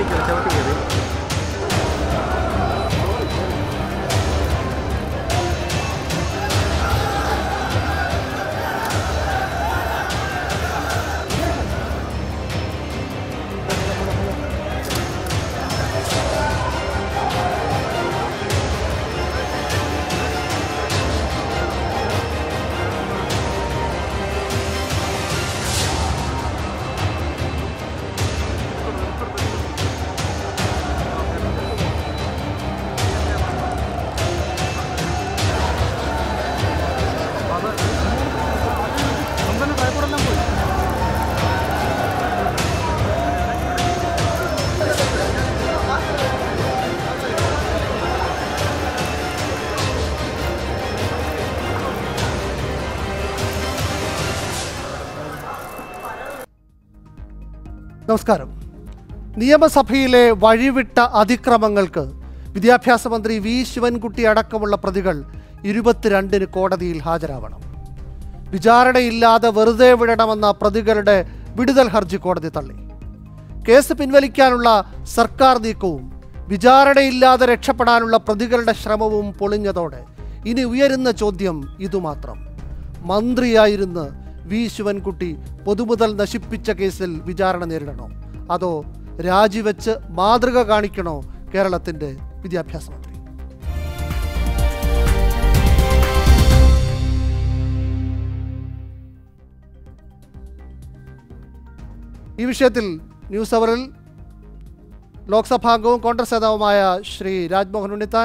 ചവിട്ടിക്കറി ചവിട്ടിക്കറി സ്വന്തം ട്രൈപ്പോഡെല്ലാം പോയി നമസ്കാരം നിയമസഭയിലെ വഴിവിട്ട അതിക്രമങ്ങൾക്ക് വിദ്യാഭ്യാസ മന്ത്രി വി ശിവൻകുട്ടി അടക്കമുള്ള പ്രതികൾ ഇരുപത്തിരണ്ടിന് കോടതിയിൽ ഹാജരാവണം വിചാരണയില്ലാതെ വെറുതെ വിടണമെന്ന പ്രതികളുടെ വിടുതൽ ഹർജി കോടതി തള്ളി കേസ് പിൻവലിക്കാനുള്ള സർക്കാർ നീക്കവും വിചാരണയില്ലാതെ രക്ഷപ്പെടാനുള്ള പ്രതികളുടെ ശ്രമവും പൊളിഞ്ഞതോടെ ഇനി ഉയരുന്ന ചോദ്യം ഇതുമാത്രം മന്ത്രിയായിരുന്ന് വി ശിവൻകുട്ടി പൊതുമുതൽ നശിപ്പിച്ച കേസിൽ വിചാരണ നേരിടണോ അതോ രാജിവെച്ച് മാതൃക കാണിക്കണോ കേരളത്തിന്റെ വിദ്യാഭ്യാസ മന്ത്രി ഈ വിഷയത്തിൽ ന്യൂസ് അവറിൽ ലോക്സഭാംഗവും കോൺഗ്രസ് നേതാവുമായ ശ്രീ രാജ്മോഹൻ ഉണ്ണിത്താൻ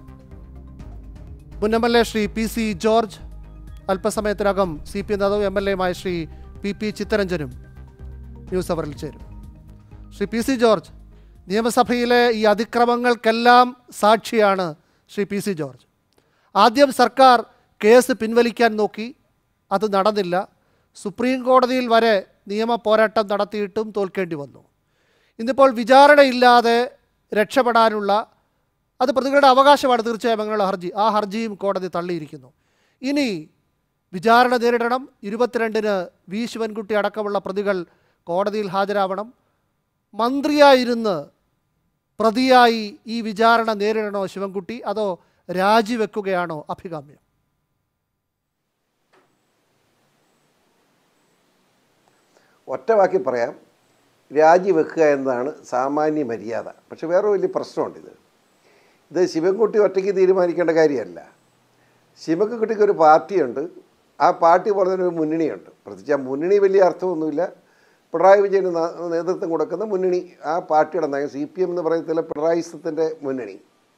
മുൻ M L A Shri P C George അല്പസമയത്തിനകം സി പി നേതാവ് എം എൽ എയുമായ ശ്രീ പി പി ചിത്തരഞ്ജനും ന്യൂസ് അവറിൽ ചേരും ശ്രീ പി സി ജോർജ് നിയമസഭയിലെ ഈ അതിക്രമങ്ങൾക്കെല്ലാം സാക്ഷിയാണ് ശ്രീ പി സി ജോർജ് ആദ്യം സർക്കാർ കേസ് പിൻവലിക്കാൻ നോക്കി അത് നടന്നില്ല സുപ്രീം കോടതിയിൽ വരെ നിയമ പോരാട്ടം നടത്തിയിട്ടും തോൽക്കേണ്ടി വന്നു ഇന്നിപ്പോൾ വിചാരണയില്ലാതെ രക്ഷപ്പെടാനുള്ള അത് പ്രതികളുടെ അവകാശമാണ് തീർച്ചയായും അങ്ങനെയുള്ള ഹർജി ആ ഹർജിയും കോടതി തള്ളിയിരിക്കുന്നു ഇനി വിചാരണ നേരിടണം ഇരുപത്തിരണ്ടിന് വി ശിവൻകുട്ടി അടക്കമുള്ള പ്രതികൾ കോടതിയിൽ ഹാജരാവണം മന്ത്രിയായിരുന്ന് പ്രതിയായി ഈ വിചാരണ നേരിടണോ ശിവൻകുട്ടി അതോ രാജിവെക്കുകയാണോ അഭികാമ്യം ഒറ്റ വാക്കി പറയാം രാജിവെക്കുക എന്നതാണ് സാമാന്യ മര്യാദ പക്ഷെ വേറെ വലിയ പ്രശ്നമുണ്ട് ഇത് ഇത് ശിവൻകുട്ടി ഒറ്റയ്ക്ക് തീരുമാനിക്കേണ്ട കാര്യമല്ല ശിവൻകുട്ടിക്ക് ഒരു പാർട്ടിയുണ്ട് ആ പാർട്ടി പോലെ തന്നെ ഒരു മുന്നണിയുണ്ട് പ്രത്യേകിച്ച് ആ മുന്നണി വലിയ അർത്ഥമൊന്നുമില്ല പിണറായി വിജയന് ന- നേതൃത്വം കൊടുക്കുന്ന മുന്നണി ആ പാർട്ടിയുടെ നയം സി പി എം എന്ന് പറയത്തില്ല പിണറായിസത്തിൻ്റെ മുന്നണി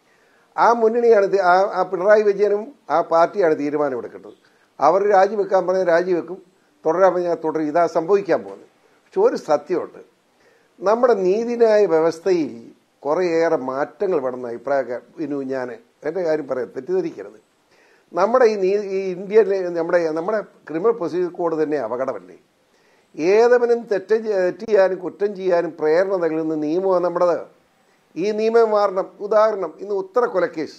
ആ മുന്നണിയാണ് ഇത്- ആ ആ പിണറായി വിജയനും ആ പാർട്ടിയാണ് തീരുമാനമെടുക്കേണ്ടത് അവർ രാജിവെക്കാൻ പറഞ്ഞാൽ രാജിവെക്കും തുടരാൻ പറഞ്ഞാൽ തുടരും ഇതാ സംഭവിക്കാൻ പോകുന്നത് പക്ഷെ ഒരു സത്യമുണ്ട് നമ്മുടെ നീതിന്യായ വ്യവസ്ഥയിൽ കുറേയേറെ മാറ്റങ്ങൾ വേണമെന്ന അഭിപ്രായമൊക്കെ ഇനു ഞാൻ എൻ്റെ കാര്യം പറയാം തെറ്റിദ്ധരിക്കരുത് നമ്മുടെ ഈ നീ ഈ ഇന്ത്യയിലെ നമ്മുടെ നമ്മുടെ ക്രിമിനൽ പ്രൊസീജിയർ കോഡ് തന്നെ അപകടമല്ലേ ഏതവനും തെറ്റ് ചെയ്യ- തെറ്റ് ചെയ്യാനും കുറ്റം ചെയ്യാനും പ്രേരണ നൽകുന്ന നിയമമാണ് നമ്മുടേത് ഈ നിയമം മാറണം ഉദാഹരണം ഇന്ന് ഉത്തര കൊലക്കേസ്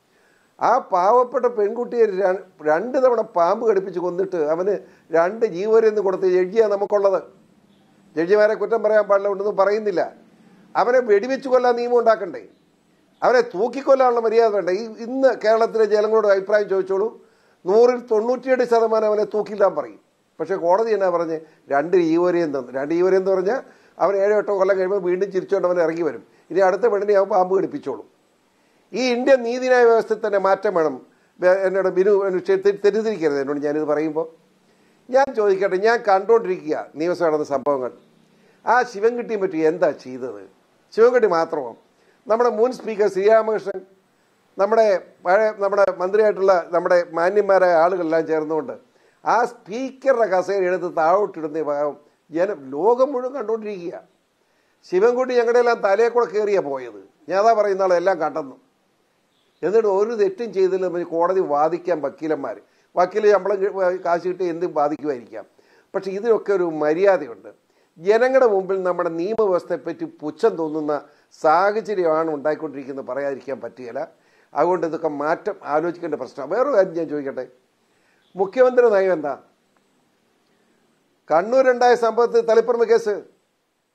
ആ പാവപ്പെട്ട പെൺകുട്ടിയെ ര- രണ്ട് തവണ പാമ്പ് കടിപ്പിച്ച് കൊന്നിട്ട് അവന് രണ്ട് ജീവരെന്ന് കൊടുത്ത് ജഡ്ജിയാണ് നമുക്കുള്ളത് ജഡ്ജിമാരെ കുറ്റം പറയാൻ പാടില്ല ഉണ്ടെന്ന് പറയുന്നില്ല അവനെ വെടിവെച്ച് കൊല്ലാൻ നിയമം ഉണ്ടാക്കണ്ടേ അവനെ തൂക്കിക്കൊല്ലാനുള്ള മര്യാദ വേണ്ട ഈ ഇന്ന് കേരളത്തിലെ ജനങ്ങളോട് അഭിപ്രായം ചോദിച്ചോളൂ നൂറിൽ തൊണ്ണൂറ്റിയെട്ട് ശതമാനം അവനെ തൂക്കില്ലാൻ പറയും പക്ഷേ കോടതി എന്നാ പറഞ്ഞ് രണ്ട് ജീവരെയും തന്നു രണ്ട് ജീവരെയും എന്ന് പറഞ്ഞാൽ അവൻ ഏഴോ എട്ടോ കൊല്ലം കഴിയുമ്പോൾ വീണ്ടും ചിരിച്ചുകൊണ്ട് അവൻ ഇറങ്ങി വരും ഇനി അടുത്ത പെണ്ണിനെ അവൻ പാമ്പ് കടിപ്പിച്ചോളും ഈ ഇന്ത്യൻ നീതിന്യായ വ്യവസ്ഥയിൽ തന്നെ മാറ്റം വേണം വേ- എന്നോട് ബിനു എന്നെ ക്ഷെ- തെ- തെറ്റിദ്ധരിക്കരുത് എന്നോട് ഞാനിത് പറയുമ്പോൾ ഞാൻ ചോദിക്കട്ടെ ഞാൻ കണ്ടുകൊണ്ടിരിക്കുക നിയമസഭ നടന്ന സംഭവങ്ങൾ ആ ശിവൻകുട്ടിയെ പറ്റി എന്താ ചെയ്തത് ശിവൻകുട്ടി മാത്രമോ നമ്മുടെ മുൻ സ്പീക്കർ ശ്രീരാമകൃഷ്ണൻ നമ്മുടെ പഴയ നമ്മുടെ മന്ത്രിയായിട്ടുള്ള നമ്മുടെ മാന്യന്മാരായ ആളുകളെല്ലാം ചേർന്നുകൊണ്ട് ആ സ്പീക്കറുടെ കസേര എടുത്ത് താഴോട്ടിടുന്ന ഭാഗം ജനം ലോകം മുഴുവൻ കണ്ടുകൊണ്ടിരിക്കുക ശിവൻകുട്ടി ഞങ്ങളുടെ എല്ലാം തലയെ കൂടെ കയറിയാ പോയത് ഞാൻ അതാ പറയുന്ന ആളെല്ലാം കണ്ടെന്നു എന്നിട്ട് ഒരു തെറ്റും ചെയ്തില്ല എന്ന് കോടതി വാദിക്കാൻ വക്കീലന്മാർ വക്കീൽ ശമ്പളം കി- കാശ് കിട്ടി എന്തും വാദിക്കുമായിരിക്കാം പക്ഷെ ഇതിനൊക്കെ ഒരു മര്യാദയുണ്ട് ജനങ്ങളുടെ മുമ്പിൽ നമ്മുടെ നിയമവ്യവസ്ഥയെപ്പറ്റി പുച്ഛം തോന്നുന്ന സാഹചര്യമാണ് ഉണ്ടായിക്കൊണ്ടിരിക്കുന്നത് പറയാതിരിക്കാൻ പറ്റുകയില്ല അതുകൊണ്ട് ഇതൊക്കെ മാറ്റം ആലോചിക്കേണ്ട പ്രശ്നം വേറൊരു കാര്യം ഞാൻ ചോദിക്കട്ടെ മുഖ്യമന്ത്രി നയം എന്താ കണ്ണൂരുണ്ടായ സംഭവത്തിൽ തളിപ്പറമ്പ് കേസ്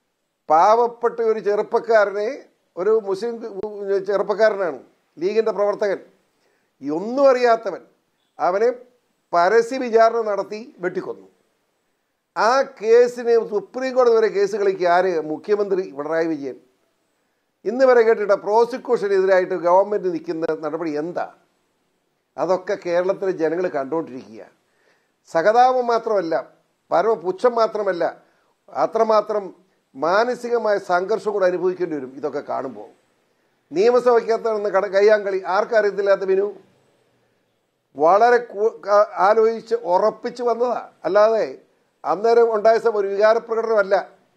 പാവപ്പെട്ട ഒരു ചെറുപ്പക്കാരനെ ഒരു മുസ്ലിം ചെറുപ്പക്കാരനാണ് ലീഗിൻ്റെ പ്രവർത്തകൻ ഈ ഒന്നും അറിയാത്തവൻ അവനെ പരസ്യ വിചാരണ നടത്തി വെട്ടിക്കൊന്നു ആ കേസിന് സുപ്രീം കോടതി വരെ കേസ് കളിക്കുക ആര് മുഖ്യമന്ത്രി പിണറായി വിജയൻ ഇന്ന് വരെ കേട്ടിട്ട് പ്രോസിക്യൂഷനെതിരായിട്ട് ഗവൺമെൻറ് നിൽക്കുന്ന നടപടി എന്താ അതൊക്കെ കേരളത്തിലെ ജനങ്ങൾ കണ്ടുകൊണ്ടിരിക്കുക സഹതാപം മാത്രമല്ല പരമപുച്ഛം മാത്രമല്ല അത്രമാത്രം മാനസികമായ സംഘർഷം കൂടെ അനുഭവിക്കേണ്ടി വരും ഇതൊക്കെ കാണുമ്പോൾ നിയമസഭയ്ക്കകത്ത് നടന്ന കട കയ്യാങ്കളി ആർക്കറിയത്തില്ലാത്ത വിനു വളരെ കൂ- ക- ആലോചിച്ച് ഉറപ്പിച്ച് വന്നതാ അല്ലാതെ അന്നേരം ഉണ്ടായ സം- ഒരു വികാരപ്രകടനമല്ല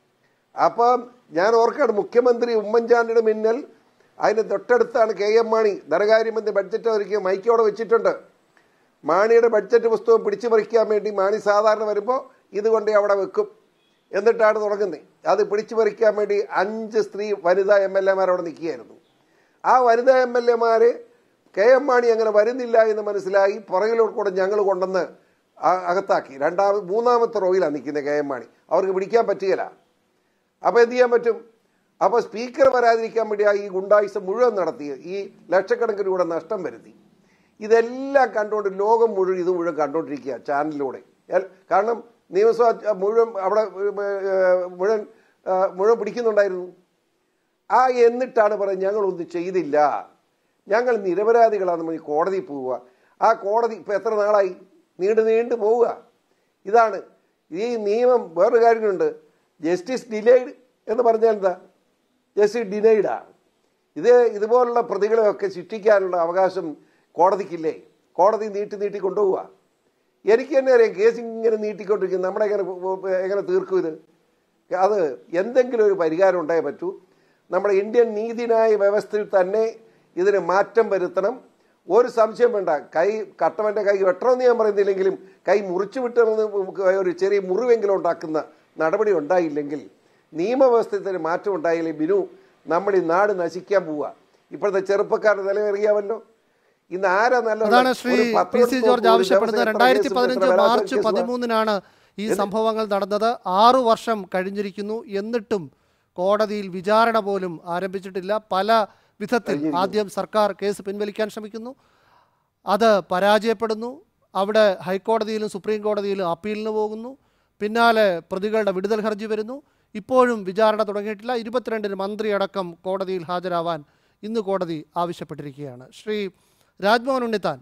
അപ്പം ഞാൻ ഓർക്കാണ് മുഖ്യമന്ത്രി ഉമ്മൻചാണ്ടിയുടെ മിന്നൽ അതിന് തൊട്ടടുത്താണ് കെ എം മാണി ധനകാര്യമന്ത്രി ബഡ്ജറ്റ് ഒരുക്കിയ മൈക്കോടെ വെച്ചിട്ടുണ്ട് മാണിയുടെ ബഡ്ജറ്റ് പുസ്തകം പിടിച്ചു പറിക്കാൻ വേണ്ടി മാണി സാധാരണ വരുമ്പോൾ ഇതുകൊണ്ട് അവിടെ വെക്കും എന്നിട്ടാണ് തുടങ്ങുന്നത് അത് പിടിച്ചു പറിക്കാൻ വേണ്ടി അഞ്ച് സ്ത്രീ വനിതാ എം എൽ എമാർ അവിടെ നിൽക്കുകയായിരുന്നു ആ വനിതാ എം എൽ എമാർ കെ എം മാണി അങ്ങനെ വരുന്നില്ല എന്ന് മനസ്സിലായി പുറകിലോട്ട് കൂടെ ഞങ്ങൾ കൊണ്ടുവന്ന് ആ- അകത്താക്കി രണ്ടാമത് മൂന്നാമത്തെ റോയിലാണ് നിൽക്കുന്നത് കെ എം മാണി അവർക്ക് പിടിക്കാൻ പറ്റുകയില്ല അപ്പോൾ എന്ത് ചെയ്യാൻ പറ്റും അപ്പോൾ സ്പീക്കർ വരാതിരിക്കാൻ വേണ്ടി ആ ഈ ഗുണ്ടായുസം മുഴുവൻ നടത്തി ഈ ലക്ഷക്കണക്കിന് രൂപ നഷ്ടം വരുത്തി ഇതെല്ലാം കണ്ടുകൊണ്ട് ലോകം മുഴുവൻ ഇത് മുഴുവൻ കണ്ടുകൊണ്ടിരിക്കുക ചാനലിലൂടെ എൽ- കാരണം നിയമസഭ ച- മുഴുവൻ അവിടെ ഏർ, മുഴുവൻ ഏർ, മുഴുവൻ പിടിക്കുന്നുണ്ടായിരുന്നു ആ എന്നിട്ടാണ് പറയുന്നത് ഞങ്ങളൊന്നും ചെയ്തില്ല ഞങ്ങൾ നിരപരാധികളാണെന്ന് പറഞ്ഞ് കോടതിയിൽ പോവുക ആ കോടതി ഇപ്പം എത്ര നാളായി നീണ്ടു നീണ്ടു പോവുക ഇതാണ് ഈ നിയമം വേറൊരു കാര്യമുണ്ട് ജസ്റ്റിസ് ഡിലേഡ് എന്ന് പറഞ്ഞാൽ എന്താ ജസ്റ്റിസ് ഡിനൈഡാ ഇത് ഇതുപോലുള്ള പ്രതികളെയൊക്കെ ശിക്ഷിക്കാനുള്ള അവകാശം കോടതിക്കില്ലേ കോടതി നീട്ടി നീട്ടി കൊണ്ടുപോവുക എനിക്ക് തന്നെ അറിയാം കേസ് ഇങ്ങനെ നീട്ടിക്കൊണ്ടിരിക്കും നമ്മളെ എങ്ങനെ എങ്ങനെ തീർക്കും ഇത് അത് എന്തെങ്കിലും ഒരു പരിഹാരം ഉണ്ടായേ പറ്റൂ നമ്മുടെ ഇന്ത്യൻ നീതിന്യായ വ്യവസ്ഥയിൽ തന്നെ ഇതിന് മാറ്റം വരുത്തണം ഒരു സംശയം വേണ്ട കൈ കട്ടവൻ്റെ കൈ വെട്ടണമെന്ന് ഞാൻ പറയുന്നില്ലെങ്കിലും കൈ മുറിച്ചു വിട്ടണമെന്ന് ഒരു ചെറിയ മുറിവെങ്കിലും ഉണ്ടാക്കുന്ന നടപടി ഉണ്ടായില്ലെങ്കിൽ നിയമവ്യവസ്ഥയിൽ തന്നെ മാറ്റം ഉണ്ടായില്ലെങ്കിൽ ബിനു നമ്മൾ ഈ നാട് നശിക്കാൻ പോവുക ഇപ്പോഴത്തെ ചെറുപ്പക്കാരുടെ നില അറിയാമല്ലോ ഇന്ന് ആരാ നല്ല അതാണ് ശ്രീ ഒരു പി പത്രം സി ജോർജ് നോക്കൂ, ഒരു ആവശ്യപ്പെടുന്നത് ദിവസം എത്ര രണ്ടായിരത്തി കേസ്, പതിനഞ്ച് എത്ര മാർച്ച് ബലാത്സംഗ കേസ് പതിമൂന്നിനാണ് ഈ സംഭവങ്ങൾ നടന്നത് ആറു വർഷം കഴിഞ്ഞിരിക്കുന്നു എന്നിട്ടും കോടതിയിൽ വിചാരണ പോലും ആരംഭിച്ചിട്ടില്ല പല വിധത്തിൽ ആദ്യം സർക്കാർ കേസ് പിൻവലിക്കാൻ ശ്രമിക്കുന്നു അത് പരാജയപ്പെടുന്നു അവിടെ ഹൈക്കോടതിയിലും സുപ്രീം കോടതിയിലും അപ്പീലിന് പോകുന്നു പിന്നാലെ പ്രതികളുടെ വിടുതൽ ഹർജി വരുന്നു ഇപ്പോഴും വിചാരണ തുടങ്ങിയിട്ടില്ല ഇരുപത്തിരണ്ടിന് മന്ത്രിയടക്കം കോടതിയിൽ ഹാജരാവാൻ ഇന്ന് കോടതി ആവശ്യപ്പെട്ടിരിക്കുകയാണ് ശ്രീ രാജ്മോഹൻ ഉണ്ണിത്താൻ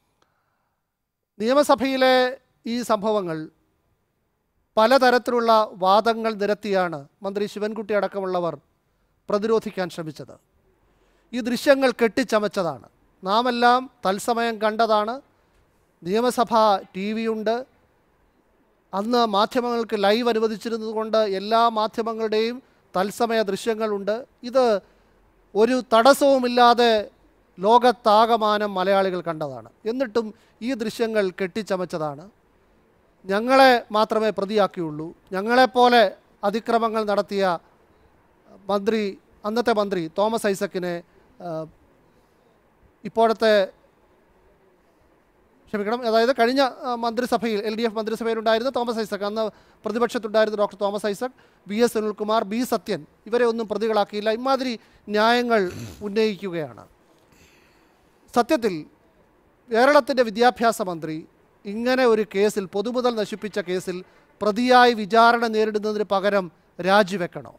നിയമസഭയിലെ ഈ സംഭവങ്ങൾ പലതരത്തിലുള്ള വാദങ്ങൾ നിരത്തിയാണ് മന്ത്രി ശിവൻകുട്ടി അടക്കമുള്ളവർ പ്രതിരോധിക്കാൻ ശ്രമിച്ചത് ഈ ദൃശ്യങ്ങൾ കെട്ടിച്ചമച്ചതാണ് നാമെല്ലാം തത്സമയം കണ്ടതാണ് നിയമസഭ ടി വിയുണ്ട് അന്ന് മാധ്യമങ്ങൾക്ക് ലൈവ് അനുവദിച്ചിരുന്നതുകൊണ്ട് എല്ലാ മാധ്യമങ്ങളുടെയും തത്സമയ ദൃശ്യങ്ങളുണ്ട് ഇത് ഒരു തടസ്സവുമില്ലാതെ ലോകത്താകമാനം മലയാളികൾ കണ്ടതാണ് എന്നിട്ടും ഈ ദൃശ്യങ്ങൾ കെട്ടിച്ചമച്ചതാണ് ഞങ്ങളെ മാത്രമേ പ്രതിയാക്കിയുള്ളൂ ഞങ്ങളെപ്പോലെ അതിക്രമങ്ങൾ നടത്തിയ മന്ത്രി അന്നത്തെ മന്ത്രി തോമസ് ഐസക്കിനെ ആ, ഇപ്പോഴത്തെ ക്ഷമിക്കണം അതായത് കഴിഞ്ഞ ആ, മന്ത്രിസഭയിൽ എൽ ഡി എഫ് മന്ത്രിസഭയിലുണ്ടായിരുന്ന തോമസ് ഐസക് അന്ന് പ്രതിപക്ഷത്തുണ്ടായിരുന്ന doctor Thomas Isaac B S Sunilkumar B Sathyan ഇവരെ ഒന്നും പ്രതികളാക്കിയില്ല ഇമാതിരി ന്യായങ്ങൾ ഉന്നയിക്കുകയാണ് സത്യത്തിൽ കേരളത്തിൻ്റെ വിദ്യാഭ്യാസ മന്ത്രി ഇങ്ങനെ ഒരു കേസിൽ പൊതുമുതൽ നശിപ്പിച്ച കേസിൽ പ്രതിയായി വിചാരണ നേരിടുന്നതിന് പകരം രാജിവെക്കണോ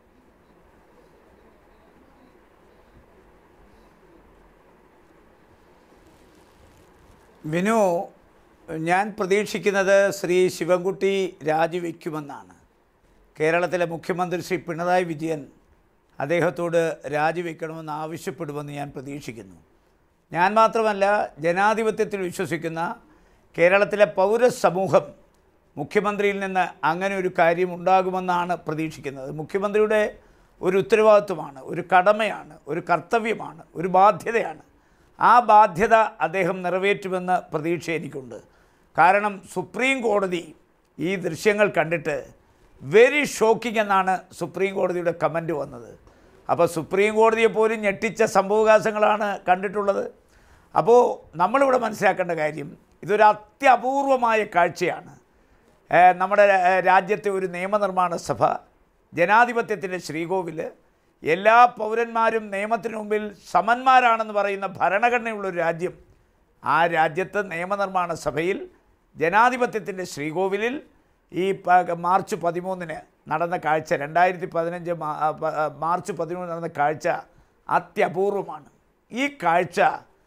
വിനു ഞാൻ പ്രതീക്ഷിക്കുന്നത് ശ്രീ ശിവൻകുട്ടി രാജിവെക്കുമെന്നാണ് കേരളത്തിലെ മുഖ്യമന്ത്രി ശ്രീ പിണറായി വിജയൻ അദ്ദേഹത്തോട് രാജിവെക്കണമെന്ന് ആവശ്യപ്പെടുമെന്ന് ഞാൻ പ്രതീക്ഷിക്കുന്നു ഞാൻ മാത്രമല്ല ജനാധിപത്യത്തിൽ വിശ്വസിക്കുന്ന കേരളത്തിലെ പൗരസമൂഹം മുഖ്യമന്ത്രിയിൽ നിന്ന് അങ്ങനെ ഒരു കാര്യം ഉണ്ടാകുമെന്നാണ് പ്രതീക്ഷിക്കുന്നത് മുഖ്യമന്ത്രിയുടെ ഒരു ഉത്തരവാദിത്വമാണ് ഒരു കടമയാണ് ഒരു കർത്തവ്യമാണ് ഒരു ബാധ്യതയാണ് ആ ബാധ്യത അദ്ദേഹം നിറവേറ്റുമെന്ന് പ്രതീക്ഷ എനിക്കുണ്ട് കാരണം സുപ്രീം കോടതി ഈ ദൃശ്യങ്ങൾ കണ്ടിട്ട് വെരി ഷോക്കിംഗ് എന്നാണ് സുപ്രീം കോടതിയുടെ കമൻറ്റ് വന്നത് അപ്പോൾ സുപ്രീം കോടതിയെ പോലും ഞെട്ടിച്ച സംഭവവികാസങ്ങളാണ് കണ്ടിട്ടുള്ളത് അപ്പോൾ നമ്മളിവിടെ മനസ്സിലാക്കേണ്ട കാര്യം ഇതൊരു അത്യപൂർവമായ കാഴ്ചയാണ് ഏഹ് നമ്മുടെ ഏഹ് രാജ്യത്തെ ഒരു നിയമനിർമ്മാണ സഭ ജനാധിപത്യത്തിൻ്റെ ശ്രീകോവിൽ എല്ലാ പൗരന്മാരും നിയമത്തിന് മുമ്പിൽ സമന്മാരാണെന്ന് പറയുന്ന ഭരണഘടനയുള്ളൊരു രാജ്യം ആ രാജ്യത്ത് നിയമനിർമ്മാണ സഭയിൽ ജനാധിപത്യത്തിൻ്റെ ശ്രീകോവിലിൽ ഈ പ- മാർച്ച് പതിമൂന്നിന് നടന്ന കാഴ്ച രണ്ടായിരത്തി പതിനഞ്ച് മാ- ആ, പ- ആ, മാർച്ച് പതിമൂന്ന് നടന്ന കാഴ്ച അത്യപൂർവമാണ് ഈ കാഴ്ച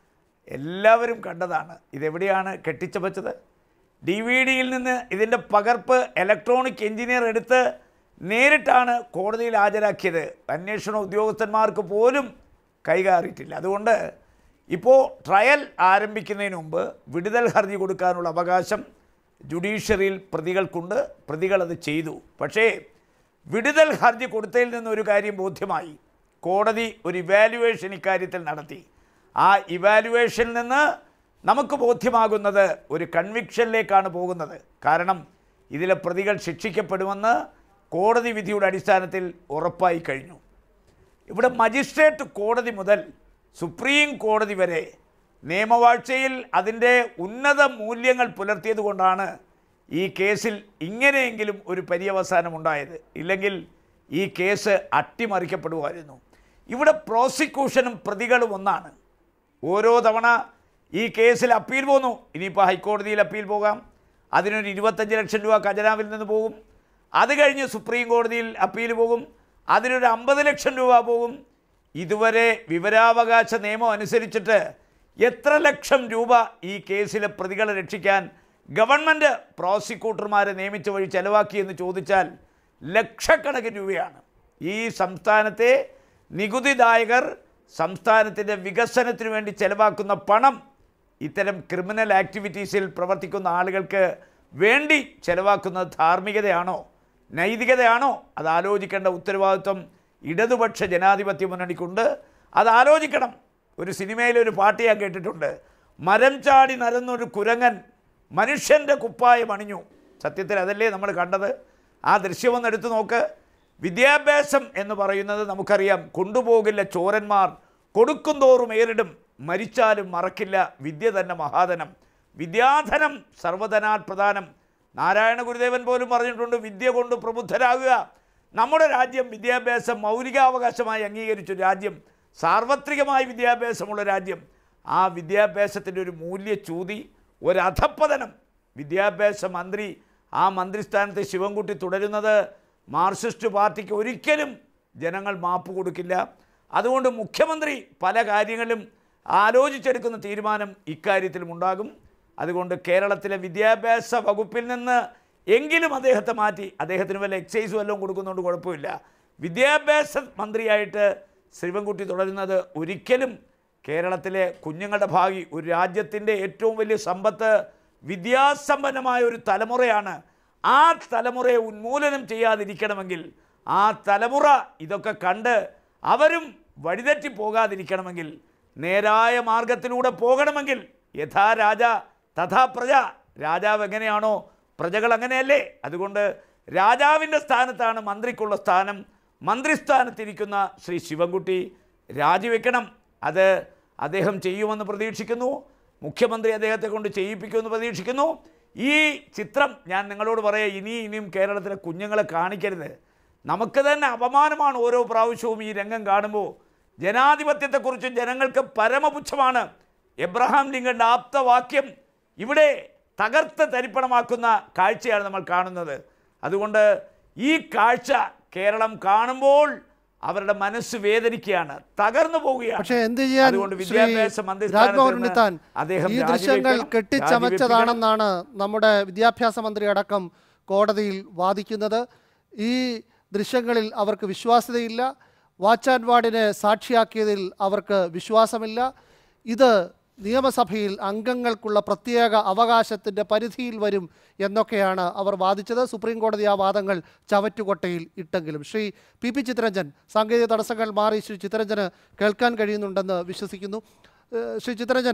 എല്ലാവരും കണ്ടതാണ് ഇതെവിടെയാണ് കെട്ടിച്ചമച്ചത് ഡി വി ഡിയിൽ നിന്ന് ഇതിൻ്റെ പകർപ്പ് ഇലക്ട്രോണിക് എഞ്ചിനീയർ എടുത്ത് നേരിട്ടാണ് കോടതിയിൽ ഹാജരാക്കിയത് അന്വേഷണ ഉദ്യോഗസ്ഥന്മാർക്ക് പോലും കൈകാറിയിട്ടില്ല അതുകൊണ്ട് ഇപ്പോൾ ട്രയൽ ആരംഭിക്കുന്നതിന് മുമ്പ് വിടുതൽ ഹർജി കൊടുക്കാനുള്ള അവകാശം ജുഡീഷ്യറിയിൽ പ്രതികൾക്കുണ്ട് പ്രതികളത് ചെയ്തു പക്ഷേ വിടുതൽ ഹർജി കൊടുത്തതിൽ നിന്ന് ഒരു കാര്യം ബോധ്യമായി കോടതി ഒരു ഇവാലുവേഷൻ ഇക്കാര്യത്തിൽ നടത്തി ആ ഇവാലുവേഷനിൽ നിന്ന് നമുക്ക് ബോധ്യമാകുന്നത് ഒരു കൺവിക്ഷനിലേക്കാണ് പോകുന്നത് കാരണം ഇതിലെ പ്രതികൾ ശിക്ഷിക്കപ്പെടുമെന്ന് കോടതി വിധിയുടെ അടിസ്ഥാനത്തിൽ ഉറപ്പായി കഴിഞ്ഞു ഇവിടെ മജിസ്ട്രേറ്റ് കോടതി മുതൽ സുപ്രീം കോടതി വരെ നിയമവാഴ്ചയിൽ അതിൻ്റെ ഉന്നത മൂല്യങ്ങൾ പുലർത്തിയത് കൊണ്ടാണ് ഈ കേസിൽ ഇങ്ങനെയെങ്കിലും ഒരു പര്യവസാനം ഉണ്ടായത് ഇല്ലെങ്കിൽ ഈ കേസ് അട്ടിമറിക്കപ്പെടുമായിരുന്നു ഇവിടെ പ്രോസിക്യൂഷനും പ്രതികളും ഒന്നാണ് ഓരോ തവണ ഈ കേസിൽ അപ്പീൽ പോന്നു ഇനിയിപ്പോൾ ഹൈക്കോടതിയിൽ അപ്പീൽ പോകാം അതിനൊരു ഇരുപത്തഞ്ച് ലക്ഷം രൂപ ഖജനാവിൽ നിന്ന് പോകും അത് കഴിഞ്ഞ് സുപ്രീം കോടതിയിൽ അപ്പീൽ പോകും അതിനൊരു അമ്പത് ലക്ഷം രൂപ പോകും ഇതുവരെ വിവരാവകാശ നിയമം അനുസരിച്ചിട്ട് എത്ര ലക്ഷം രൂപ ഈ കേസിലെ പ്രതികളെ രക്ഷിക്കാൻ ഗവൺമെൻറ് പ്രോസിക്യൂട്ടർമാരെ നിയമിച്ച വഴി ചെലവാക്കിയെന്ന് ചോദിച്ചാൽ ലക്ഷക്കണക്കിന് രൂപയാണ് ഈ സംസ്ഥാനത്തെ നികുതിദായകർ സംസ്ഥാനത്തിൻ്റെ വികസനത്തിന് വേണ്ടി ചെലവാക്കുന്ന പണം ഇത്തരം ക്രിമിനൽ ആക്ടിവിറ്റീസിൽ പ്രവർത്തിക്കുന്ന ആളുകൾക്ക് വേണ്ടി ചെലവാക്കുന്നത് ധാർമ്മികതയാണോ നൈതികതയാണോ അത് ആലോചിക്കേണ്ട ഉത്തരവാദിത്വം ഇടതുപക്ഷ ജനാധിപത്യ മുന്നണിക്കുണ്ട് അത് ആലോചിക്കണം ഒരു സിനിമയിൽ ഒരു പാട്ട് ഞാൻ കേട്ടിട്ടുണ്ട് മരം ചാടി നരന്നൊരു കുരങ്ങൻ മനുഷ്യൻ്റെ കുപ്പായം അണിഞ്ഞു സത്യത്തിൽ അതല്ലേ നമ്മൾ കണ്ടത് ആ ദൃശ്യമൊന്ന് എടുത്തു നോക്ക് വിദ്യാഭ്യാസം എന്ന് പറയുന്നത് നമുക്കറിയാം കൊണ്ടുപോകില്ല ചോരന്മാർ കൊടുക്കുന്തോറും ഏറിടും മരിച്ചാലും മറക്കില്ല വിദ്യ തന്നെ മഹാധനം വിദ്യാധനം സർവധനാൽ പ്രധാനം നാരായണ ഗുരുദേവൻ പോലും പറഞ്ഞിട്ടുണ്ട് വിദ്യ കൊണ്ട് പ്രബുദ്ധരാകുക നമ്മുടെ രാജ്യം വിദ്യാഭ്യാസം മൗലികാവകാശമായി അംഗീകരിച്ചു രാജ്യം സാർവത്രികമായ വിദ്യാഭ്യാസമുള്ള രാജ്യം ആ വിദ്യാഭ്യാസത്തിൻ്റെ ഒരു മൂല്യച്യൂതി ഒരു അധപ്പതനം വിദ്യാഭ്യാസ മന്ത്രി ആ മന്ത്രിസ്ഥാനത്ത് ശിവൻകുട്ടി തുടരുന്നത് മാർക്സിസ്റ്റ് പാർട്ടിക്ക് ഒരിക്കലും ജനങ്ങൾ മാപ്പ് കൊടുക്കില്ല അതുകൊണ്ട് മുഖ്യമന്ത്രി പല കാര്യങ്ങളിലും ആലോചിച്ചെടുക്കുന്ന തീരുമാനം ഇക്കാര്യത്തിലും ഉണ്ടാകും അതുകൊണ്ട് കേരളത്തിലെ വിദ്യാഭ്യാസ വകുപ്പിൽ നിന്ന് എങ്കിലും അദ്ദേഹത്തെ മാറ്റി അദ്ദേഹത്തിന് വല്ല എക്സൈസ് വല്ലതും കൊടുക്കുന്നതുകൊണ്ട് കുഴപ്പമില്ല വിദ്യാഭ്യാസ മന്ത്രിയായിട്ട് ശിവൻകുട്ടി തുടരുന്നത് ഒരിക്കലും കേരളത്തിലെ കുഞ്ഞുങ്ങളുടെ ഭാവി ഒരു രാജ്യത്തിൻ്റെ ഏറ്റവും വലിയ സമ്പത്ത് വിദ്യാസമ്പന്നമായ ഒരു തലമുറയാണ് ആ തലമുറയെ ഉന്മൂലനം ചെയ്യാതിരിക്കണമെങ്കിൽ ആ തലമുറ ഇതൊക്കെ കണ്ട് അവരും വഴിതെറ്റി പോകാതിരിക്കണമെങ്കിൽ നേരായ മാർഗത്തിലൂടെ പോകണമെങ്കിൽ യഥാ രാജ തഥാ പ്രജ രാജാവ് എങ്ങനെയാണോ പ്രജകൾ അങ്ങനെയല്ലേ അതുകൊണ്ട് രാജാവിൻ്റെ സ്ഥാനത്താണ് മന്ത്രിക്കുള്ള സ്ഥാനം മന്ത്രിസ്ഥാനത്തിരിക്കുന്ന ശ്രീ ശിവൻകുട്ടി രാജിവെക്കണം അത് അദ്ദേഹം ചെയ്യുമെന്ന് പ്രതീക്ഷിക്കുന്നു മുഖ്യമന്ത്രി അദ്ദേഹത്തെ കൊണ്ട് ചെയ്യിപ്പിക്കുമെന്ന് പ്രതീക്ഷിക്കുന്നു ഈ ചിത്രം ഞാൻ നിങ്ങളോട് പറയാം ഇനി ഇനിയും കേരളത്തിലെ കുഞ്ഞുങ്ങളെ കാണിക്കരുത് നമുക്ക് തന്നെ അപമാനമാണ് ഓരോ പ്രാവശ്യവും ഈ രംഗം കാണുമ്പോൾ ജനാധിപത്യത്തെക്കുറിച്ച് ജനങ്ങൾക്ക് പരമപുച്ഛമാണ് എബ്രഹാം ലിങ്കൻ്റെ ആപ്തവാക്യം ഇവിടെ തകർത്ത് തരിപ്പണമാക്കുന്ന കാഴ്ചയാണ് നമ്മൾ കാണുന്നത് അതുകൊണ്ട് ഈ കാഴ്ച കേരളം കാണുമ്പോൾ അവരുടെ മനസ്സ് വേദനിക്കുകയാണ് തകർന്നു പോവുകയാണ് പക്ഷേ എന്ത് ചെയ്യാൻ അതുകൊണ്ട് ശ്രീ വിദ്യാഭ്യാസ മന്ത്രിസ്ഥാനത്ത് രാജ്മോഹൻ നിന്ന് ഉണ്ണിത്താൻ അദ്ദേഹം ഈ ദൃശ്യങ്ങൾ രാജിവെക്കണം, കെട്ടിച്ചമച്ചതാണെന്നാണ് നമ്മുടെ വിദ്യാഭ്യാസ മന്ത്രി അടക്കം കോടതിയിൽ വാദിക്കുന്നത് ഈ ദൃശ്യങ്ങളിൽ അവർക്ക് വിശ്വാസ്യതയില്ല വാച്ച് ആൻഡ് വാർഡിനെ സാക്ഷിയാക്കിയതിൽ അവർക്ക് വിശ്വാസമില്ല ഇത് നിയമസഭയിൽ അംഗങ്ങൾക്കുള്ള പ്രത്യേക അവകാശത്തിൻ്റെ പരിധിയിൽ വരും എന്നൊക്കെയാണ് അവർ വാദിച്ചത് സുപ്രീം കോടതി ആ വാദങ്ങൾ ചവറ്റുകൊട്ടയിൽ ഇട്ടെങ്കിലും ശ്രീ പി പി ചിത്തരഞ്ജൻ സാങ്കേതിക തടസ്സങ്ങൾ മാറി ശ്രീ ചിത്തരഞ്ജന് കേൾക്കാൻ കഴിയുന്നുണ്ടെന്ന് വിശ്വസിക്കുന്നു ഏഹ് ശ്രീ ചിത്തരഞ്ജൻ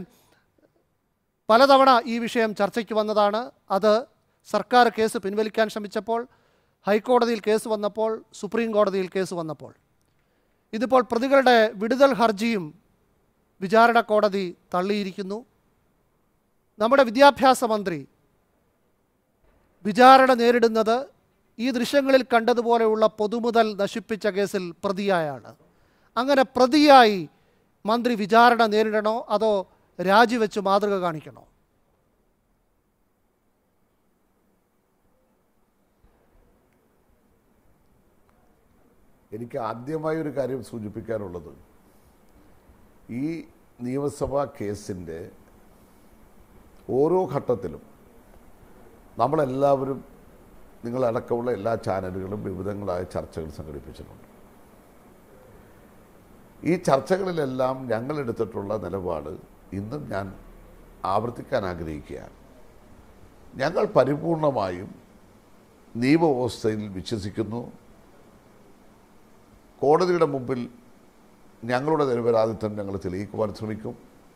പലതവണ ഈ വിഷയം ചർച്ചയ്ക്ക് വന്നതാണ് അത് സർക്കാർ കേസ് പിൻവലിക്കാൻ ശ്രമിച്ചപ്പോൾ ഹൈക്കോടതിയിൽ കേസ് വന്നപ്പോൾ സുപ്രീം കോടതിയിൽ കേസ് വന്നപ്പോൾ ഇതിപ്പോൾ പ്രതികളുടെ വിടുതൽ ഹർജിയും വിചാരണ കോടതി തള്ളിയിരിക്കുന്നു നമ്മുടെ വിദ്യാഭ്യാസ മന്ത്രി വിചാരണ നേരിടുന്നത് ഈ ദൃശ്യങ്ങളിൽ കണ്ടതുപോലെയുള്ള പൊതുമുതൽ നശിപ്പിച്ച കേസിൽ പ്രതിയായാണ് അങ്ങനെ പ്രതിയായി മന്ത്രി വിചാരണ നേരിടണോ അതോ രാജിവെച്ച് മാതൃക കാണിക്കണോ എനിക്ക് ആദ്യമായി ഒരു കാര്യം സൂചിപ്പിക്കാനുള്ളത് ഈ നിയമസഭാ കേസിൻ്റെ ഓരോ ഘട്ടത്തിലും നമ്മളെല്ലാവരും നിങ്ങളടക്കമുള്ള എല്ലാ ചാനലുകളും വിവിധങ്ങളായ ചർച്ചകൾ സംഘടിപ്പിച്ചിട്ടുണ്ട് ഈ ചർച്ചകളിലെല്ലാം ഞങ്ങളെടുത്തിട്ടുള്ള നിലപാട് ഇന്നും ഞാൻ ആവർത്തിക്കാൻ ആഗ്രഹിക്കുകയാണ് ഞങ്ങൾ പരിപൂർണമായും നിയമവ്യവസ്ഥയിൽ വിശ്വസിക്കുന്നു കോടതിയുടെ മുമ്പിൽ ഞങ്ങളുടെ നിരപരാധിത്വം ഞങ്ങൾ തെളിയിക്കുവാൻ ശ്രമിക്കും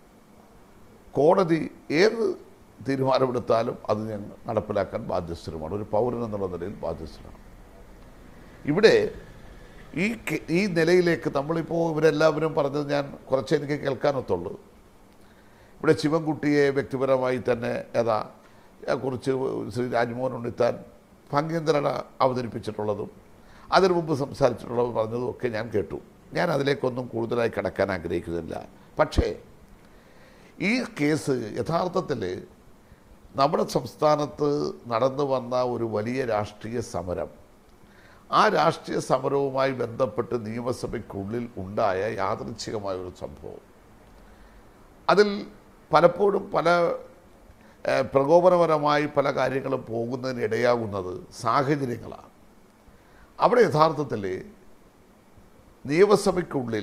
കോടതി ഏത് തീരുമാനമെടുത്താലും അത് ഞങ്ങൾ നടപ്പിലാക്കാൻ ബാധ്യസ്ഥരുമാണ് ഒരു പൗരൻ എന്നുള്ള നിലയിൽ ബാധ്യസ്ഥരാണ് ഇവിടെ ഈ കെ- ഈ നിലയിലേക്ക് നമ്മളിപ്പോൾ ഇവരെല്ലാവരും പറഞ്ഞത് ഞാൻ കുറച്ച് എനിക്ക് കേൾക്കാനൊത്തുള്ളൂ ഇവിടെ ശിവൻകുട്ടിയെ വ്യക്തിപരമായി തന്നെ ഏതാ കുറിച്ച് ശ്രീ രാജ്മോഹൻ ഉണ്ണിത്താൻ ഭംഗ്യന്തരണ അവതരിപ്പിച്ചിട്ടുള്ളതും അതിനു മുമ്പ് സംസാരിച്ചിട്ടുള്ളത് പറഞ്ഞതും ഒക്കെ ഞാൻ കേട്ടു ഞാൻ അതിലേക്കൊന്നും കൂടുതലായി കടക്കാൻ ആഗ്രഹിക്കുന്നില്ല പക്ഷേ ഈ കേസ് യഥാർത്ഥത്തിൽ നമ്മുടെ സംസ്ഥാനത്ത് നടന്നു വന്ന ഒരു വലിയ രാഷ്ട്രീയ സമരം ആ രാഷ്ട്രീയ സമരവുമായി ബന്ധപ്പെട്ട് നിയമസഭയ്ക്കുള്ളിൽ ഉണ്ടായ യാദൃച്ഛികമായ ഒരു സംഭവം അതിൽ പലപ്പോഴും പല ഏഹ്, പ്രകോപനപരമായി പല കാര്യങ്ങളും പോകുന്നതിന് ഇടയാകുന്നത് സാഹചര്യങ്ങളാണ് അവിടെ യഥാർത്ഥത്തിൽ നിയമസഭയ്ക്കുള്ളിൽ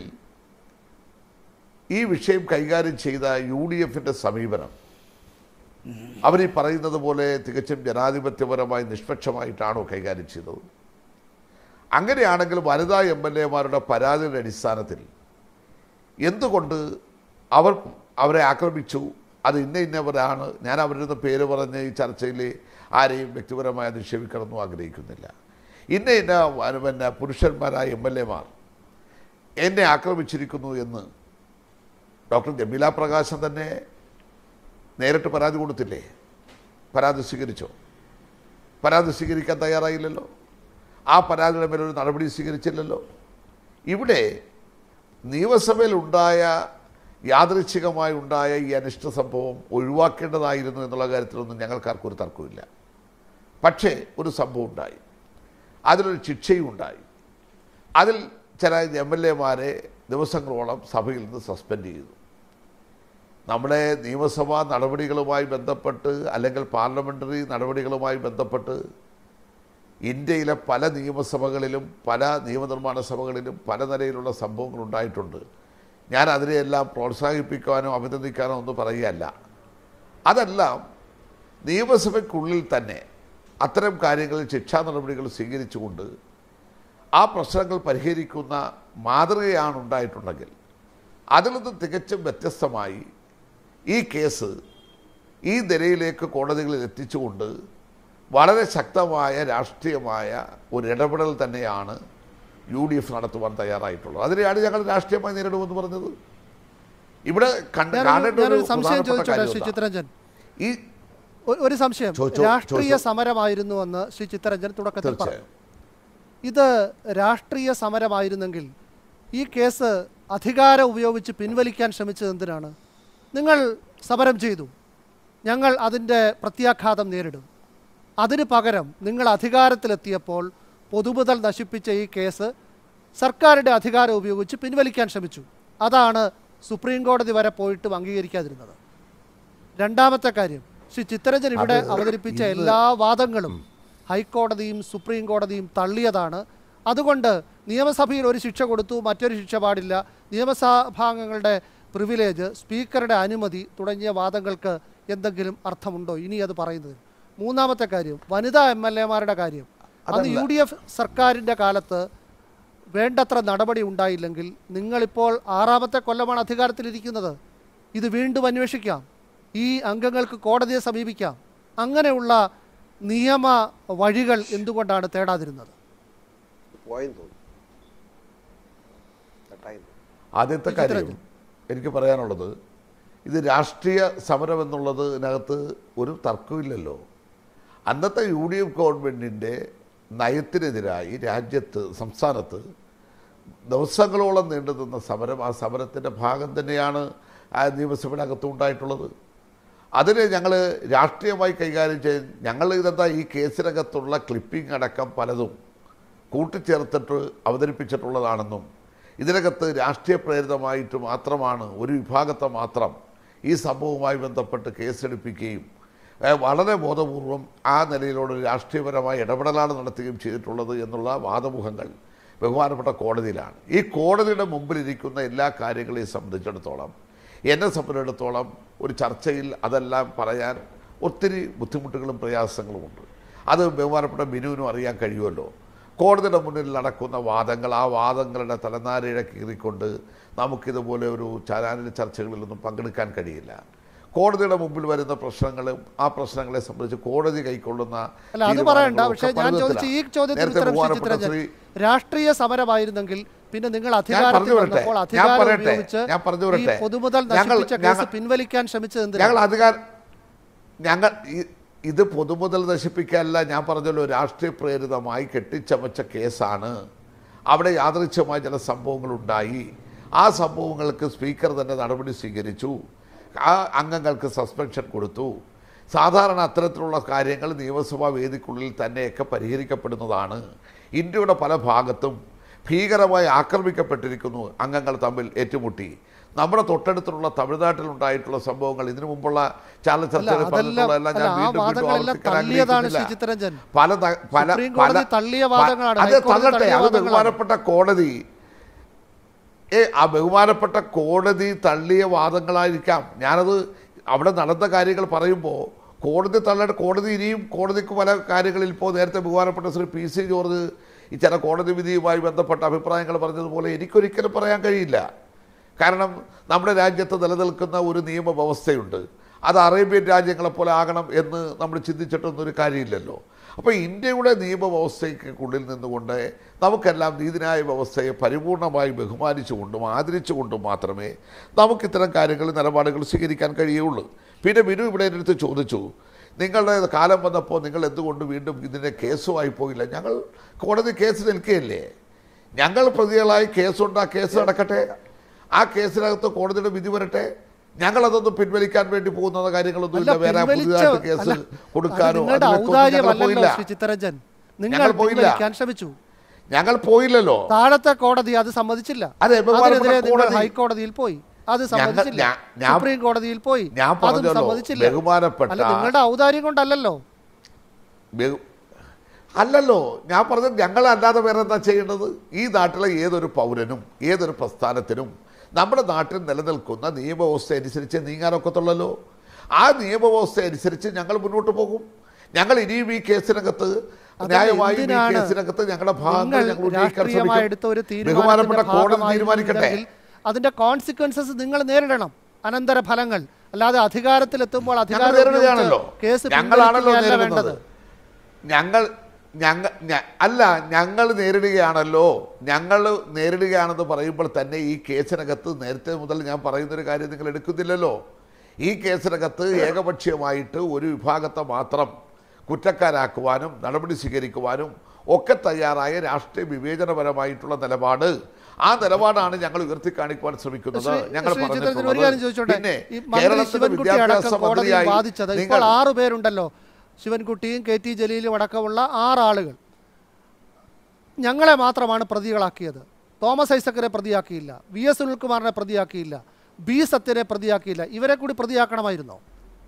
ഈ വിഷയം കൈകാര്യം ചെയ്ത യു ഡി എഫിൻ്റെ സമീപനം അവർ ഈ പറയുന്നത് പോലെ തികച്ചും ജനാധിപത്യപരമായി നിഷ്പക്ഷമായിട്ടാണോ കൈകാര്യം ചെയ്തത് അങ്ങനെയാണെങ്കിൽ വനിതാ എം എൽ എമാരുടെ പരാതിയുടെ അടിസ്ഥാനത്തിൽ എന്തുകൊണ്ട് അവർ അവരെ ആക്രമിച്ചു അത് ഇന്ന ഇന്നവരാണ് ഞാൻ അവരുടെ പേര് പറഞ്ഞ് ഈ ചർച്ചയിൽ ആരെയും വ്യക്തിപരമായി നിക്ഷേപിക്കണമെന്നും ആഗ്രഹിക്കുന്നില്ല ഇന്ന ഇന്ന വ- പിന്നെ പുരുഷന്മാരായ എം എൽ എമാർ എന്നെ ആക്രമിച്ചിരിക്കുന്നു എന്ന് ഡോക്ടർ ജമീല പ്രകാശൻ തന്നെ നേരിട്ട് പരാതി കൊടുത്തില്ലേ പരാതി സ്വീകരിച്ചോ പരാതി സ്വീകരിക്കാൻ തയ്യാറായില്ലല്ലോ ആ പരാതിയുടെ മേലൊരു നടപടി സ്വീകരിച്ചില്ലല്ലോ ഇവിടെ നിയമസഭയിൽ ഉണ്ടായ യാദൃച്ഛികമായി ഉണ്ടായ ഈ അനിഷ്ട സംഭവം ഒഴിവാക്കേണ്ടതായിരുന്നു എന്നുള്ള കാര്യത്തിലൊന്നും ഞങ്ങൾക്കാർക്കും ഒരു തർക്കമില്ല പക്ഷേ ഒരു സംഭവം ഉണ്ടായി അതിലൊരു ശിക്ഷയും ഉണ്ടായി അതിൽ ചില എം എൽ എമാരെ ദിവസങ്ങളോളം സഭയിൽ നിന്ന് സസ്പെൻഡ് ചെയ്തു നമ്മുടെ നിയമസഭാ നടപടികളുമായി ബന്ധപ്പെട്ട് അല്ലെങ്കിൽ പാർലമെൻ്ററി നടപടികളുമായി ബന്ധപ്പെട്ട് ഇന്ത്യയിലെ പല നിയമസഭകളിലും പല നിയമനിർമ്മാണ സഭകളിലും പല നിലയിലുള്ള സംഭവങ്ങൾ ഉണ്ടായിട്ടുണ്ട് ഞാൻ അതിനെയെല്ലാം പ്രോത്സാഹിപ്പിക്കാനോ അഭിനന്ദിക്കാനോ ഒന്നും പറയുകയല്ല അതെല്ലാം നിയമസഭയ്ക്കുള്ളിൽ തന്നെ അത്തരം കാര്യങ്ങളിൽ ശിക്ഷാ നടപടികൾ സ്വീകരിച്ചുകൊണ്ട് ആ പ്രശ്നങ്ങൾ പരിഹരിക്കുന്ന മാതൃകയാണ് ഉണ്ടായിട്ടുണ്ടെങ്കിൽ അതിൽ നിന്ന് തികച്ചും വ്യത്യസ്തമായി ഈ കേസ് ഈ നിലയിലേക്ക് കോടതികളിൽ എത്തിച്ചുകൊണ്ട് വളരെ ശക്തമായ രാഷ്ട്രീയമായ ഒരു ഇടപെടൽ തന്നെയാണ് യു ഡി എഫ് നടത്തുവാൻ തയ്യാറായിട്ടുള്ളത് അതിനെയാണ് ഞങ്ങൾ രാഷ്ട്രീയമായി നേരിടുമെന്ന് പറഞ്ഞത് ഇവിടെ കണ്ട് ഞാനൊരു- കാണേണ്ട ഒരു ഞാനൊരു സംശയം പ്രധാനപ്പെട്ട ചോദിച്ചോട്ടെ കാര്യം ശ്രീ എന്താ? ചിത്തരഞ്ജൻ ഈ ഒ- ഒരു സംശയം ചോദിച്ചോ, രാഷ്ട്രീയ ചോദിച്ചോ. സമരമായിരുന്നുവെന്ന് ശ്രീ ചിത്തരഞ്ജൻ തുടക്കത്തിൽ പറഞ്ഞു തീർച്ചയായും ഇത് രാഷ്ട്രീയ സമരമായിരുന്നെങ്കിൽ ഈ കേസ് അധികാരം ഉപയോഗിച്ച് പിൻവലിക്കാൻ ശ്രമിച്ചത് എന്തിനാണ് നിങ്ങൾ സമരം ചെയ്തു ഞങ്ങൾ അതിൻ്റെ പ്രത്യാഘാതം നേരിടും അതിന് പകരം നിങ്ങൾ അധികാരത്തിലെത്തിയപ്പോൾ പൊതുമുതൽ നശിപ്പിച്ച ഈ കേസ് സർക്കാരിൻ്റെ അധികാരം ഉപയോഗിച്ച് പിൻവലിക്കാൻ ശ്രമിച്ചു അതാണ് സുപ്രീം കോടതി വരെ പോയിട്ടും അംഗീകരിക്കാതിരുന്നത് രണ്ടാമത്തെ കാര്യം ശ്രീ ചിത്തരഞ്ജൻ ഇവിടെ അത് അവതരിപ്പിച്ച ഇന്ന് എല്ലാ വാദങ്ങളും ഹൈക്കോടതിയും സുപ്രീം കോടതിയും തള്ളിയതാണ് അതുകൊണ്ട് നിയമസഭയിൽ ഒരു ശിക്ഷ കൊടുത്തു മറ്റൊരു ശിക്ഷ പാടില്ല നിയമസഭാംഗങ്ങളുടെ പ്രിവിലേജ് സ്പീക്കറുടെ അനുമതി തുടങ്ങിയ വാദങ്ങൾക്ക് എന്തെങ്കിലും അർത്ഥമുണ്ടോ ഇനി അത് പറയുന്നത് മൂന്നാമത്തെ കാര്യം വനിതാ എം എൽ എമാരുടെ കാര്യം അന്ന് അതല്ല. യു ഡി എഫ് സർക്കാരിൻ്റെ കാലത്ത് വേണ്ടത്ര നടപടി ഉണ്ടായില്ലെങ്കിൽ നിങ്ങളിപ്പോൾ ആറാമത്തെ കൊല്ലമാണ് അധികാരത്തിലിരിക്കുന്നത് ഇത് വീണ്ടും അന്വേഷിക്കാം ഈ അംഗങ്ങൾക്ക് കോടതിയെ സമീപിക്കാം അങ്ങനെയുള്ള നിയമ വഴികൾ എന്തുകൊണ്ടാണ് തേടാതിരുന്നത് പോയെന്ന് തോന്നുന്നു കട്ടായി തോന്നുന്നു. ആദ്യത്തെ കാര്യം എനിക്ക് പറയാനുള്ളത് ഇത് രാഷ്ട്രീയ സമരം എന്നുള്ളതിനകത്ത് ഒരു തർക്കമില്ലല്ലോ അന്നത്തെ യു ഡി എഫ് ഗവൺമെൻറ്റിൻ്റെ നയത്തിനെതിരായി രാജ്യത്ത് സംസ്ഥാനത്ത് ദിവസങ്ങളോളം നീണ്ടു നിന്ന സമരം ആ സമരത്തിൻ്റെ ഭാഗം തന്നെയാണ് ആ നിയമസഭയുടെ അകത്തുണ്ടായിട്ടുള്ളത് അതിന് ഞങ്ങൾ രാഷ്ട്രീയമായി കൈകാര്യം ചെയ്ത് ഞങ്ങൾ ഇതെന്താ ഈ കേസിനകത്തുള്ള ക്ലിപ്പിംഗ് അടക്കം പലതും കൂട്ടിച്ചേർത്തിട്ട് അവതരിപ്പിച്ചിട്ടുള്ളതാണെന്നും ഇതിനകത്ത് രാഷ്ട്രീയ പ്രേരിതമായിട്ട് മാത്രമാണ് ഒരു വിഭാഗത്തെ മാത്രം ഈ സംഭവവുമായി ബന്ധപ്പെട്ട് കേസെടുപ്പിക്കുകയും ഏഹ്, വളരെ ബോധപൂർവം ആ നിലയിലുള്ള ഒരു രാഷ്ട്രീയപരമായ ഇടപെടലാണ് നടത്തുകയും ചെയ്തിട്ടുള്ളത് എന്നുള്ള വാദമുഖങ്ങൾ ബഹുമാനപ്പെട്ട കോടതിയിലാണ് ഈ കോടതിയുടെ മുമ്പിലിരിക്കുന്ന എല്ലാ കാര്യങ്ങളെയും സംബന്ധിച്ചിടത്തോളം എന്നെ സംബന്ധിച്ചിടത്തോളം ഒരു ചർച്ചയിൽ അതെല്ലാം പറയാൻ ഒത്തിരി ബുദ്ധിമുട്ടുകളും പ്രയാസങ്ങളുമുണ്ട് അത് ബഹുമാനപ്പെട്ട ബിനുവിനും അറിയാൻ കഴിയുമല്ലോ കോടതിയുടെ മുന്നിൽ നടക്കുന്ന വാദങ്ങൾ ആ വാദങ്ങളുടെ തലനാരിഴ കീറിക്കൊണ്ട് നമുക്കിതുപോലെ ഒരു ചാനൽ ചർച്ചകളിലൊന്നും പങ്കെടുക്കാൻ കഴിയില്ല കോടതിയുടെ മുമ്പിൽ വരുന്ന പ്രശ്നങ്ങളും ആ പ്രശ്നങ്ങളെ സംബന്ധിച്ച് കോടതി കൈക്കൊള്ളുന്ന അല്ല അത് പറയണ്ട തീരുമാനങ്ങളും പക്ഷേ ഒക്കെ ഞാൻ പല ചോദിച്ച ഈ വിധത്തിലാണ്. ചോദ്യത്തിന് നേരത്തെ ഉത്തരം ശ്രീ ബഹുമാനപ്പെട്ട ചിത്രരഞ്ജൻ ശ്രീ രാഷ്ട്രീയ സമരമായിരുന്നെങ്കിൽ പിന്നെ നിങ്ങൾ ഞാൻ അധികാരത്തിൽ പറഞ്ഞു വരട്ടെ വന്നപ്പോൾ ഞാൻ അധികാരം പറയട്ടെ ഉപയോഗിച്ച് ഞാൻ പറഞ്ഞു ഈ വരട്ടെ പൊതുമുതൽ ഞങ്ങൾ നശിപ്പിച്ച കേസ് ഞങ്ങൾ പിൻവലിക്കാൻ ശ്രമിച്ചത് എന്തിനാണ് ഞങ്ങൾ അധികാര ഞങ്ങൾ ഈ- ഇത് പൊതുമുതൽ നശിപ്പിക്കാനല്ല ഞാൻ പറഞ്ഞല്ലോ രാഷ്ട്രീയ പ്രേരിതമായി കെട്ടിച്ചമച്ച കേസാണ് അവിടെ യാദൃച്ഛമായ ചില സംഭവങ്ങളുണ്ടായി ആ സംഭവങ്ങൾക്ക് സ്പീക്കർ തന്നെ നടപടി സ്വീകരിച്ചു ആ അംഗങ്ങൾക്ക് സസ്പെൻഷൻ കൊടുത്തു സാധാരണ അത്തരത്തിലുള്ള കാര്യങ്ങൾ നിയമസഭാ വേദിക്കുള്ളിൽ തന്നെയൊക്കെ പരിഹരിക്കപ്പെടുന്നതാണ് ഇന്ത്യയുടെ പല ഭാഗത്തും ഭീകരമായി ആക്രമിക്കപ്പെട്ടിരിക്കുന്നു അംഗങ്ങൾ തമ്മിൽ ഏറ്റുമുട്ടി നമ്മുടെ തൊട്ടടുത്തുള്ള തമിഴ്നാട്ടിലുണ്ടായിട്ടുള്ള സംഭവങ്ങൾ ഇതിനു മുമ്പുള്ള ചാനൽ ചർച്ചകളിൽ അതെല്ലാം- പറഞ്ഞിട്ടുള്ളതെല്ലാം ഞാൻ അല്ല, ആ വീണ്ടും വീണ്ടും വാദങ്ങളെല്ലാം ആവർത്തിക്കാൻ തള്ളിയതാണ് ശ്രീ ആഗ്രഹിക്കുന്നില്ല. ചിത്തരഞ്ജൻ. പല ത- പല സുപ്രീം പല കോടതി തള്ളിയ വാദങ്ങളാണ്. അത് ഹൈക്കോടതി തള്ളട്ടെ തള്ളിയ അത് വാദങ്ങളാണ്. ബഹുമാനപ്പെട്ട കോടതി ഏ ആ ബഹുമാനപ്പെട്ട കോടതി തള്ളിയ വാദങ്ങളായിരിക്കാം ഞാനത് അവിടെ നടന്ന കാര്യങ്ങൾ പറയുമ്പോൾ കോടതി തള്ളേണ്ട കോടതി ഇനിയും കോടതിക്ക് പല കാര്യങ്ങളിൽ ഇപ്പോൾ നേരത്തെ ബഹുമാനപ്പെട്ട ശ്രീ പി സി ജോർജ് ഈ ചില കോടതി വിധിയുമായി ബന്ധപ്പെട്ട അഭിപ്രായങ്ങൾ പറഞ്ഞതുപോലെ എനിക്കൊരിക്കലും പറയാൻ കഴിയില്ല കാരണം നമ്മുടെ രാജ്യത്ത് നിലനിൽക്കുന്ന ഒരു നിയമവ്യവസ്ഥയുണ്ട് അത് അറേബ്യൻ രാജ്യങ്ങളെപ്പോലെ ആകണം എന്ന് നമ്മൾ ചിന്തിച്ചിട്ടൊന്നും ഒരു കാര്യമില്ലല്ലോ അപ്പോൾ ഇന്ത്യയുടെ നിയമവ്യവസ്ഥയ്ക്കുള്ളിൽ നിന്നുകൊണ്ട് നമുക്കെല്ലാം നീതിന്യായ വ്യവസ്ഥയെ പരിപൂർണമായി ബഹുമാനിച്ചുകൊണ്ടും ആദരിച്ചുകൊണ്ടും മാത്രമേ നമുക്ക് ഇത്തരം കാര്യങ്ങൾ നിലപാടുകൾ സ്വീകരിക്കാൻ കഴിയുള്ളൂ പിന്നെ ബിനു ഇവിടെ എൻ്റെ അടുത്ത് ചോദിച്ചു നിങ്ങളുടെ കാലം വന്നപ്പോൾ നിങ്ങൾ എന്തുകൊണ്ട് വീണ്ടും ഇതിൻ്റെ കേസുമായി പോയില്ല ഞങ്ങൾ കോടതി കേസ് നിൽക്കുകയല്ലേ ഞങ്ങൾ പ്രതികളായി കേസുണ്ട് ആ കേസ് നടക്കട്ടെ ആ കേസിനകത്ത് കോടതിയുടെ വിധി വരട്ടെ ഞങ്ങളതൊന്നും പിൻവലിക്കാൻ വേണ്ടി പോകുന്ന കാര്യങ്ങളൊന്നുമില്ല അല്ല, വേറെ പിൻവലിച്ച- പുതിയതായിട്ട് കേസ് അല്ല, അത് കൊടുക്കാനോ നിങ്ങളുടെ അതിനൊക്കെ ഒന്നും ഞങ്ങൾ ഔദാര്യമല്ലല്ലോ പോയില്ല ശ്രീ ചിത്തരഞ്ജൻ നിങ്ങൾ ഞങ്ങൾ പോയില്ല. പിൻവലിക്കാൻ ശ്രമിച്ചു ഞങ്ങൾ പോയില്ലല്ലോ താഴത്തെ കോടതി അത് സമ്മതിച്ചില്ല അതെ, ബഹുമാനപ്പെട്ട അതിനെതിരെ നിങ്ങൾ കോടതി- ഹൈക്കോടതിയിൽ പോയി അത് സമ്മതിച്ചില്ല ഞാ- ഞാൻ- സുപ്രീം കോടതിയിൽ പോയി ഞാൻ അതും പറഞ്ഞല്ലോ, സമ്മതിച്ചില്ല ബഹുമാനപ്പെട്ട- അല്ല നിങ്ങളുടെ ഔദാര്യം കൊണ്ടല്ലല്ലോ ബഹു- അല്ലല്ലോ ഞാൻ പറഞ്ഞത് ഞങ്ങൾ അല്ലാതെ വേറെ എന്താ ചെയ്യേണ്ടത് ഈ നാട്ടിലെ ഏതൊരു പൗരനും ഏതൊരു പ്രസ്ഥാനത്തിനും നമ്മുടെ നാട്ടിൽ നിലനിൽക്കുന്ന നിയമവ്യവസ്ഥ അനുസരിച്ച് നീങ്ങാനൊക്കത്തുള്ളല്ലോ ആ നിയമവ്യവസ്ഥ അനുസരിച്ച് ഞങ്ങൾ മുന്നോട്ട് പോകും ഞങ്ങൾ ഇനിയും ഈ കേസിനകത്ത് അതിന് ന്യായമായും ഈ എന്തിനാണ് കേസിനകത്ത് ഞങ്ങളുടെ ഭാഗങ്ങൾ നിങ്ങൾ ഞങ്ങൾ ഉന്നയിക്കാൻ രാഷ്ട്രീയമായി എടുത്ത ഒരു ശ്രമിക്കും ബഹുമാനപ്പെട്ട തീരുമാനത്തിന്റെ കോടതി തീരുമാനിക്കട്ടെ ഭാഗമായിരുന്നെങ്കിൽ അതിന്റെ കോൺസിക്വൻസസ് നിങ്ങൾ നേരിടണം അനന്തര ഫലങ്ങൾ അല്ലാതെ അധികാരത്തിലെത്തുമ്പോൾ ഞങ്ങൾ അധികാരം നേരിടുകയാണല്ലോ ഉപയോഗിച്ച് കേസ് ഞങ്ങളാണല്ലോ പിൻവലിക്കുകയല്ല നേരിടുന്നത് വേണ്ടത് ഞങ്ങൾ ഞങ്ങൾ ഞ- അല്ല ഞങ്ങൾ നേരിടുകയാണല്ലോ ഞങ്ങൾ നേരിടുകയാണെന്ന് പറയുമ്പോൾ തന്നെ ഈ കേസിനകത്ത് നേരത്തെ മുതൽ ഞാൻ പറയുന്നൊരു കാര്യം നിങ്ങൾ എടുക്കുന്നില്ലല്ലോ ഈ കേസിനകത്ത് ഏകപക്ഷീയമായിട്ട് ഒരു വിഭാഗത്തെ മാത്രം കുറ്റക്കാരാക്കുവാനും നടപടി സ്വീകരിക്കുവാനും ഒക്കെ തയ്യാറായ രാഷ്ട്രീയ വിവേചനപരമായിട്ടുള്ള നിലപാട് ആ നിലപാടാണ് ഞങ്ങൾ ഉയർത്തി കാണിക്കുവാൻ ശ്രമിക്കുന്നത് ശ്രീ- ഞങ്ങൾ ശ്രീ ചിത്രത്തിൽ ഒരു കാര്യം ചോദിച്ചോട്ടെ പിന്നെ ഈ മന്ത്രി കേരളത്തിന്റെ ശിവൻകുട്ടി വിദ്യാഭ്യാസ അടക്കം കോടതിയിൽ മന്ത്രിയായി ബാധിച്ചത് ഇപ്പോൾ നിങ്ങൾ ആറു പേരുണ്ടല്ലോ ശിവൻകുട്ടിയും കെ ടി ജലീലും അടക്കമുള്ള ആറ് ആളുകൾ ഞങ്ങളെ മാത്രമാണ് പ്രതികളാക്കിയത് തോമസ് ഐസക്കിനെ പ്രതിയാക്കിയില്ല വി എസ് സുനിൽകുമാറിനെ പ്രതിയാക്കിയില്ല ബി സത്യനെ പ്രതിയാക്കിയില്ല ഇവരെ കൂടി പ്രതിയാക്കണമായിരുന്നോ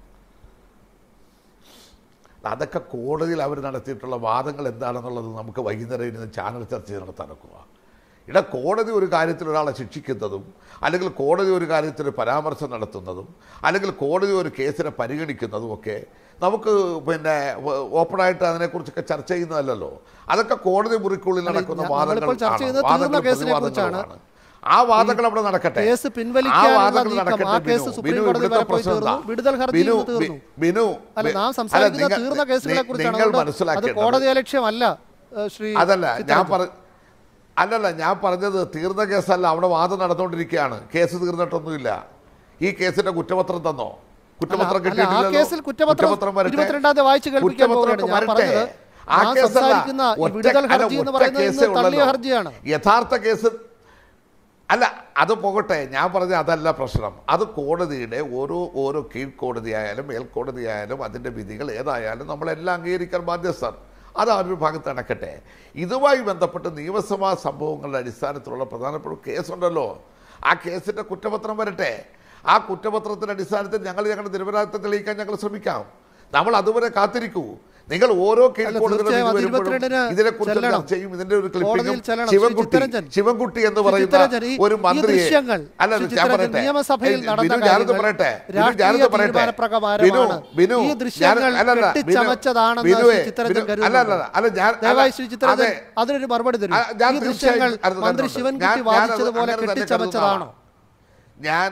അതൊക്കെ കോടതിയിൽ അവർ നടത്തിയിട്ടുള്ള വാദങ്ങൾ എന്താണെന്നുള്ളത് നമുക്ക് വൈകുന്നേരം ഇരുന്ന് ചാനൽ ചർച്ച നടത്താനൊക്കുക ഇവിടെ കോടതി ഒരു കാര്യത്തിൽ ഒരാളെ ശിക്ഷിക്കുന്നതും അല്ലെങ്കിൽ കോടതി ഒരു കാര്യത്തിൽ ഒരു പരാമർശം നടത്തുന്നതും അല്ലെങ്കിൽ കോടതി ഒരു കേസിനെ പരിഗണിക്കുന്നതും ഒക്കെ നമുക്ക് പിന്നെ ഓ- ഓപ്പണായിട്ട് അതിനെക്കുറിച്ചൊക്കെ ചർച്ച ചെയ്യുന്നതല്ലല്ലോ അതൊക്കെ കോടതി മുറിക്കുള്ളിൽ അല്ല, നടക്കുന്ന ഞ- വാദങ്ങൾ നമ്മളിപ്പോൾ ചർച്ച ആണ്. ചെയ്യുന്നത് വാദങ്ങളും തീർന്ന കേസിനെ പ്രതിവാദങ്ങളുമാണ്. കുറിച്ചാണ്. ആ വാദങ്ങൾ അവിടെ നടക്കട്ടെ കേസ് ആ പിൻവലിക്കാനുള്ള വാദങ്ങൾ നീക്കം, നടക്കട്ടെ ആ കേസ് ബിനു. സുപ്രീം ബിനു, കോടതി ഇവിടുത്തെ വരെ പോയി പ്രശ്നം എന്താ? തീർന്നു. വിടുതൽ ഹർജിയിൽ ബിനു, നിന്ന് തീർന്നു. ബി- ബിനു അല്ല ബി- നാം അല്ല, സംസാരിക്കുന്ന നിങ്ങൾ- തീർന്ന കേസുകളെ കുറിച്ചാണ് നിങ്ങൾ അതുകൊണ്ട് അത് മനസ്സിലാക്കേണ്ടത് കോടതി ലക്ഷ്യമല്ല ഏഹ്, ശ്രീ അതല്ല ഞാൻ ചിത്രരഞ്ജൻ. പറ അല്ലല്ല ഞാൻ പറഞ്ഞത് തീർന്ന കേസല്ല അവിടെ വാദം നടന്നുകൊണ്ടിരിക്കുകയാണ് കേസ് തീർന്നിട്ടൊന്നുമില്ല ഈ കേസിന്റെ കുറ്റപത്രം തന്നോ കുറ്റപത്രം അല്ല, ആ കിട്ടിയിട്ടില്ലല്ലോ കേസിൽ കുറ്റപത്രം വരട്ടെ. ഇരുപത്തിരണ്ടാം തീയതി വായിച്ച് കേൾപ്പിക്കാൻ കുറ്റപത്രം പോവുകയാണ്. ഞാൻ വരട്ടെ. പറഞ്ഞത് ആ ഞാൻ കേസല്ല. സംസാരിക്കുന്ന ഈ ഒറ്റ- വിടുതൽ അല്ല, ഹർജി എന്ന് ഒറ്റ പറയുന്നത് കേസേ ഇന്ന് തള്ളിയ ഉള്ളല്ലോ. ഹർജിയാണ്. യഥാർത്ഥ കേസ് അല്ല അത് പോകട്ടെ ഞാൻ പറഞ്ഞ അതല്ല പ്രശ്നം അത് കോടതിയുടെ ഓരോ ഓരോ കീഴ്ക്കോടതിയായാലും മേൽക്കോടതിയായാലും അതിൻ്റെ വിധികൾ ഏതായാലും നമ്മളെല്ലാം അംഗീകരിക്കാൻ ബാധ്യസ്ഥർ അത് ആ ഒരു ഭാഗത്ത് നടക്കട്ടെ ഇതുമായി ബന്ധപ്പെട്ട് നിയമസഭാ സംഭവങ്ങളുടെ അടിസ്ഥാനത്തിലുള്ള പ്രധാനപ്പെട്ട കേസുണ്ടല്ലോ ആ കേസിൻ്റെ കുറ്റപത്രം വരട്ടെ ആ കുറ്റപത്രത്തിൻ്റെ അടിസ്ഥാനത്തിൽ ഞങ്ങൾ ഞങ്ങളുടെ നിരപരാധിത്വം തെളിയിക്കാൻ ഞങ്ങൾ ശ്രമിക്കാം നമ്മൾ അതുവരെ കാത്തിരിക്കൂ നിങ്ങൾ ഓരോ കീഴ്ക്കോടതിയുടെ തീർച്ചയായും വിധി അത് വരുമ്പോഴും ഇരുപത്തിരണ്ടിന് ഇതിനെക്കുറിച്ച് ചെല്ലണം. ചർച്ച ചെയ്യും ഇതിന്റെ ഒരു കോടതിയിൽ ക്ലിപ്പിംഗും ചെല്ലണം. ശിവൻകുട്ടി ചിത്തരഞ്ജൻ. ശിവൻകുട്ടി എന്ന് പറയുന്ന ചിത്തരഞ്ജൻ, ഈ- ഒരു ഈ മന്ത്രിയെ ദൃശ്യങ്ങൾ അല്ല ശ്രീ ഞാൻ ചിത്തരഞ്ജൻ, പറയട്ടെ നിയമസഭയിൽ ഏയ് നടന്ന ബിനു ഞാനത് കാര്യങ്ങൾ പറയട്ടെ ബിനു രാഷ്ട്രീയ ഞാനത് പറയട്ടെ ബിനു തീരുമാനപ്രകാരമാണ്. ബിനു ഈ ദൃശ്യങ്ങൾ ഞാൻ- അല്ലല്ല, ബിനു, കെട്ടിച്ചമച്ചതാണെന്ന് ബിനുവേ, ശ്രീ ചിത്തരഞ്ജൻ ബിനു, അല്ല അല്ല കരുതുന്നുണ്ടോ? അല്ല ഞാൻ ദയവായി അല്ല, ശ്രീ ചിത്തരഞ്ജൻ അതെ. അതിനൊരു മറുപടി തരും ആ, ഞാൻ ഈ ദൃശ്യങ്ങൾ തീർച്ചയായും അത് മന്ത്രി തരുന്നുണ്ട്. ശിവൻകുട്ടി ഞാൻ- ഞാനത് വാദിച്ചതുപോലെ അങ്ങനെ തന്നെ കെട്ടിച്ചമച്ചതാണോ ഞാൻ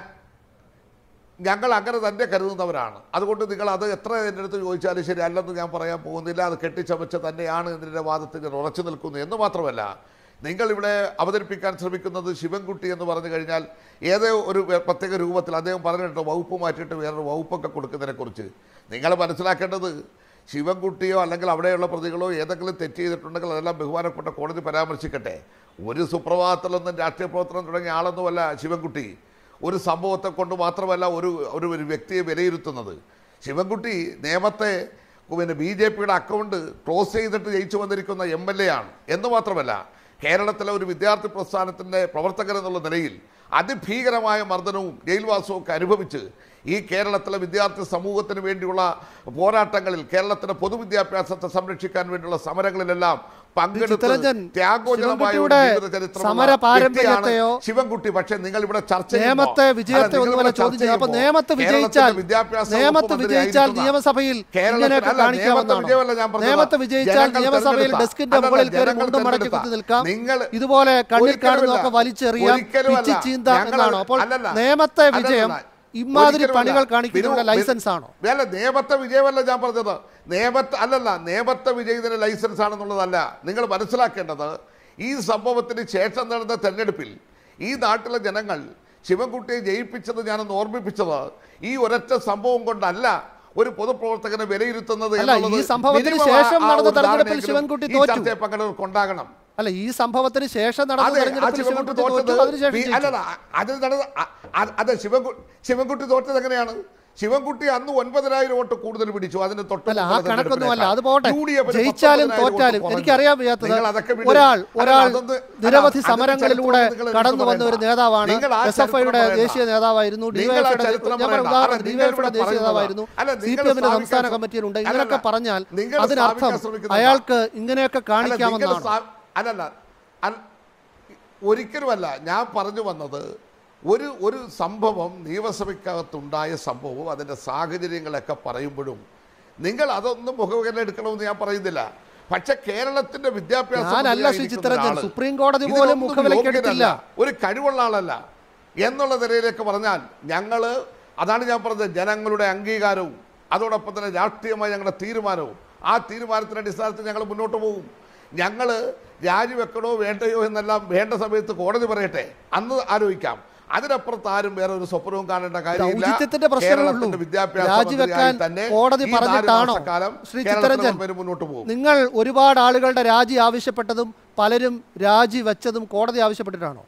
ഞങ്ങൾ അങ്ങനെ തന്നെ കരുതുന്നവരാണ് അതുകൊണ്ട് നിങ്ങൾ അത് എത്ര എൻ്റെ അടുത്ത് ചോദിച്ചാലും ശരി അല്ലെന്ന് ഞാൻ പറയാൻ പോകുന്നില്ല അത് കെട്ടിച്ചമച്ച് തന്നെയാണ് എന്നതിൻ്റെ വാദത്തിൽ ഞാൻ ഉറച്ചു നിൽക്കുന്നു എന്ന് മാത്രമല്ല നിങ്ങളിവിടെ അവതരിപ്പിക്കാൻ ശ്രമിക്കുന്നത് ശിവൻകുട്ടി എന്ന് പറഞ്ഞു കഴിഞ്ഞാൽ ഏതോ ഒരു വേ- പ്രത്യേക രൂപത്തിൽ അദ്ദേഹം പറഞ്ഞിട്ട് വകുപ്പ് മാറ്റിയിട്ട് വേറൊരു വകുപ്പൊക്കെ കൊടുക്കുന്നതിനെക്കുറിച്ച് നിങ്ങൾ മനസ്സിലാക്കേണ്ടത് ശിവൻകുട്ടിയോ അല്ലെങ്കിൽ അവിടെയുള്ള പ്രതികളോ ഏതെങ്കിലും തെറ്റ് ചെയ്തിട്ടുണ്ടെങ്കിൽ അതെല്ലാം ബഹുമാനപ്പെട്ട കോടതി പരാമർശിക്കട്ടെ ഒരു സുപ്രഭാതത്തിലൊന്നും രാഷ്ട്രീയ പ്രവർത്തനം തുടങ്ങിയ ആളൊന്നുമല്ല ശിവൻകുട്ടി ഒരു സംഭവത്തെ കൊണ്ട് മാത്രമല്ല ഒരു ഒരു ഒരു വ്യക്തിയെ വിലയിരുത്തുന്നത് ശിവൻകുട്ടി നിയമത്തെ പിന്നെ ബി ജെ പിയുടെ അക്കൗണ്ട് ക്ലോസ് ചെയ്തിട്ട് ജയിച്ചു വന്നിരിക്കുന്ന എം എൽ എ ആണ് എന്ന് മാത്രമല്ല കേരളത്തിലെ ഒരു വിദ്യാർത്ഥി പ്രസ്ഥാനത്തിൻ്റെ പ്രവർത്തകൻ എന്നുള്ള നിലയിൽ അതിഭീകരമായ മർദ്ദനവും ജയിൽവാസവും ഒക്കെ അനുഭവിച്ച് ഈ കേരളത്തിലെ വിദ്യാർത്ഥി സമൂഹത്തിന് വേണ്ടിയുള്ള പോരാട്ടങ്ങളിൽ കേരളത്തിലെ പൊതുവിദ്യാഭ്യാസത്തെ സംരക്ഷിക്കാൻ വേണ്ടിയുള്ള സമരങ്ങളിലെല്ലാം പങ്കെടുത്ത് ചിത്തരഞ്ജൻ, ത്യാഗോജനമായ ഒരു ശിവൻകുട്ടിയുടെ ജീവിത ചരിത്രമുള്ള സമര പാരമ്പര്യത്തെയോ, വ്യക്തിയാണ് ശിവൻകുട്ടി പക്ഷേ നിങ്ങൾ ഇവിടെ ചർച്ച ചെയ്യുമ്പോൾ- നിയമത്തെ അല്ല, വിജയത്തെ നിങ്ങൾ ഒന്നുമല്ല ഇവിടെ ചോദ്യം ചർച്ച ചെയ്യുന്നത് അപ്പൊ ചെയ്യുമ്പോൾ നിയമത്ത് കേരളത്തിലെ വിജയിച്ചാൽ വിദ്യാഭ്യാസ നിയമത്ത് വകുപ്പ് വിജയിച്ചാൽ മന്ത്രിയായിരിക്കുന്ന നിയമസഭയിൽ കേരളത്തിൽ- ഇങ്ങനെയൊക്കെ അല്ല, നിയമത്തെ കാണിക്കാമെന്നാണോ വിജയമല്ല ഞാൻ പറഞ്ഞത്. നിയമത്ത് വിജയിച്ചാൽ ജനങ്ങൾ നിയമസഭയിൽ തെരഞ്ഞെടുത്ത- ഡെസ്കിന്റെ അല്ലല്ല, മുകളിൽ കയറി ജനങ്ങൾ മുണ്ടും മടക്കി തെരഞ്ഞെടുത്ത- കുത്തി നിൽക്കാം നിങ്ങൾ ഇതുപോലെ കണ്ണിൽ ഒരിക്കലുമല്ല. കാണുന്നതൊക്കെ വലിച്ചെറിയാം ഒരിക്കലുമല്ല. പിച്ചി ചീന്ത ഞങ്ങൾ- എന്നാണോ അപ്പോൾ അല്ലല്ല. നിയമത്തെ അല്ലല്ല. വിജയം ഇമാതിരി ഒരിക്കലുമല്ല. പണികൾ കാണിക്കുന്നതിനുള്ള ബിനു- ലൈസൻസ് ആണോ അല്ല നിയമത്തെ വിജയമല്ല ഞാൻ പറഞ്ഞത് നിയമത്തെ അല്ലല്ല നിയമത്തെ വിജയത്തിന് ലൈസൻസ് ആണെന്നുള്ളതല്ല നിങ്ങൾ മനസ്സിലാക്കേണ്ടത് ഈ സംഭവത്തിന് ശേഷം നടന്ന തെരഞ്ഞെടുപ്പിൽ ഈ നാട്ടിലെ ജനങ്ങൾ ശിവൻകുട്ടിയെ ജയിപ്പിച്ചത് ഞാനൊന്ന് ഓർമ്മിപ്പിച്ചത് ഈ ഒരൊറ്റ സംഭവം കൊണ്ടല്ല ഒരു പൊതുപ്രവർത്തകനെ വിലയിരുത്തുന്നത് അല്ല, ഈ എന്നുള്ളത് സംഭവത്തിന് minimum ആ- ശേഷം ആ നടന്ന ഒരു തെരഞ്ഞെടുപ്പിൽ ധാരണയെങ്കിലും ശിവൻകുട്ടി ഈ തോറ്റു. ചർച്ചയിൽ പങ്കെടുക്കുണ്ടാകണം അല്ല ഈ സംഭവത്തിന് ശേഷം നടന്ന അതെ ആ തെരഞ്ഞെടുപ്പിൽ ശിവൻകുട്ടി ശിവൻകുട്ടി തോറ്റു തോറ്റത് അതിനുശേഷം പി- ജയിച്ചു. അല്ലല്ല അത് നടന്ന അ- അ- അതെ ശിവൻകുട്ടി ശിവൻകുട്ടി തോറ്റത് എങ്ങനെയാണ് ശിവൻകുട്ടി അന്ന് ഒൻപതിനായിരം വോട്ട് കൂടുതൽ പിടിച്ചു അതിന് തൊട്ട് അല്ല ആ മുമ്പുള്ള കണക്കൊന്നും അല്ല അത് തെരഞ്ഞെടുപ്പിനേക്കാൾ. പോട്ടെ യു ഡി എഫിന് ജയിച്ചാലും 19,000 വോട്ട് തോറ്റാലും കുറഞ്ഞു. എനിക്കറിയാൻ വയ്യാത്തത് നിങ്ങൾ അതൊക്കെ വിട്. ഒരാൾ അല്ല, ഒരാൾ അതൊന്ന് അല്ല, നിരവധി അതിന്റെ സമരങ്ങളിലൂടെ ചരിത്രം നിങ്ങൾ കടന്നു എടുത്ത് വന്ന ഒരു പറയണ്ട. നേതാവാണ് നിങ്ങൾ ആ എസ് എഫ് ഐയുടെ ചരിത്രം ദേശീയ പറയണ്ട. നേതാവായിരുന്നു നിങ്ങൾ ആ ഡിവൈഎഫ്ഐയുടെ ചരിത്രം ഞാൻ പറഞ്ഞ പറയണ്ട. ഉദാഹരണം അല്ല, ഡിവൈഎഫ്ഐയുടെ നിങ്ങൾ ദേശീയ പറയുന്നത് നേതാവായിരുന്നു അല്ല, സി നിങ്ങൾ പി എമ്മിന്റെ സ്ഥാപിക്കാൻ സംസ്ഥാന ശ്രമി- കമ്മിറ്റിയിലുണ്ട് അല്ലല്ല, ഇങ്ങനെയൊക്കെ പറഞ്ഞാൽ നിങ്ങൾ അതിനർത്ഥം സ്ഥാപിക്കാൻ ശ്രമിക്കുന്നതാ. അയാൾക്ക് ഇങ്ങനെയൊക്കെ അല്ല, നിങ്ങൾ കാണിക്കാമെന്നാണ് സ്ഥാ- അല്ലല്ല അല്ല, ഒരിക്കലുമല്ല ഞാൻ പറഞ്ഞു വന്നത് ഒരു ഒരു സംഭവം നിയമസഭയ്ക്കകത്തുണ്ടായ സംഭവവും അതിൻ്റെ സാഹചര്യങ്ങളൊക്കെ പറയുമ്പോഴും നിങ്ങൾ അതൊന്നും മുഖവില എടുക്കണമെന്ന് ഞാൻ പറയുന്നില്ല പക്ഷെ കേരളത്തിന്റെ വിദ്യാഭ്യാസ ഞാനല്ല ശ്രീ മന്ത്രിയായിരിക്കുന്ന ചിത്തരഞ്ജൻ. ഒരാള് സുപ്രീം കോടതി പോലും ഇതിനൊന്നും മുഖവിലയ്ക്ക് യോഗ്യനല്ല. എടുത്തില്ല. ഒരു കഴിവുള്ള ആളല്ല എന്നുള്ള നിലയിലേക്ക് പറഞ്ഞാൽ ഞങ്ങൾ അതാണ് ഞാൻ പറഞ്ഞത് ജനങ്ങളുടെ അംഗീകാരവും അതോടൊപ്പം തന്നെ രാഷ്ട്രീയമായ ഞങ്ങളുടെ തീരുമാനവും ആ തീരുമാനത്തിന്റെ അടിസ്ഥാനത്തിൽ ഞങ്ങൾ മുന്നോട്ട് പോകും ഞങ്ങൾ രാജിവെക്കണോ വേണ്ടയോ എന്നെല്ലാം വേണ്ട സമയത്ത് കോടതി പറയട്ടെ അന്ന് ആലോചിക്കാം അതിനപ്പുറത്ത് ആരും വേറെ ഒരു സ്വപ്നവും കാണേണ്ട കാര്യമില്ല ഔചിത്യത്തിന്റെ പ്രശ്നമേ ഉള്ളൂ കേരളത്തിന്റെ വിദ്യാഭ്യാസ രാജിവെക്കാൻ മന്ത്രിയായി തന്നെ കോടതി ഈ നാല് പറഞ്ഞിട്ടാണോ മാസക്കാലം ശ്രീ കേരളത്തിലെ ചിത്തരഞ്ജൻ മുൻപിൽ മുന്നോട്ട് പോകും നിങ്ങൾ ഒരുപാട് ആളുകളുടെ രാജി ആവശ്യപ്പെട്ടതും പലരും രാജി വെച്ചതും കോടതി ആവശ്യപ്പെട്ടിട്ടാണോ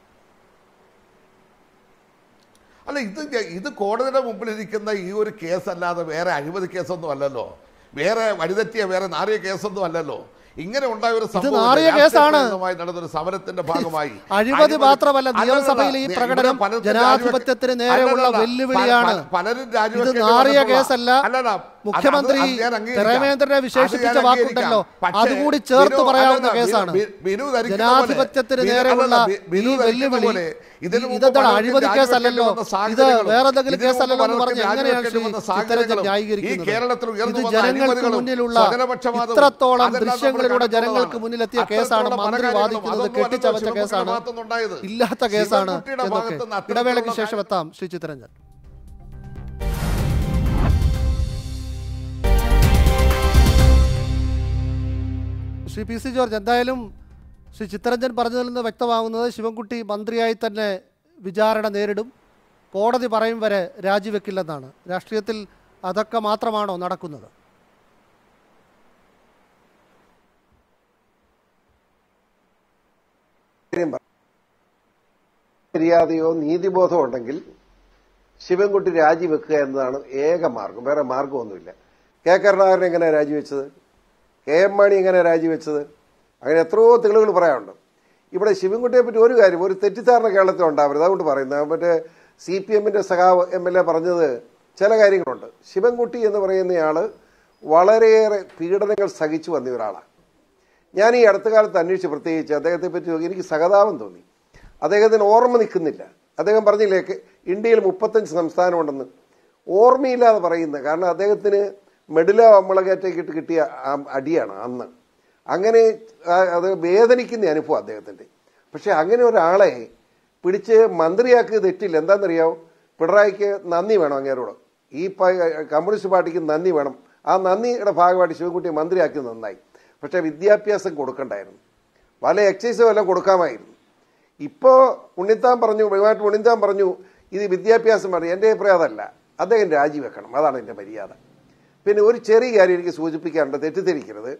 അല്ല ഇത് ഞ- ഇത് കോടതിയുടെ മുമ്പിലിരിക്കുന്ന ഈ ഒരു കേസല്ലാതെ വേറെ അഴിമതി കേസൊന്നും അല്ലല്ലോ വേറെ വഴിതെറ്റിയ വേറെ നാറിയ കേസൊന്നും അല്ലല്ലോ ഇങ്ങനെ ഉണ്ടായ ഒരു സംഭവം നാറിയ രാഷ്ട്രീയ കേസാണ്. പ്രേരിതമായി നടന്നൊരു സമരത്തിന്റെ ഭാഗമായി അഴിമതി മാത്രമല്ല അല്ലല്ല, നിയമസഭയിലെ ഈ ഇവിടെ പ്രകടനം പലർക്കും ജനാധിപത്യത്തിന് രാജിവെക്ക- നേരെയുള്ള അല്ലല്ല, വെല്ലുവിളിയാണ്. പല- പലരും ഇത് രാജിവെക്കേണ്ടി നാറിയ വന്നിട്ടുള്ള- കേസല്ല അല്ലല്ല, അത് മുഖ്യമന്ത്രി അത് ഞാൻ അംഗീകരിക്കാം. പ്രേമേന്ദ്രനെ അത് വിശേഷിപ്പിച്ച ഞാൻ വാക്കുണ്ടല്ലോ അംഗീകരിക്കാം. പക്ഷേ അതുകൂടി ചേർത്ത് ബിനു- പറയാവുന്ന അല്ലല്ല, ബിനു- കേസാണ് ബി- ബിനു ധരിക്കുന്ന പോലെ- ജനാധിപത്യത്തിന് ബിനു- നേരെയുള്ള അല്ലല്ല, ബി- ബിനു ഈ ധരിക്കുന്ന വെല്ലുവിളി പോലെ ഇതിനു മുമ്പ് ഇതെന്താണ് പലർക്കും അഴിമതി രാജിവെക്കേണ്ടി കേസല്ലല്ലോ വന്ന ഇത് സാഹചര്യങ്ങളും, വേറെ എന്തെങ്കിലും ഇതിനു മുമ്പ് കേസല്ലല്ലോ എന്ന് പലർക്കും പറഞ്ഞ് എങ്ങനെയാണ് രാജിവെക്കേണ്ടി ശ്രീ വന്ന ചിത്തരഞ്ജൻ സാഹചര്യങ്ങളും, ഈ ന്യായീകരിക്കുന്നത് കേരളത്തിൽ ഉയർന്നു ഇത് വന്ന ജനങ്ങൾക്ക് അഴിമതികളും, മുന്നിലുള്ള സ്വജനപക്ഷപാതവും, ഇത്രത്തോളം അതെല്ലാം നമ്മൾ ദൃശ്യങ്ങളിലൂടെ ജനങ്ങൾക്ക് കണ്ടിട്ടുള്ളതാണ്. മുന്നിലെത്തിയ കേസാണ് അത്തരത്തിലുള്ള പല മന്ത്രി കാര്യങ്ങളും വാദിക്കുന്നത് അതൊന്നും അല്ലല്ലോ കെട്ടിച്ചമച്ച ശിവൻകുട്ടിയുടെ കേസാണ് ഭാഗത്തുനിന്നുണ്ടായത്. ഇല്ലാത്ത കേസാണ് ശിവൻകുട്ടിയുടെ എന്നൊക്കെ ഭാഗത്തുനിന്ന് അത്തരത്തിലുള്ള ഇടവേളയ്ക്ക് ശേഷം കാര്യം- എത്താം ശ്രീ ചിത്തരഞ്ജൻ ശ്രീ പി സി ജോർജ് എന്തായാലും ശ്രീ ചിത്തരഞ്ജൻ പറഞ്ഞതിൽ നിന്ന് വ്യക്തമാകുന്നത് ശിവൻകുട്ടി മന്ത്രിയായി തന്നെ വിചാരണ നേരിടും കോടതി പറയും വരെ രാജിവെക്കില്ലെന്നാണ് രാഷ്ട്രീയത്തിൽ അതൊക്കെ മാത്രമാണോ നടക്കുന്നത് മര്യാദയോ നീതിബോധമോ ഉണ്ടെങ്കിൽ ശിവൻകുട്ടി രാജിവെക്കുക എന്നതാണ് ഏക മാർഗം വേറെ മാർഗമൊന്നുമില്ല കെ കരുണാകരൻ എങ്ങനെ രാജിവെച്ചത് കെ എം മാണി എങ്ങനെ രാജിവെച്ചത് അങ്ങനെ എത്രയോ തെളിവുകൾ പറയാനുണ്ട് ഇവിടെ ശിവൻകുട്ടിയെ പറ്റി ഒരു കാര്യം ഒരു തെറ്റിദ്ധാരണ കേരളത്തിൽ ഉണ്ടാവരുത് അതുകൊണ്ട് പറയുന്നത് മറ്റേ സി പി എമ്മിൻ്റെ സഖാവ് എം എൽ എ പറഞ്ഞത് ചില കാര്യങ്ങളുണ്ട് ശിവൻകുട്ടി എന്ന് പറയുന്നയാൾ വളരെയേറെ പീഡനങ്ങൾ സഹിച്ചു വന്ന ഒരാളാണ് ഞാൻ ഈ അടുത്ത കാലത്ത് അന്വേഷിച്ച് പ്രത്യേകിച്ച് അദ്ദേഹത്തെ പറ്റി നോക്കി എനിക്ക് സഹതാപം തോന്നി അദ്ദേഹത്തിന് ഓർമ്മ നിൽക്കുന്നില്ല അദ്ദേഹം പറഞ്ഞില്ലേ കെ- ഇന്ത്യയിൽ മുപ്പത്തഞ്ച് സംസ്ഥാനമുണ്ടെന്ന് ഓർമ്മയില്ലാതെ പറയുന്നത് കാരണം അദ്ദേഹത്തിന് മെഡില അമ്മളകേറ്റേക്കിട്ട് കിട്ടിയ ആ അടിയാണ് അന്ന് അങ്ങനെ ആ, അത് വേദനിക്കുന്ന അനുഭവം അദ്ദേഹത്തിൻ്റെ പക്ഷെ അങ്ങനെ ഒരാളെ പിടിച്ച് മന്ത്രിയാക്കി തെറ്റില്ല എന്താണെന്നറിയാമോ പിണറായിക്ക് നന്ദി വേണം അങ്ങേരോട് ഈ പ- കമ്മ്യൂണിസ്റ്റ് പാർട്ടിക്ക് നന്ദി വേണം ആ നന്ദിയുടെ ഭാഗമായിട്ട് ശിവൻകുട്ടിയെ മന്ത്രിയാക്കി നന്നായി പക്ഷേ വിദ്യാഭ്യാസം കൊടുക്കണ്ടായിരുന്നു പല എക്സൈസും എല്ലാം കൊടുക്കാമായിരുന്നു ഇപ്പോൾ ഉണ്ണിത്താൻ പറഞ്ഞു ബഹുമായിട്ട് ഉണ്ണിത്താൻ പറഞ്ഞു ഇത് വിദ്യാഭ്യാസം പറഞ്ഞു എൻ്റെ അഭിപ്രായം അതല്ല അദ്ദേഹം രാജിവെക്കണം അതാണ് എൻ്റെ മര്യാദ പിന്നെ ഒരു ചെറിയ കാര്യം എനിക്ക് സൂചിപ്പിക്കാനുണ്ട് തെറ്റിദ്ധരിക്കരുത്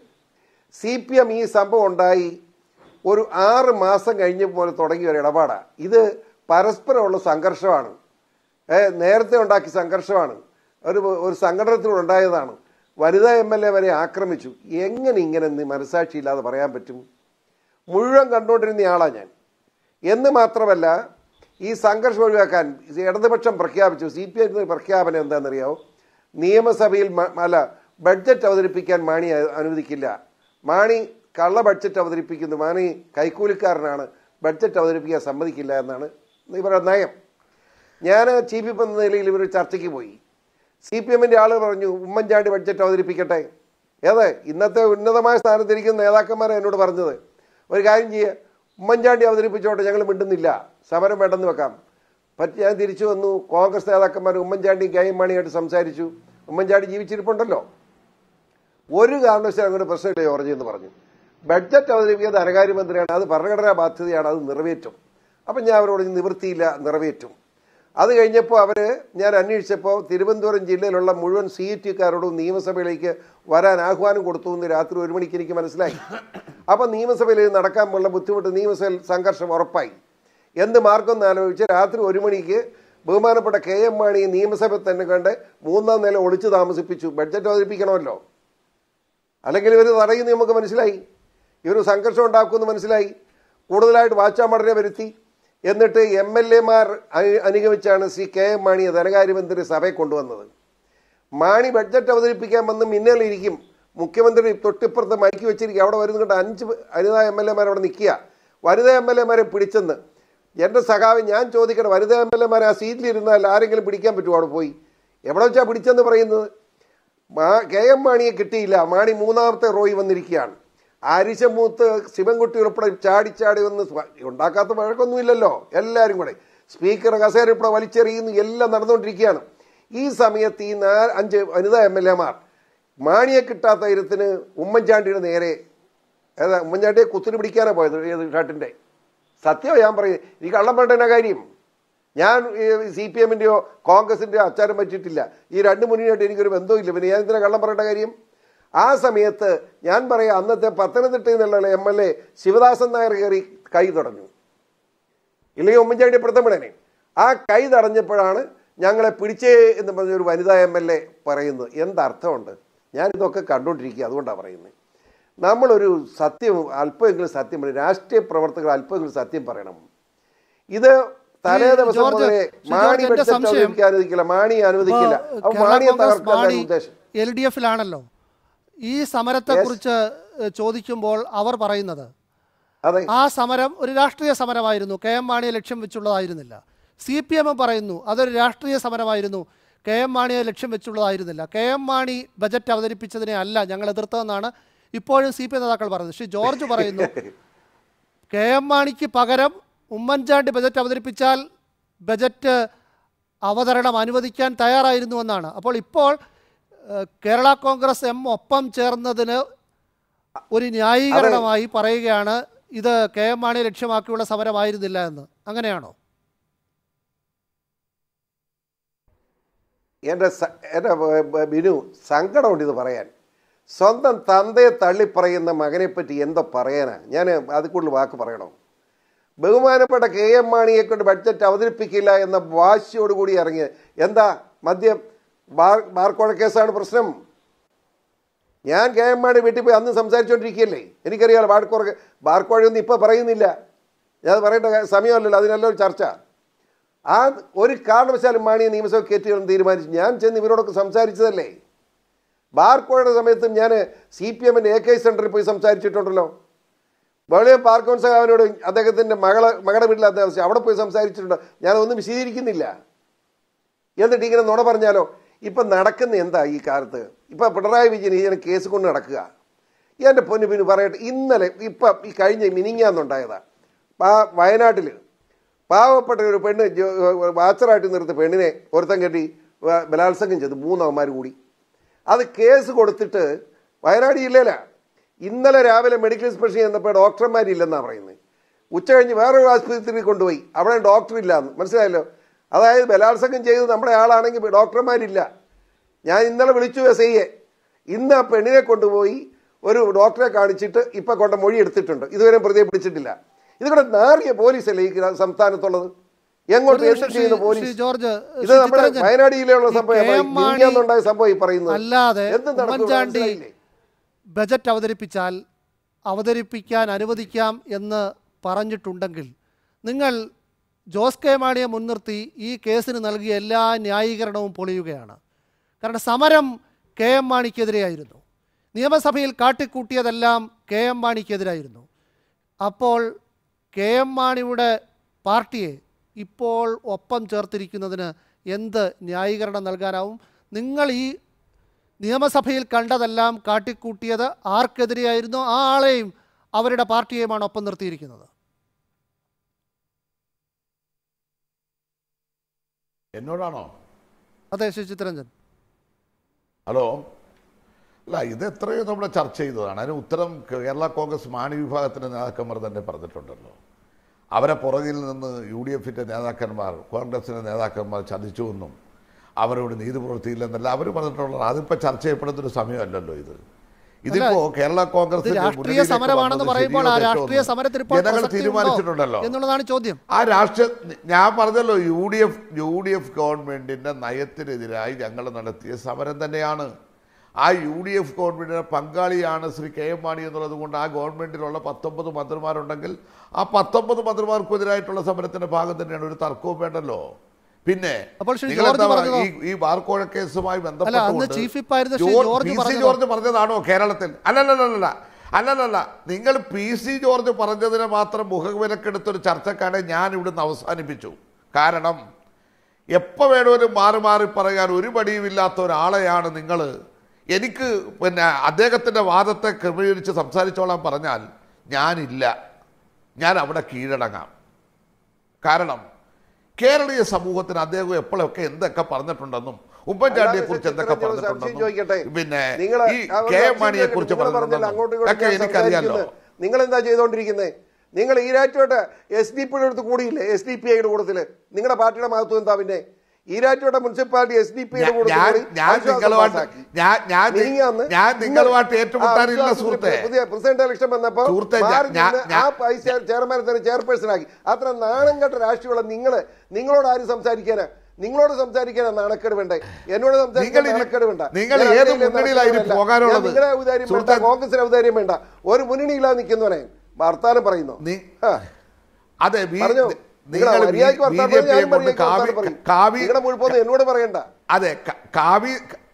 സി പി എം ഈ സംഭവം ഉണ്ടായി ഒരു ആറ് മാസം കഴിഞ്ഞ പോലെ തുടങ്ങിയ ഒരു ഇടപാടാണ് ഇത് പരസ്പരമുള്ള സംഘർഷമാണ് ഏ, നേരത്തെ ഉണ്ടാക്കിയ സംഘർഷമാണ് ഒരു ഒരു സംഘടനത്തിലൂടെ ഉണ്ടായതാണ് വനിതാ എം എൽ എ വരെ ആക്രമിച്ചു എങ്ങനെ ഇങ്ങനെ നീ മനസാക്ഷിയില്ലാതെ പറയാൻ പറ്റും മുഴുവൻ കണ്ടുകൊണ്ടിരുന്ന ആളാണ് ഞാൻ എന്ന് മാത്രമല്ല ഈ സംഘർഷം ഒഴിവാക്കാൻ ഇടതുപക്ഷം പ്രഖ്യാപിച്ചു സി പി ഐ പ്രഖ്യാപനം എന്താണെന്നറിയാമോ നിയമസഭയിൽ മ- അല്ല ബഡ്ജറ്റ് അവതരിപ്പിക്കാൻ മാണി അ- അനുവദിക്കില്ല മാണി കള്ള ബഡ്ജറ്റ് അവതരിപ്പിക്കുന്നു മാണി കൈക്കൂലിക്കാരനാണ് ബഡ്ജറ്റ് അവതരിപ്പിക്കാൻ സമ്മതിക്കില്ല എന്നാണ് ഇവരുടെ നയം ഞാൻ ചീഫ് വിപ്പ് എന്ന നിലയിൽ ഇവർ ചർച്ചയ്ക്ക് പോയി സി പി എമ്മിൻ്റെ ആൾ പറഞ്ഞു ഉമ്മൻചാണ്ടി ബഡ്ജറ്റ് അവതരിപ്പിക്കട്ടെ ഏത് ഇന്നത്തെ ഉന്നതമായ സ്ഥാനത്തിരിക്കുന്ന നേതാക്കന്മാരെ എന്നോട് പറഞ്ഞത് ഒരു കാര്യം ചെയ്യുക ഉമ്മൻചാണ്ടി അവതരിപ്പിച്ചോട്ടെ ഞങ്ങൾ മിണ്ടുന്നില്ല സമരം വേണ്ടെന്ന് വെക്കാം പറ്റി ഞാൻ തിരിച്ചു വന്നു കോൺഗ്രസ് നേതാക്കന്മാർ ഉമ്മൻചാണ്ടി കെ എം മാണിയായിട്ട് സംസാരിച്ചു ഉമ്മൻചാണ്ടി ജീവിച്ചിരിപ്പുണ്ടല്ലോ ഒരു കാരണവശാലും അങ്ങനെ പ്രശ്നമില്ല ജോർജ് എന്ന് പറഞ്ഞു ബഡ്ജറ്റ് അവതരിപ്പിക്കുന്ന ധനകാര്യമന്ത്രിയാണ് അത് ഭരണഘടനാ ബാധ്യതയാണ് അത് നിറവേറ്റും അപ്പം ഞാൻ അവരോട് ഇത് നിവൃത്തിയില്ല നിറവേറ്റും അത് കഴിഞ്ഞപ്പോൾ അവർ ഞാൻ അന്വേഷിച്ചപ്പോൾ തിരുവനന്തപുരം ജില്ലയിലുള്ള മുഴുവൻ സി ഇ ടിക്കാരോടും നിയമസഭയിലേക്ക് വരാൻ ആഹ്വാനം കൊടുത്തു എന്ന് രാത്രി ഒരു മണിക്ക് എനിക്ക് മനസ്സിലായി അപ്പം നിയമസഭയിൽ ഇത് നടക്കാൻ പോലുള്ള ബുദ്ധിമുട്ട് നിയമസഭയിൽ സംഘർഷം ഉറപ്പായി എന്ത് മാർഗം എന്ന് ആലോചിച്ച് രാത്രി ഒരു മണിക്ക് ബഹുമാനപ്പെട്ട കെ എം മാണി നിയമസഭയിൽ തന്നെ കണ്ട് മൂന്നാം നില ഒളിച്ചു താമസിപ്പിച്ചു ബഡ്ജറ്റ് അവതരിപ്പിക്കണമല്ലോ അല്ലെങ്കിൽ ഇവർ തടയുന്നു നമുക്ക് മനസ്സിലായി ഇവർ സംഘർഷം ഉണ്ടാക്കുമെന്ന് മനസ്സിലായി കൂടുതലായിട്ട് വാച്ചാമടനെ വരുത്തി എന്നിട്ട് എം എൽ എമാർ അനുഗമിച്ചാണ് ശ്രീ കെ എം മാണിയെ ധനകാര്യമന്ത്രി സഭയിൽ കൊണ്ടുവന്നത് മാണി ബഡ്ജറ്റ് അവതരിപ്പിക്കാൻ വന്ന് മിന്നലിരിക്കും മുഖ്യമന്ത്രി തൊട്ടിപ്പുറത്ത് മൈക്ക് വെച്ചിരിക്കും അവിടെ വരുന്നുണ്ട് അഞ്ച് വനിതാ എം എൽ എമാർ അവിടെ നിൽക്കുക വനിതാ എം എൽ എമാരെ പിടിച്ചെന്ന് എൻ്റെ സഖാവ് ഞാൻ ചോദിക്കണം വനിതാ എം എൽ എമാരെ ആ സീറ്റിലിരുന്നാൽ ആരെങ്കിലും പിടിക്കാൻ പറ്റുമോ അവിടെ പോയി എവിടെ വെച്ചാൽ പിടിച്ചെന്ന് പറയുന്നത് മാ- കെ എം മാണിയെ കിട്ടിയില്ല മാണി മൂന്നാമത്തെ റോയി വന്നിരിക്കുകയാണ് അരിശമൂത്ത് ശിവൻകുട്ടി ഉൾപ്പെടെ ചാടി ചാടി വന്ന് സ്വ- ഉണ്ടാക്കാത്ത വഴക്കൊന്നുമില്ലല്ലോ എല്ലാവരും കൂടെ സ്പീക്കർ കസേര ഉൾപ്പെടെ വലിച്ചെറിയുന്നു എല്ലാം നടന്നുകൊണ്ടിരിക്കുകയാണ് ഈ സമയത്ത് ഈ നാ അഞ്ച് വനിതാ എം എൽ എമാർ മാണിയെ കിട്ടാത്ത ഇരത്തിന് ഉമ്മൻചാണ്ടിയുടെ നേരെ ഏതാ ഉമ്മൻചാണ്ടിയെ കുത്തിരി പിടിക്കാനാണ് പോയത് ഏത് ഷർട്ടിൻ്റെ സത്യം ഞാൻ പറയും ഈ കള്ളം പറയേണ്ട കാര്യം ഞാൻ സി പി എമ്മിൻ്റെയോ കോൺഗ്രസിൻ്റെയോ അച്ചാരം പറ്റിയിട്ടില്ല ഈ രണ്ട് മുന്നണിയായിട്ട് എനിക്കൊരു ബന്ധവുമില്ല പിന്നെ ഞാൻ എന്തിനാ കള്ളം പറയേണ്ട കാര്യം ആ സമയത്ത് ഞാൻ പറയാം അന്നത്തെ പത്തനംതിട്ടയിൽ നിന്നുള്ള M L A Sivadasan Nair കയറി കൈ തടഞ്ഞു ഇല്ലെങ്കിൽ ഉമ്മൻചാണ്ടി പ്രഥമണനെ ആ കൈ തടഞ്ഞപ്പോഴാണ് ഞങ്ങളെ പിടിച്ചേ എന്ന് പറഞ്ഞ ഒരു വനിതാ എം എൽ എ പറയുന്നത് എന്തർത്ഥമുണ്ട് ഞാനിതൊക്കെ കണ്ടുകൊണ്ടിരിക്കുക അതുകൊണ്ടാണ് പറയുന്നത് നമ്മളൊരു സത്യം അല്പമെങ്കിലും സത്യം പറയും രാഷ്ട്രീയ പ്രവർത്തകർ അല്പമെങ്കിലും സത്യം പറയണം ഇത് തലേ ഈ ദിവസം ജോർജ്, മുതലേ ശ്രീ മാണി ജോർജ്, എന്റെ ബഡ്ജറ്റ് സംശയം- അവതരിപ്പിക്കാൻ അനുവദിക്കില്ല മാണി അനുവദിക്കില്ല ഇപ്പോ അപ്പൊ കേരള മാണിയെ കോൺഗ്രസ് തകർക്കാൻ മാണി ഉദ്ദേശം എൽ ഡി എഫിലാണല്ലോ ഈ സമരത്തെക്കുറിച്ച് ഏഹ്, ചോദിക്കുമ്പോൾ അവർ പറയുന്നത് അതെ ആ സമരം ഒരു രാഷ്ട്രീയ സമരമായിരുന്നു കെ എം മാണിയെ ലക്ഷ്യം വെച്ചുള്ളതായിരുന്നില്ല സി പി എം പറയുന്നു അതൊരു രാഷ്ട്രീയ സമരമായിരുന്നു കെ എം മാണിയെ ലക്ഷ്യം വെച്ചുള്ളതായിരുന്നില്ല കെ എം മാണി ബജറ്റ് അവതരിപ്പിച്ചതിനെ അല്ല ഞങ്ങൾ എതിർത്തതെന്നാണ് ഇപ്പോഴും സി പി എം നേതാക്കൾ പറയുന്നത് ശ്രീ ജോർജ് പറയുന്നു കെ എം മാണിക്ക് പകരം ഉമ്മൻചാണ്ടി ബജറ്റ് അവതരിപ്പിച്ചാൽ ബജറ്റ് അവതരണം അനുവദിക്കാൻ തയ്യാറായിരുന്നു എന്നാണ് അപ്പോൾ ഇപ്പോൾ ഏഹ്, കേരള കോൺഗ്രസ് എം ഒപ്പം ചേർന്നതിന് ഒരു ന്യായീകരണമായി പറയുകയാണ് ഇത് കെ എം മാണിയെ ലക്ഷ്യമാക്കിയുള്ള സമരമായിരുന്നില്ല എന്ന് അങ്ങനെയാണോ എൻ്റെ സ- എൻ്റെ ബ- ബ- ബിനു സങ്കടമുണ്ട് ഇത് പറയാൻ സ്വന്തം തന്തയെ തള്ളിപ്പറയുന്ന മകനെ പറ്റി എന്തോ പറയാനാ ഞാൻ അത് കൂടുതൽ വാക്ക് പറയണോ ബഹുമാനപ്പെട്ട കെ എം മാണിയെ കൊണ്ട് ബഡ്ജറ്റ് അവതരിപ്പിക്കില്ല എന്ന വാശിയോടുകൂടി ഇറങ്ങിയത് എന്താ മദ്യം ബാർ ബാർക്കോഴ കേസാണ് പ്രശ്നം ഞാൻ കെ എം മാണി വീട്ടിൽ പോയി അന്ന് സംസാരിച്ചുകൊണ്ടിരിക്കുകയല്ലേ എനിക്കറിയാലോ ബാർക്കോഴ ബാർക്കോഴയൊന്നും ഇപ്പോൾ പറയുന്നില്ല ഞാൻ അത് പറയേണ്ട കാ- സമയമല്ലല്ലോ അതിനല്ല ഒരു ചർച്ച ആ ഒരു കാരണവശാലും മാണിയെ നിയമസഭ കയറ്റിയെന്ന് തീരുമാനിച്ചു ഞാൻ ചെന്ന് ഇവരോടൊക്കെ സംസാരിച്ചതല്ലേ ബാർക്കോഴയുടെ സമയത്തും ഞാൻ സി പി എമ്മിൻ്റെ എ കെ സെൻറ്ററിൽ പോയി സംസാരിച്ചിട്ടുണ്ടല്ലോ വെളിയം പാർക്കോൺ സഹാവിനോട് അദ്ദേഹത്തിൻ്റെ മകളെ മകളുടെ വീട്ടിൽ അദ്ദേഹം അവിടെ പോയി സംസാരിച്ചിട്ടുണ്ട് ഞാനതൊന്നും വിശദീകരിക്കുന്നില്ല എന്നിട്ട് ഇങ്ങനെ നുണ പറഞ്ഞാലോ ഇപ്പം നടക്കുന്ന എന്താ ഈ കാലത്ത് ഇപ്പം പിണറായി വിജയൻ ഇങ്ങനെ കേസ് കൊണ്ട് നടക്കുക എൻ്റെ പൊന്നു പിന്നെ പറയട്ടെ ഇന്നലെ ഇപ്പം ഈ കഴിഞ്ഞ മിനിങ്ങാന്നുണ്ടായതാ ആ വയനാട്ടിൽ പാവപ്പെട്ട ഒരു പെണ്ണ് ജോ- വാച്ചറായിട്ട് നിർത്തിയ പെണ്ണിനെ ഒരുത്തൻ കെട്ടി വ- ബലാത്സംഗം ചെയ്തു മൂന്നവന്മാർ കൂടി അത് കേസ് കൊടുത്തിട്ട് വയനാട് ജില്ലയിലാണ് ഇന്നലെ രാവിലെ മെഡിക്കൽ സ്പെഷ്യൽ ചെന്നപ്പോൾ ഡോക്ടർമാരില്ലെന്നാണ് പറയുന്നത് ഉച്ച കഴിഞ്ഞ് വേറൊരു ആശുപത്രിയിൽ കൊണ്ടുപോയി അവിടെ ഡോക്ടർ ഇല്ലാന്ന് മനസ്സിലായല്ലോ അതായത് ബലാത്സംഗം ചെയ്ത് നമ്മുടെ ആളാണെങ്കിൽ ഡോക്ടർമാരില്ല ഞാൻ ഇന്നലെ വിളിച്ചു എസ് ഐയെ ഇന്ന് ആ പെണ്ണിനെ കൊണ്ടുപോയി ഒരു ഡോക്ടറെ കാണിച്ചിട്ട് ഇപ്പം കൊണ്ട മൊഴി എടുത്തിട്ടുണ്ട് ഇതുവരെ പ്രതിയെ പിടിച്ചിട്ടില്ല ഇതിവിടെ നാറിയ പോലീസല്ലേ ഈ സംസ്ഥാനത്തുള്ളത് എങ്ങോട്ട് ഒരു എന്ത് നിമിഷം ചെയ്യുന്ന ശ്രീ- പോലീസ് ശ്രീ ജോർജ്, ഇത് ശ്രീ നമ്മുടെ ചിത്തരഞ്ജൻ, വയനാട് ജില്ലയിലുള്ള ഈ സംഭവം കെ എം മാണി മിനിഞ്ഞാന്നുണ്ടായ സംഭവം ഈ പറയുന്നത് അല്ലാതെ എന്ത് നടക്കും ഉമ്മൻചാണ്ടി മനസ്സിലായില്ലേ? ബജറ്റ് അവതരിപ്പിച്ചാൽ അവതരിപ്പിക്കാൻ അനുവദിക്കാം എന്ന് പറഞ്ഞിട്ടുണ്ടെങ്കിൽ നിങ്ങൾ ജോസ് കെ മാണിയെ മുൻനിർത്തി ഈ കേസിന് നൽകിയ എല്ലാ ന്യായീകരണവും പൊളിയുകയാണ് കാരണം സമരം കെ എം മാണിക്കെതിരെയായിരുന്നു നിയമസഭയിൽ കാട്ടിക്കൂട്ടിയതെല്ലാം കെ എം മാണിക്കെതിരായിരുന്നു അപ്പോൾ കെ എം മാണിയുടെ പാർട്ടിയെ ഇപ്പോൾ ഒപ്പം ചേർത്തിരിക്കുന്നതിന് എന്ത് ന്യായീകരണം നൽകാനാവും നിങ്ങൾ ഈ നിയമസഭയിൽ കണ്ടതെല്ലാം കാട്ടിക്കൂട്ടിയത് ആർക്കെതിരെയായിരുന്നു ആ ആളെയും അവരുടെ പാർട്ടിയെയുമാണ് ഒപ്പം നിർത്തിയിരിക്കുന്നത് എന്നോടാണോ അതെ ശ്രീ ചിത്തരഞ്ജൻ ഹലോ അല്ല ഇത് എത്രയോ നമ്മൾ ചർച്ച ചെയ്തതാണ് അതിന് ഉത്തരം കേരള കോൺഗ്രസ് മാണി വിഭാഗത്തിൻ്റെ നേതാക്കന്മാർ തന്നെ പറഞ്ഞിട്ടുണ്ടല്ലോ അവരെ പുറകിൽ നിന്ന് യു ഡി എഫിൻ്റെ നേതാക്കന്മാർ കോൺഗ്രസിൻ്റെ നേതാക്കന്മാർ ചതിച്ചുവെന്നും അവരോട് നീതി പ്രവർത്തിയില്ലെന്നല്ല അവർ പറഞ്ഞിട്ടുള്ളത് അതിപ്പോൾ ചർച്ച ചെയ്യപ്പെടുന്ന ഒരു സമയമല്ലല്ലോ ഇത് ഇതിപ്പോ കേരള കോൺഗ്രസ് ഇത് രാഷ്ട്രീയ സമരമാണെന്ന് പറയുമ്പോൾ ആ രാഷ്ട്രീയ സമരത്തിൽ ഇപ്പോൾ ജനങ്ങൾ പ്രസക്തി ഉണ്ടോ തീരുമാനിച്ചിട്ടുണ്ടല്ലോ എന്നുള്ളതാണ് ചോദ്യം ആ രാഷ്ട്രീയ ഞാൻ പറഞ്ഞല്ലോ U D F U D F ഗവൺമെന്റിന്റെ നയത്തിനെതിരായി ഞങ്ങൾ നടത്തിയ സമരം തന്നെയാണ് ആ യു ഡി എഫ് ഗവൺമെന്റിന്റെ പങ്കാളിയാണ് ശ്രീ കെ എം മാണി എന്നുള്ളത് കൊണ്ട് ആ ഗവൺമെന്റിലുള്ള പത്തൊമ്പത് മന്ത്രിമാരുണ്ടെങ്കിൽ ആ പത്തൊമ്പത് മന്ത്രിമാർക്കെതിരായിട്ടുള്ള സമരത്തിന്റെ ഭാഗം തന്നെയാണ് ഒരു തർക്കവും വേണ്ടല്ലോ പിന്നെ അപ്പോൾ ശ്രീ നിങ്ങൾ ജോർജ് എന്താ പറഞ്ഞതോ? ഈ ഈ ബാർക്കോഴ കേസുമായി അന്ന് ബന്ധപ്പെട്ടുകൊണ്ട് ചീഫ് വിപ്പായിരുന്ന ശ്രീ ജോർജ് ജോർജ് പി സി പറഞ്ഞതോ? ജോർജ് പറഞ്ഞതാണോ കേരളത്തിൽ അല്ലല്ലല്ല അല്ലല്ലല്ല നിങ്ങൾ പി സി ജോർജ് പറഞ്ഞതിനെ മാത്രം മുഖവിലക്കെടുത്തൊരു ചർച്ചക്കാരെ ഞാൻ ഇവിടുന്ന് അവസാനിപ്പിച്ചു കാരണം എപ്പോൾ വേണമെങ്കിലും മാറി മാറി പറയാൻ ഒരു മടിയുമില്ലാത്ത ഒരാളെയാണ് നിങ്ങൾ എനിക്ക് പിന്നെ അദ്ദേഹത്തിൻ്റെ വാദത്തെ ക്രമീകരിച്ച് സംസാരിച്ചോളാൻ പറഞ്ഞാൽ ഞാനില്ല ഞാൻ അവിടെ കീഴടങ്ങാം കാരണം കേരളീയ സമൂഹത്തിന് അദ്ദേഹം എപ്പോഴൊക്കെ എന്തൊക്കെ പറഞ്ഞിട്ടുണ്ടെന്നും ഉമ്മൻചാണ്ടിയെ കുറിച്ച് എന്തൊക്കെ അല്ലാതെ ഒരു സംശയം ചോദിക്കട്ടെ? പറഞ്ഞിട്ടുണ്ടെന്നും പിന്നെ നിങ്ങള് ഈ ആ ഒരു കെ എം സംശയം മാണിയെ കുറിച്ച് ചോദിക്കട്ടെ? നിങ്ങൾ പറഞ്ഞല്ലോ, അങ്ങോട്ടും പറഞ്ഞിട്ടുണ്ടെന്നും ഒക്കെ ഇങ്ങോട്ടും എനിക്കറിയാലോ സംസാരിക്കുന്നത്. നിങ്ങൾ എന്താ ചെയ്തോണ്ടിരിക്കുന്നത് നിങ്ങൾ ഈരാറ്റോട്ട് എസ് ഡി പിയുടെ അടുത്ത് കൂടിയില്ലേ എസ് ഡി പി ഐയുടെ കൂട്ടത്തില് നിങ്ങളുടെ പാർട്ടിയുടെ മഹത്വം എന്താ പിന്നെ ഈരാറ്റോട്ടെ മുനിസിപ്പാലിറ്റി എസ് ഡി പിയുടെ ഞാൻ- കൂട്ടത്തിൽ ഞാൻ കൂടി ഞാൻ അവിശ്വാസം നിങ്ങളുമായിട്ട് പാസ്സാക്കി. ഞാൻ ഞാൻ നി- മിനിങ്ങാന്ന് ഞാൻ ഇന്ന് നിങ്ങളുമായിട്ട് ആ ഏറ്റുമുട്ടാനില്ല അവിശ്വാസത്തിന് സുഹൃത്തെ പുതിയ പ്രസിഡന്റ് ഇലക്ഷൻ വന്നപ്പോ സുഹൃത്തെ, മാറി ഞാൻ- നിന്ന് ഞാൻ- ആ പൈസ ചെയർമാനെ തന്നെ ചെയർപേഴ്സൺ ആക്കി അത്ര നാണം കെട്ട രാഷ്ട്രീയമുള്ള നിങ്ങള് നിങ്ങളോട് ആര് സംസാരിക്കാനാ നിങ്ങളോട് സംസാരിക്കാനാ നാണക്കേട് വേണ്ടേ എന്നോട് സംസാരിക്കാൻ നിങ്ങൾ ഇനി- നാണക്കേട് വേണ്ട നിങ്ങൾ ഞാൻ ഏത് അതിലെ മുന്നണിയിലാ ഇനി നാണക്കേടല്ല. പോകാനുള്ളത്? ഞാൻ നിങ്ങളെ ഔദാര്യം വേണ്ട സുഹൃത്തെ- കോൺഗ്രസിന് ഔദാര്യം വേണ്ട ഒരു മുന്നണിയില്ലാതെ നിൽക്കുന്നവനെ വർത്താനം പറയുന്നു നി- ആ. അതെ ബി- പറഞ്ഞോ നിങ്ങൾ നിങ്ങളെ മര്യാദയ്ക്ക് ബി വർത്താനം ജെ പറഞ്ഞാൽ പിയെ ഞാനും കൊണ്ട് മര്യാദയ്ക്ക് കാവി വർത്താനം പറയും. കാവി നിങ്ങളുടെ മുഴുപ്പൊന്നും എന്നോട് പറയണ്ട അതെ ക- കാവി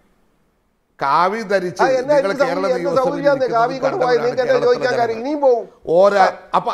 കാവി ധരിച്ച് ആ, എന്നാ നിങ്ങൾ എനിക്ക് കേരള സൗകര്യം- എന്ത് നിയമസഭയിൽ സൗകര്യമാണ് ഇരിക്കുന്നത് കാവി കൊണ്ട് പോയത്? നിങ്ങൾക്ക് എന്നെ കണ്ടവരാണ് ചോദിക്കാൻ കാര്യം. കേരളത്തിലെ ഇനിയും പോവും. ഓരോ അപ്പൊ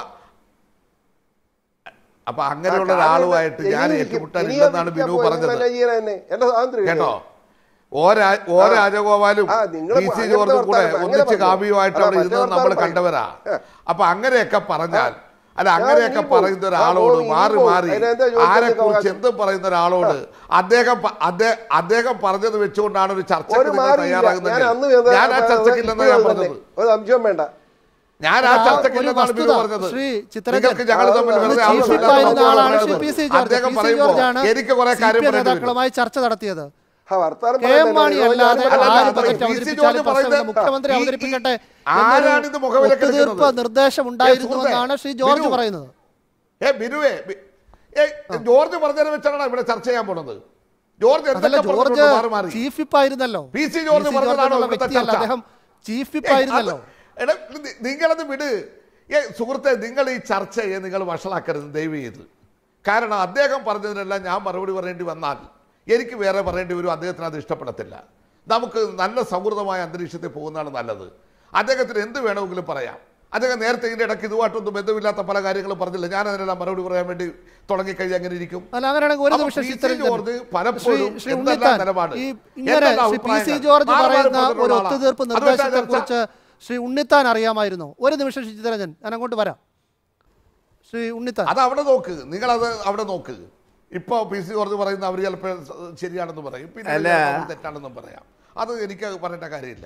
അപ്പൊ അങ്ങനെയുള്ള ആ, ഒരാളുമായിട്ട് കാര്യം ഞാൻ ഇനിയും ഏറ്റുമുട്ടാനില്ലെന്നാണ് ഇനിയും ബിനു പോയി പറഞ്ഞത് നിങ്ങൾ ചെയ്യാൻ തന്നെ. എന്റെ സ്വാതന്ത്ര്യം കേട്ടോ ഇല്ലേ? ഓ രാ- ഓ രാജഗോപാലും ആ, നിങ്ങള് പി സി അങ്ങനത്തെ ജോർജും കൂടെ വർത്താനം പറയും. ഒന്നിച്ച് അങ്ങനെ കാവ്യമായിട്ട് പറയും. അവിടെ ആ, ഇരുന്നത് മറ്റേ നമ്മൾ വർത്താനം കണ്ടവരാ പറയും. അപ്പൊ അങ്ങനെയൊക്കെ പറഞ്ഞാൽ അല്ല ഞാൻ അങ്ങനെയൊക്കെ ഇനി പോവും. പറയുന്ന ആ, ഒരാളോട് പോവും, ഇനി മാറി പോവും. മാറി അതിനെന്താ ചോദിക്കാൻ ആരെ നിങ്ങൾക്ക് കുറിച്ച് അവകാശം? എന്തും പറയുന്ന ഒരാളോട് അദ്ദേഹം പ- അദ്ദേഹം അദ്ദേഹം പറഞ്ഞത് വെച്ചുകൊണ്ടാണ് ഒരു ചർച്ചയ്ക്ക് ഒരു നിങ്ങൾ മാറിയില്ല. ഞാൻ തയ്യാറാകുന്നത് അന്ന് വേദന- ഞാൻ ആ ചർച്ചയ്ക്കില്ലെന്ന് ഞാൻ ഇപ്പോഴും പറഞ്ഞത് തന്നെ. ഒരു സംശയം വേണ്ട ഞാൻ ആ ആ ഒരു ചർച്ചയ്ക്കില്ലെന്നാണ് ബിനു വസ്തുത, പറഞ്ഞത് ശ്രീ ചിത്തരഞ്ജൻ, നിങ്ങൾക്ക് ഞങ്ങൾ തമ്മിൽ അത് വെറുതെ ചീഫ് ആവശ്യമില്ലാത്ത വിപ്പായിരുന്ന വർത്തമാനം ആളാണ് ശ്രീ പറയുന്നത്. പി സി ജോർജ് അദ്ദേഹം പി സി പറയുമ്പോൾ ജോർജാണ് എനിക്ക് കുറെ സി കാര്യം പി എം പറയേണ്ടി വരും. നേതാക്കളുമായി ചർച്ച നടത്തിയത് ആ, വർത്താനം കെ എം പറയണ്ട. മാണി ഞാൻ അല്ലാതെ പറഞ്ഞത് അല്ല, ആര് അല്ല, ബജറ്റ് പി സി അവതരിപ്പിച്ചാലും ജോർജ് പ്രശ്നമില്ല പറയുന്നത് മുഖ്യമന്ത്രി ഈ- ഈ- അവതരിപ്പിക്കട്ടെ ആരാണ് ഇത് എന്നൊരു മുഖവിലക്ക് ഒത്തുതീർപ്പ് എടുക്കുന്നത്? നിർദ്ദേശം ഉണ്ടായിരുന്നു സുഹൃത്തേ, എന്നാണ് ശ്രീ ജോർജ് ബിനു, പറയുന്നത് ഏ ബിനുവേ ബി- ഏ ജോർജ് പറഞ്ഞതിനെ വെച്ചാണ് ഇവിടെ ചർച്ച ചെയ്യാൻ പോണത് ജോർജ് അതല്ല എന്തൊക്കെ ജോർജ് പറഞ്ഞിട്ടുണ്ട് മാറി മാറി ചീഫ് വിപ്പ് ആയിരുന്നല്ലോ P C George P C പറഞ്ഞതാണോ എന്നുള്ള ഇവിടുത്തെ വ്യക്തിയല്ല ചർച്ച? അദ്ദേഹം ചീഫ് വിപ്പ് ഏയ് ആയിരുന്നല്ലോ അത് എടാ, നി- നിങ്ങളത് വിട് ഏ സുഹൃത്തെ നിങ്ങൾ ഈ ചർച്ചയെ നിങ്ങൾ വഷളാക്കരുത് ദയവ് ചെയ്ത് കാരണം അദ്ദേഹം പറഞ്ഞതിനെല്ലാം ഞാൻ മറുപടി പറയേണ്ടി വന്നാൽ എനിക്ക് വേറെ പറയേണ്ടി വരും അദ്ദേഹത്തിന് അത് ഇഷ്ടപ്പെടത്തില്ല നമുക്ക് നല്ല സൗഹൃദമായ അന്തരീക്ഷത്തിൽ പോകുന്നതാണ് നല്ലത് അദ്ദേഹത്തിന് എന്ത് വേണമെങ്കിലും പറയാം അദ്ദേഹം നേരത്തെ ഇതിൻ്റെ ഇടയ്ക്ക് ഇതുമായിട്ടൊന്നും ബന്ധമില്ലാത്ത പല കാര്യങ്ങളും പറഞ്ഞില്ല ഞാൻ അതിനെല്ലാം മറുപടി പറയാൻ വേണ്ടി തുടങ്ങിക്കഴിഞ്ഞാൽ എങ്ങനെ ഇരിക്കും അല്ല അങ്ങനെയാണെങ്കിൽ ഒരു അപ്പൊ നിമിഷം പി സി ചിത്തരഞ്ജൻ. ജോർജ് പലപ്പോഴും ശ്രീ- ശ്രീ എന്തെല്ലാം ഉണ്ണിത്താൻ, നിലപാട്, ഈ ഇങ്ങനെ എന്തെല്ലാം ശ്രീ പി സി അഭിപ്രായങ്ങൾ, ജോർജ് മാറി മാറി പറയുന്ന പറഞ്ഞിട്ടുള്ള ഒരു ആളാ. ഒത്തുതീർപ്പ് അത് വെച്ചാൽ നിർദ്ദേശത്തെ ചർച്ച- കുറിച്ച് ശ്രീ ഉണ്ണിത്താൻ അറിയാമായിരുന്നു ഒരു നിമിഷം ശ്രീ ചിത്തരഞ്ജൻ ഞാൻ അങ്ങോട്ട് വരാം ശ്രീ ഉണ്ണിത്താൻ അത് അവിടെ നോക്ക് നിങ്ങളത് അവിടെ നോക്ക് ഇപ്പൊ പി സി ജോർജ് പറയുന്ന അവർ ചിലപ്പോൾ ശരിയാണെന്ന് പറയും പിന്നെ അല്ല. ചിലപ്പോൾ അവർ തെറ്റാണെന്നും പറയാം അത് എനിക്ക് പറയേണ്ട കാര്യമില്ല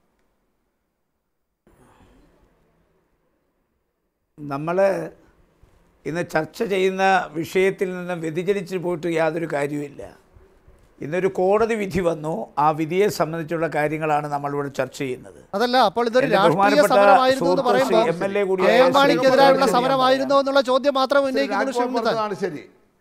നമ്മൾ ഇന്ന് ചർച്ച ചെയ്യുന്ന വിഷയത്തിൽ നിന്ന് വ്യതിചലിച്ച് പോയിട്ട് യാതൊരു കാര്യവുമില്ല ഇന്നൊരു കോടതി വിധി വന്നു ആ വിധിയെ സംബന്ധിച്ചുള്ള കാര്യങ്ങളാണ് നമ്മളിവിടെ ചർച്ച ചെയ്യുന്നത് അതല്ല അപ്പോൾ ഇതൊരു എന്റെ രാഷ്ട്രീയ ബഹുമാനപ്പെട്ട സമരമായിരുന്നു എന്ന് സുഹൃത്ത് പറയുമ്പോൾ ശ്രീ MLA കെ കൂടിയായ എം മാണിക്കെതിരായുള്ള ശ്രീ സമരമായിരുന്നോ എന്നുള്ള ചോദ്യം മാത്രം ഉന്നയിക്കുന്നു ശ്രീ രാജ്ഭവൻ ഉണ്ണിത്താൻ പറഞ്ഞതാണ് ശരി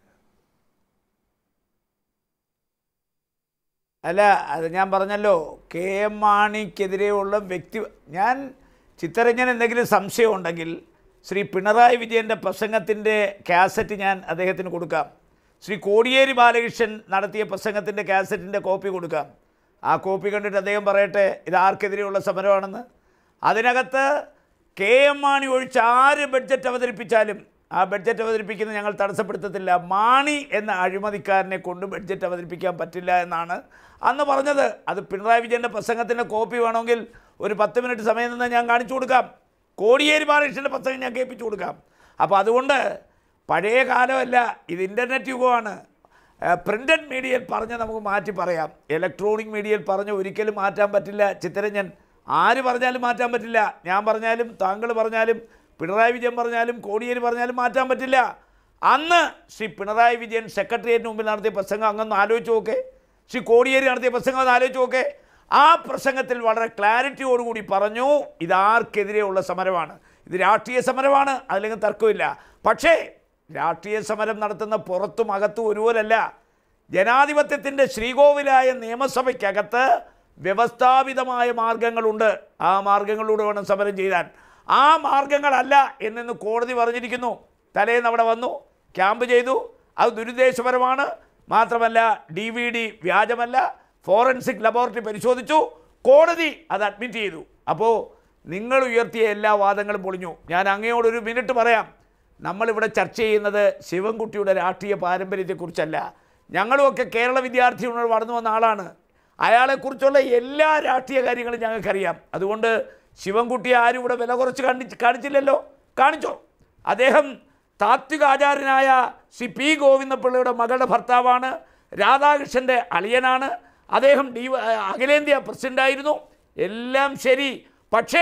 അല്ല അത് ഞാൻ പറഞ്ഞല്ലോ കെ എം മാണിക്കെതിരെയുള്ള വ്യക്തി ഞാൻ ചിത്തരഞ്ജൻ എന്തെങ്കിലും സംശയം ഉണ്ടെങ്കിൽ ശ്രീ പിണറായി വിജയൻ്റെ പ്രസംഗത്തിൻ്റെ കാസറ്റ് ഞാൻ അദ്ദേഹത്തിന് കൊടുക്കാം ശ്രീ കോടിയേരി ബാലകൃഷ്ണൻ നടത്തിയ പ്രസംഗത്തിൻ്റെ കാസറ്റിൻ്റെ കോപ്പി കൊടുക്കാം ആ കോപ്പി കണ്ടിട്ട് അദ്ദേഹം പറയട്ടെ ഇത് ആർക്കെതിരെയുള്ള സമരമാണെന്ന് അതിനകത്ത് കെ എം മാണി ഒഴിച്ച് ആര് ബഡ്ജറ്റ് അവതരിപ്പിച്ചാലും ആ ബഡ്ജറ്റ് അവതരിപ്പിക്കുന്നത് ഞങ്ങൾ തടസ്സപ്പെടുത്തത്തില്ല മാണി എന്ന അഴിമതിക്കാരനെ കൊണ്ട് ബഡ്ജറ്റ് അവതരിപ്പിക്കാൻ പറ്റില്ല എന്നാണ് അന്ന് പറഞ്ഞത് അത് പിണറായി വിജയൻ്റെ പ്രസംഗത്തിൻ്റെ കോപ്പി വേണമെങ്കിൽ ഒരു പത്ത് മിനിറ്റ് സമയം നിന്ന് ഞാൻ കാണിച്ചു കൊടുക്കാം കോടിയേരി ബാലകൃഷ്ണൻ്റെ പ്രസംഗം ഞാൻ കേൾപ്പിച്ചു കൊടുക്കാം അപ്പോൾ അതുകൊണ്ട് പഴയ കാലമല്ല ഇത് ഇൻ്റർനെറ്റ് യുഗമാണ് പ്രിൻ്റഡ് മീഡിയയിൽ പറഞ്ഞ് നമുക്ക് മാറ്റി പറയാം ഇലക്ട്രോണിക് മീഡിയയിൽ പറഞ്ഞ് ഒരിക്കലും മാറ്റാൻ പറ്റില്ല ചിത്തരഞ്ജൻ ആര് പറഞ്ഞാലും മാറ്റാൻ പറ്റില്ല ഞാൻ പറഞ്ഞാലും താങ്കൾ പറഞ്ഞാലും പിണറായി വിജയൻ പറഞ്ഞാലും കോടിയേരി പറഞ്ഞാലും മാറ്റാൻ പറ്റില്ല അന്ന് ശ്രീ പിണറായി വിജയൻ സെക്രട്ടേറിയറ്റിന് മുമ്പിൽ നടത്തിയ പ്രസംഗം അങ്ങൊന്ന് ആലോചിച്ച് നോക്കേ ശ്രീ കോടിയേരി നടത്തിയ പ്രസംഗം ഒന്ന് ആലോചിച്ച് നോക്കേ ആ പ്രസംഗത്തിൽ വളരെ ക്ലാരിറ്റിയോടുകൂടി പറഞ്ഞു ഇതാർക്കെതിരെയുള്ള സമരമാണ് ഇത് രാഷ്ട്രീയ സമരമാണ് അതിലെങ്കിൽ തർക്കമില്ല പക്ഷേ രാഷ്ട്രീയ സമരം നടത്തുന്ന പുറത്തും അകത്തും ഒരുപോലല്ല ജനാധിപത്യത്തിൻ്റെ ശ്രീകോവിലായ നിയമസഭയ്ക്കകത്ത് വ്യവസ്ഥാപിതമായ മാർഗങ്ങളുണ്ട് ആ മാർഗങ്ങളിലൂടെ വേണം സമരം ചെയ്യാൻ ആ മാർഗങ്ങളല്ല എന്നെന്ന് കോടതി പറഞ്ഞിരിക്കുന്നു തലേന്ന് അവിടെ വന്നു ക്യാമ്പ് ചെയ്തു അത് ദുരുദ്ദേശപരമാണ് മാത്രമല്ല ഡി വി ഡി വ്യാജമല്ല ഫോറൻസിക് ലബോറട്ടറി പരിശോധിച്ചു കോടതി അത് അഡ്മിറ്റ് ചെയ്തു അപ്പോൾ നിങ്ങൾ ഉയർത്തിയ എല്ലാ വാദങ്ങളും പൊളിഞ്ഞു ഞാൻ അങ്ങയോടൊരു മിനിറ്റ് പറയാം നമ്മളിവിടെ ചർച്ച ചെയ്യുന്നത് ശിവൻകുട്ടിയുടെ രാഷ്ട്രീയ പാരമ്പര്യത്തെക്കുറിച്ചല്ല ഞങ്ങളുമൊക്കെ കേരള വിദ്യാർത്ഥികളോട് വളർന്നു വന്ന ആളാണ് അയാളെക്കുറിച്ചുള്ള എല്ലാ രാഷ്ട്രീയ കാര്യങ്ങളും ഞങ്ങൾക്കറിയാം അതുകൊണ്ട് ശിവൻകുട്ടി ആരും ഇവിടെ വില കുറച്ച് കാണിച്ച് കാണിച്ചില്ലല്ലോ കാണിച്ചോ അദ്ദേഹം താത്വിക ആചാര്യനായ ശ്രീ പി ഗോവിന്ദപിള്ളയുടെ മകളുടെ ഭർത്താവാണ് രാധാകൃഷ്ണൻ്റെ അളിയനാണ് അദ്ദേഹം ഡി അഖിലേന്ത്യാ പ്രസിഡൻ്റായിരുന്നു എല്ലാം ശരി പക്ഷേ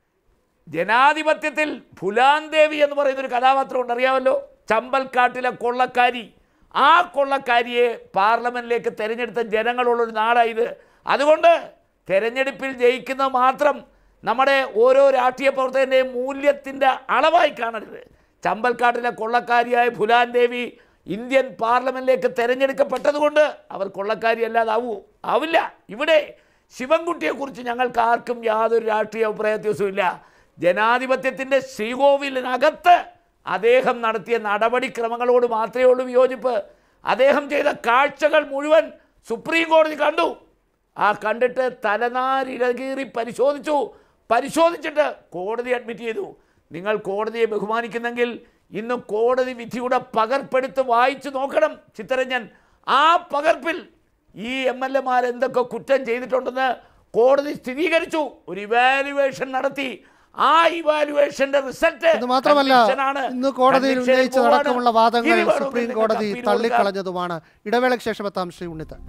ജനാധിപത്യത്തിൽ ഫുലാൻ ദേവി എന്ന് പറയുന്ന ഒരു കഥാപാത്രം ഉണ്ട് അറിയാമല്ലോ ചമ്പൽക്കാട്ടിലെ കൊള്ളക്കാരി ആ കൊള്ളക്കാരിയെ പാർലമെന്റിലേക്ക് തെരഞ്ഞെടുത്ത ജനങ്ങളുള്ളൊരു നാടായത് അതുകൊണ്ട് തെരഞ്ഞെടുപ്പിൽ ജയിക്കുന്ന മാത്രം നമ്മുടെ ഓരോ രാഷ്ട്രീയ പ്രവർത്തകൻ്റെയും മൂല്യത്തിൻ്റെ അളവായി കാണരുത് ചമ്പൽക്കാട്ടിലെ കൊള്ളക്കാരിയായ ഫുലാൻ ദേവി ഇന്ത്യൻ പാർലമെന്റിലേക്ക് തെരഞ്ഞെടുക്കപ്പെട്ടതുകൊണ്ട് അവർ കൊള്ളക്കാരി അല്ലാതാവൂ ആവില്ല ഇവിടെ ശിവൻകുട്ടിയെക്കുറിച്ച് ഞങ്ങൾക്ക് ആർക്കും യാതൊരു രാഷ്ട്രീയ അഭിപ്രായ വ്യത്യാസവും ഇല്ല ജനാധിപത്യത്തിൻ്റെ ശ്രീകോവിലിനകത്ത് അദ്ദേഹം നടത്തിയ നടപടിക്രമങ്ങളോട് മാത്രമേ ഉള്ളൂ വിയോജിപ്പ് അദ്ദേഹം ചെയ്ത കാഴ്ചകൾ മുഴുവൻ സുപ്രീം കോടതി കണ്ടു ആ കണ്ടിട്ട് തലനാരിഴകീറി പരിശോധിച്ചു പരിശോധിച്ചിട്ട് കോടതി അഡ്മിറ്റ് ചെയ്തു നിങ്ങൾ കോടതിയെ ബഹുമാനിക്കുന്നെങ്കിൽ ഇന്ന് കോടതി വിധിയുടെ പകർപ്പെടുത്ത് വായിച്ചു നോക്കണം ചിത്തരഞ്ജൻ ആ പകർപ്പിൽ ഈ എം എൽ എമാർ എന്തൊക്കെ കുറ്റം ചെയ്തിട്ടുണ്ടെന്ന് കോടതി സ്ഥിരീകരിച്ചു ഒരു ഇവാലുവേഷൻ നടത്തി ആ ഇവാലുവേഷന്റെ റിസൾട്ട് ഇത് മാത്രമല്ല ഇന്ന് കോടതിയിൽ ഉന്നയിച്ചതടക്കമുള്ള വാദങ്ങൾ സുപ്രീം കോടതി തള്ളിക്കളഞ്ഞതുമാണ് ഇടവേളയ്ക്ക് ശേഷം എത്താം ശ്രീ ഉണ്ണിത്താൻ